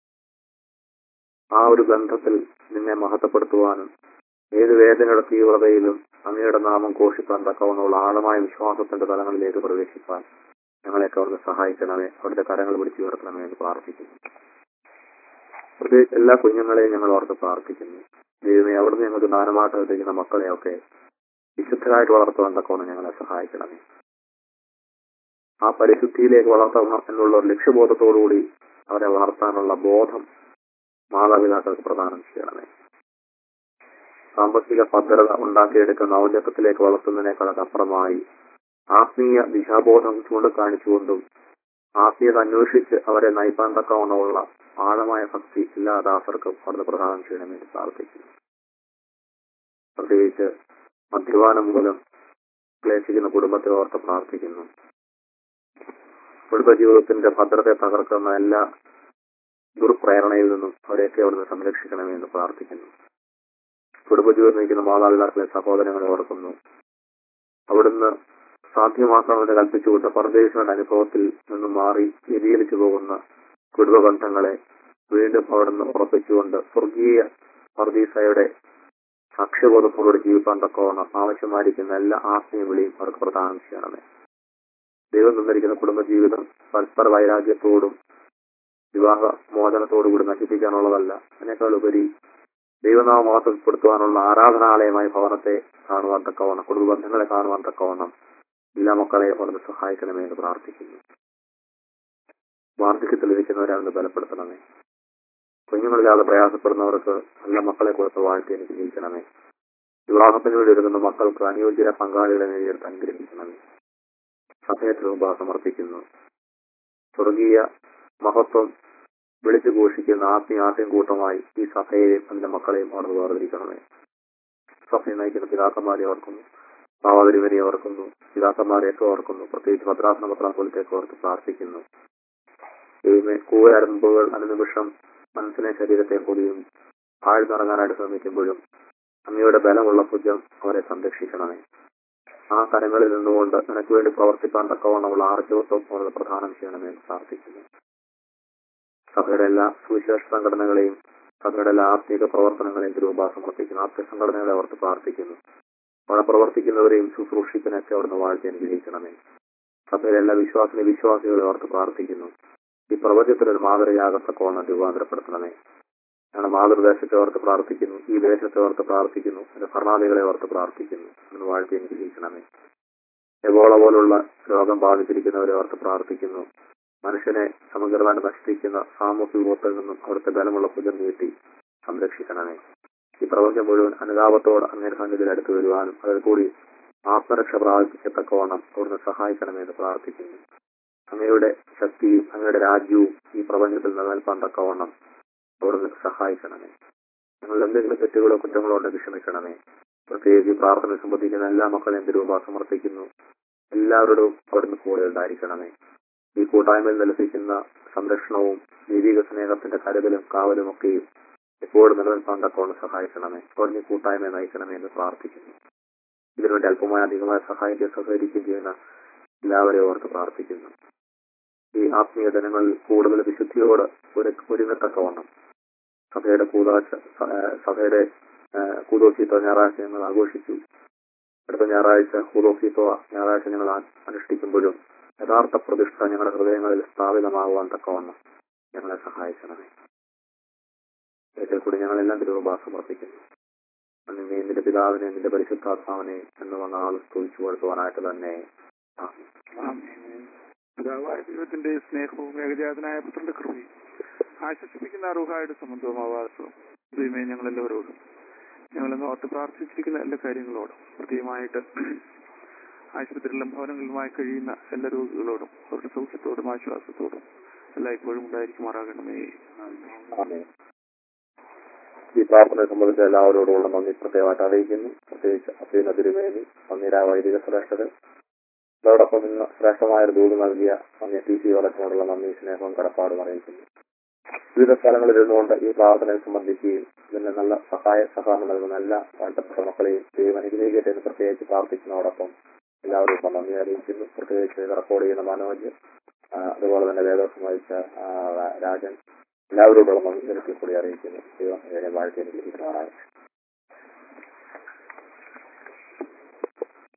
ആ ഒരു ബന്ധത്തിൽ നിന്നെ മഹത്വപ്പെടുത്തുവാനും ഏത് വേദനയുടെ തീവ്രതയിലും അങ്ങയുടെ നാമം ഘോഷിക്കാൻ തക്കവണ്ണമുള്ള ആഴമായ വിശ്വാസത്തിന്റെ തലങ്ങളിലേക്ക് പ്രവേശിക്കാൻ ഞങ്ങളെയൊക്കെ അവിടുന്ന് സഹായിക്കണമേ അവിടുത്തെ കരങ്ങൾ പിടിച്ചു ഉയർത്തണമേ എന്ന് പ്രാർത്ഥിക്കുന്നു പ്രത്യേകിച്ച് എല്ലാ കുഞ്ഞുങ്ങളെയും ഞങ്ങൾ ഓർത്ത് പ്രാർത്ഥിക്കുന്നു ദൈവമേ അവിടുന്ന് ഞങ്ങൾക്ക് ദാനമായിട്ട് എത്തിക്കുന്ന മക്കളെയൊക്കെ വിശുദ്ധരായിട്ട് വളർത്തുവാൻ തക്കവണ്ണം ഞങ്ങളെ സഹായിക്കണമേ ആ പരിശുദ്ധിയിലേക്ക് വളർത്തണം എന്നുള്ള ഒരു ലക്ഷ്യബോധത്തോടുകൂടി അവരെ വളർത്താനുള്ള ബോധം മാതാപിതാക്കൾക്ക് പ്രദാനം ചെയ്യണമേ സാമ്പത്തിക ഭദ്രത ഉണ്ടാക്കിയെടുക്കുന്ന ഔന്നത്യത്തിലേക്ക് വളർത്തുന്നതിനേക്കാളൊക്കെ അപ്പുറമായി ആത്മീയ ദിശാബോധം ചൂണ്ടിക്കാണിച്ചുകൊണ്ടും ആത്മീയത അന്വേഷിച്ച് അവരെ നയിപ്പാൻ തക്കവണ്ണമുള്ള ആഴമായ ഭക്തി എല്ലാ ദാസർക്കും അവിടുന്ന് പ്രദാനം ചെയ്യണമെന്ന് പ്രാർത്ഥിക്കുന്നു പ്രത്യേകിച്ച് മദ്യപാനം മൂലം ക്ലേശിക്കുന്ന കുടുംബത്തെ ഓർത്ത് പ്രാർത്ഥിക്കുന്നു കുടുംബജീവിതത്തിന്റെ ഭദ്രതയെ തകർക്കുന്ന എല്ലാ ദുർപ്രേരണയിൽ നിന്നും അവരെയൊക്കെ അവിടുന്ന് സംരക്ഷിക്കണമെന്ന് പ്രാർത്ഥിക്കുന്നു കുടുംബജീവിതം നയിക്കുന്ന മാതാപിതാക്കളെ സഹോദരങ്ങളെ ഓർക്കുന്നു അവിടുന്ന് സാധ്യമാക്കണമെന്ന് കൽപ്പിച്ചുകൊണ്ട് പരദേശങ്ങളുടെ അനുഭവത്തിൽ നിന്നും മാറി വ്യതിചലിച്ചു പോകുന്ന കുടുംബബന്ധങ്ങളെ വീണ്ടും അവിടുന്ന് ഉറപ്പിച്ചുകൊണ്ട് സ്വർഗീയ പർദീസയുടെ സാക്ഷ്യബോധത്തോടെ ജീവിക്കാൻ തക്കവണ്ണം ആവശ്യമായിരിക്കുന്ന എല്ലാ ആത്മീയ വിളിയും അവർക്ക് പ്രദാനം ചെയ്യണമേ ദൈവം തന്നിരിക്കുന്ന കുടുംബജീവിതം പരസ്പര വൈരാഗ്യത്തോടും വിവാഹ മോചനത്തോടു കൂടി നശിപ്പിക്കാനുള്ളതല്ല അതിനേക്കാൾ ഉപരി ദൈവനാമ മഹത്വപ്പെടുത്തുവാനുള്ള ആരാധനാലയമായ ഭവനത്തെ കാണുവാൻ തക്കവണ്ണം കുടുംബബന്ധങ്ങളെ കാണുവാൻ തക്കവണ്ണം എല്ലാ മക്കളെ അവിടുന്ന് സഹായിക്കണമേ എന്ന് പ്രാർത്ഥിക്കുന്നു വാർദ്ധക്യത്തിലിരിക്കുന്നവരെ അവിടുന്ന് ബലപ്പെടുത്തണമേ കുഞ്ഞുങ്ങളില്ലാതെ പ്രയാസപ്പെടുന്നവർക്ക് നല്ല മക്കളെ കൊടുത്ത് വാഴ്ത്തി എനിക്ക് ജീവിക്കണമേ വിവാഹത്തിന് വേണ്ടി ഒരുങ്ങുന്ന മക്കൾക്ക് അനുയോജ്യ പങ്കാളികളെ നേടിയെടുത്ത് അനുഗ്രഹിക്കണമേ സഭയത്തിന് മുമ്പ് സമർപ്പിക്കുന്നു സ്വർഗീയ മഹത്വം വിളിച്ചു ഘോഷിക്കുന്ന ആത്മീയ ആദ്യം കൂട്ടമായി ഈ സഭയെയും അതിന്റെ മക്കളെയും അവിടെ വേർതിരിക്കണമേ സഭയെ നയിക്കുന്ന പിതാക്കന്മാരെ ഓർക്കുന്നു ഭാവാതിരിവരെ ഓർക്കുന്നു പിതാക്കന്മാരെയൊക്കെ ഓർക്കുന്നു പ്രത്യേകിച്ച് ഭദ്രാസന പത്രാകുലത്തേക്ക് ഓർത്ത് പ്രാർത്ഥിക്കുന്നു ദൈവമേ കൂവരമ്പുകൾ അനുനിമിഷം മനസ്സിനെ ശരീരത്തെ പൊതിയും ആഴ്ന്നിറങ്ങാനായിട്ട് ശ്രമിക്കുമ്പോഴും അങ്ങയുടെ ബലമുള്ള ഭുജം അവരെ സംരക്ഷിക്കണമേ ആ കരങ്ങളിൽ നിന്നുകൊണ്ട് നിനക്ക് വേണ്ടി പ്രവർത്തിക്കാൻ തക്കവണ്ണമുള്ള ആർജവത്വം അവരുടെ പ്രധാനം ചെയ്യണമെന്ന് പ്രാർത്ഥിക്കുന്നു സഭയുടെ എല്ലാ സുവിശേഷ സംഘടനകളെയും സഭയുടെ എല്ലാ ആത്മീക പ്രവർത്തനങ്ങളെയും തിരുവമ്പാ സമർപ്പിക്കുന്നു ആത്മീയ സംഘടനകളെ ഓർത്ത് പ്രാർത്ഥിക്കുന്നു അവിടെ പ്രവർത്തിക്കുന്നവരെയും ശുശ്രൂഷിക്കുന്നൊക്കെ അവിടുന്ന് വാഴ്ത്തി അനുഗ്രഹിക്കണമേ സഭയിലെ എല്ലാ വിശ്വാസിനെ വിശ്വാസികളെ ഓർത്ത് പ്രാർത്ഥിക്കുന്നു ഈ പ്രപഞ്ചത്തിൽ ഒരു മാതൃകയാകത്തക്കോണം രൂപാന്തരപ്പെടുത്തണമേ ഞങ്ങളുടെ മാതൃദേശത്തെ ഓർത്ത് പ്രാർത്ഥിക്കുന്നു ഈ ദേശത്തെ ഓർത്ത് പ്രാർത്ഥിക്കുന്നു എന്റെ ഭരണാധികളെ ഓർത്ത് പ്രാർത്ഥിക്കുന്നു എന്ന് വാഴ്ത്തി അനുഗ്രഹിക്കണമേ എബോള പോലുള്ള രോഗം ബാധിച്ചിരിക്കുന്നവരെ ഓർത്ത് പ്രാർത്ഥിക്കുന്നു മനുഷ്യനെ സമഗ്രമായി നശിപ്പിക്കുന്ന സാമൂഹ്യ വിപത്തിൽ നിന്നും അവിടുത്തെ ബലമുള്ള പുജം നീട്ടി സംരക്ഷിക്കണമേ ഈ പ്രപഞ്ചം മുഴുവൻ അനുതാപത്തോടെ അങ്ങയുടെ സന്നിധിയിൽ അടുത്തു വരുവാനും അതിൽ കൂടി ആത്മരക്ഷ പ്രാപിക്കത്തക്കവണ്ണം അവിടുന്ന് സഹായിക്കണമെന്ന് പ്രാർത്ഥിക്കുന്നു അങ്ങയുടെ ശക്തിയും അങ്ങയുടെ രാജ്യവും ഈ പ്രപഞ്ചത്തിൽ നിലനിൽപ്പാൻ തക്കവണ്ണം അവിടുന്ന് സഹായിക്കണമേ ഞങ്ങൾ എന്തെങ്കിലും തെറ്റുകളോ കുറ്റങ്ങളോ ഉണ്ടെങ്കിൽ ക്ഷമിക്കണമേ പ്രത്യേകിച്ച് ഈ പ്രാർത്ഥന സംബന്ധിക്കുന്ന എല്ലാ മക്കളെയും തിരുവ സമർപ്പിക്കുന്നു എല്ലാവരോടും അവിടുന്ന് കൂടെ ഉണ്ടായിരിക്കണമേ ഈ കൂട്ടായ്മയിൽ നിലസിക്കുന്ന സംരക്ഷണവും ദൈവിക സ്നേഹത്തിന്റെ കരുതലും കാവലും ഒക്കെയും എപ്പോഴും നിലനിൽപ്പാൻ തക്കവണ്ണം സഹായിക്കണമേ അവിടുന്ന് ഈ കൂട്ടായ്മയെ നയിക്കണമേ എന്ന് പ്രാർത്ഥിക്കുന്നു ഇതിനുവേണ്ടി അല്പമായ അധികമായ സഹായിക്കുകയും സഹകരിക്കുകയും ചെയ്യുന്ന എല്ലാവരെയും ഓർത്ത് പ്രാർത്ഥിക്കുന്നു ഈ ആത്മീയ ദിനങ്ങളിൽ കൂടുതൽ വിശുദ്ധിയോട് ഒരു ഒരുങ്ങത്തക്കവണ്ണം സഭയുടെ കൂതാശ സ- ഏഹ് സഭയുടെ ഏഹ് കൂതോസീത്തോ ഞായറാഴ്ച ഞങ്ങൾ ആഘോഷിച്ചു അടുത്ത ഞായറാഴ്ച കൂതോസീത്തോ ഞായറാഴ്ച ഞങ്ങൾ ആ- അനുഷ്ഠിക്കുമ്പോഴും യഥാർത്ഥ പ്രതിഷ്ഠ ഞങ്ങളുടെ ഹൃദയങ്ങളിൽ സ്ഥാപിതമാകുവാൻ തക്കവണ്ണം ഞങ്ങളെ സഹായിക്കണമേ ഒരിക്കൽ കൂടി ഞങ്ങളെല്ലാം തിരുവ സമർപ്പിക്കുന്നു നിന്നെ നിന്റെ പിതാവിനെ നിന്റെ പരിശുദ്ധാത്മാവിനെ എന്ന് വന്ന ആൾ സ്തുതിച്ചു കൊടുക്കുവാനായിട്ട് തന്നെ ആമേൻ. പിതാവായ ദൈവത്തിന്റെ സ്നേഹവും ഏകജാതനായ പുത്രന്റെ കൃപയും ആശ്വസിപ്പിക്കുന്ന അറുഹായുടെ സംബന്ധവും ആവാസവും ദൈവമേ ഞങ്ങൾ എല്ലാവരോടും ഞങ്ങളെന്ന് ഓർത്ത് പ്രാർത്ഥിച്ചിരിക്കുന്ന എല്ലാ കാര്യങ്ങളോടും പ്രത്യേകമായിട്ട് ആശുപത്രിയിലും ഭവനങ്ങളിലുമായി കഴിയുന്ന എല്ലാ രോഗികളോടും അവരുടെ സൗഖ്യത്തോടും ആശ്വാസത്തോടും എല്ലായ്പ്പോഴും ഉണ്ടായിരിക്കുമാറാകണമേ ആമേൻ. ഈ പ്രാർത്ഥനയെ സംബന്ധിച്ച് എല്ലാവരോടുമുള്ള നന്ദി പ്രത്യേകമായിട്ട് അറിയിക്കുന്നു പ്രത്യേകിച്ച് അസീന തിരുമേനി നന്ദിരായ വൈദിക ശ്രേഷ്ഠര് അതോടൊപ്പം ഇന്ന് ശ്രേഷ്ഠമായ ഒരു ദൂത് നൽകിയ നന്ദി ടി സി വടക്കിനോടുള്ള നന്ദി സ്നേഹവും കടപ്പാടും അറിയിക്കുന്നു വിവിധ സ്ഥലങ്ങളിൽ ഇരുന്നുകൊണ്ട് ഈ പ്രാർത്ഥനയെ സംബന്ധിക്കുകയും ഇതിന് നല്ല സഹായ സഹകരണം നൽകുന്ന എല്ലാ വേണ്ടപ്പെട്ട മക്കളെയും ദൈവം അനുഗ്രഹിക്കട്ടെ എന്ന് പ്രത്യേകിച്ച് പ്രാർത്ഥിക്കുന്നതോടൊപ്പം എല്ലാവരോടും നന്ദി അറിയിക്കുന്നു പ്രത്യേകിച്ച് ഇത് റെക്കോർഡ് ചെയ്യുന്ന മനോജ് ആ, അതുപോലെ തന്നെ വേദോസം വഹിച്ച ആ, രാജൻ എല്ലാവരോടുള്ള നന്ദി ഒരിക്കൽ കൂടി അറിയിക്കുന്നു ദൈവം ഏറെ വാഴ്ത്തി അനുഗ്രഹിക്കുന്നതാണ്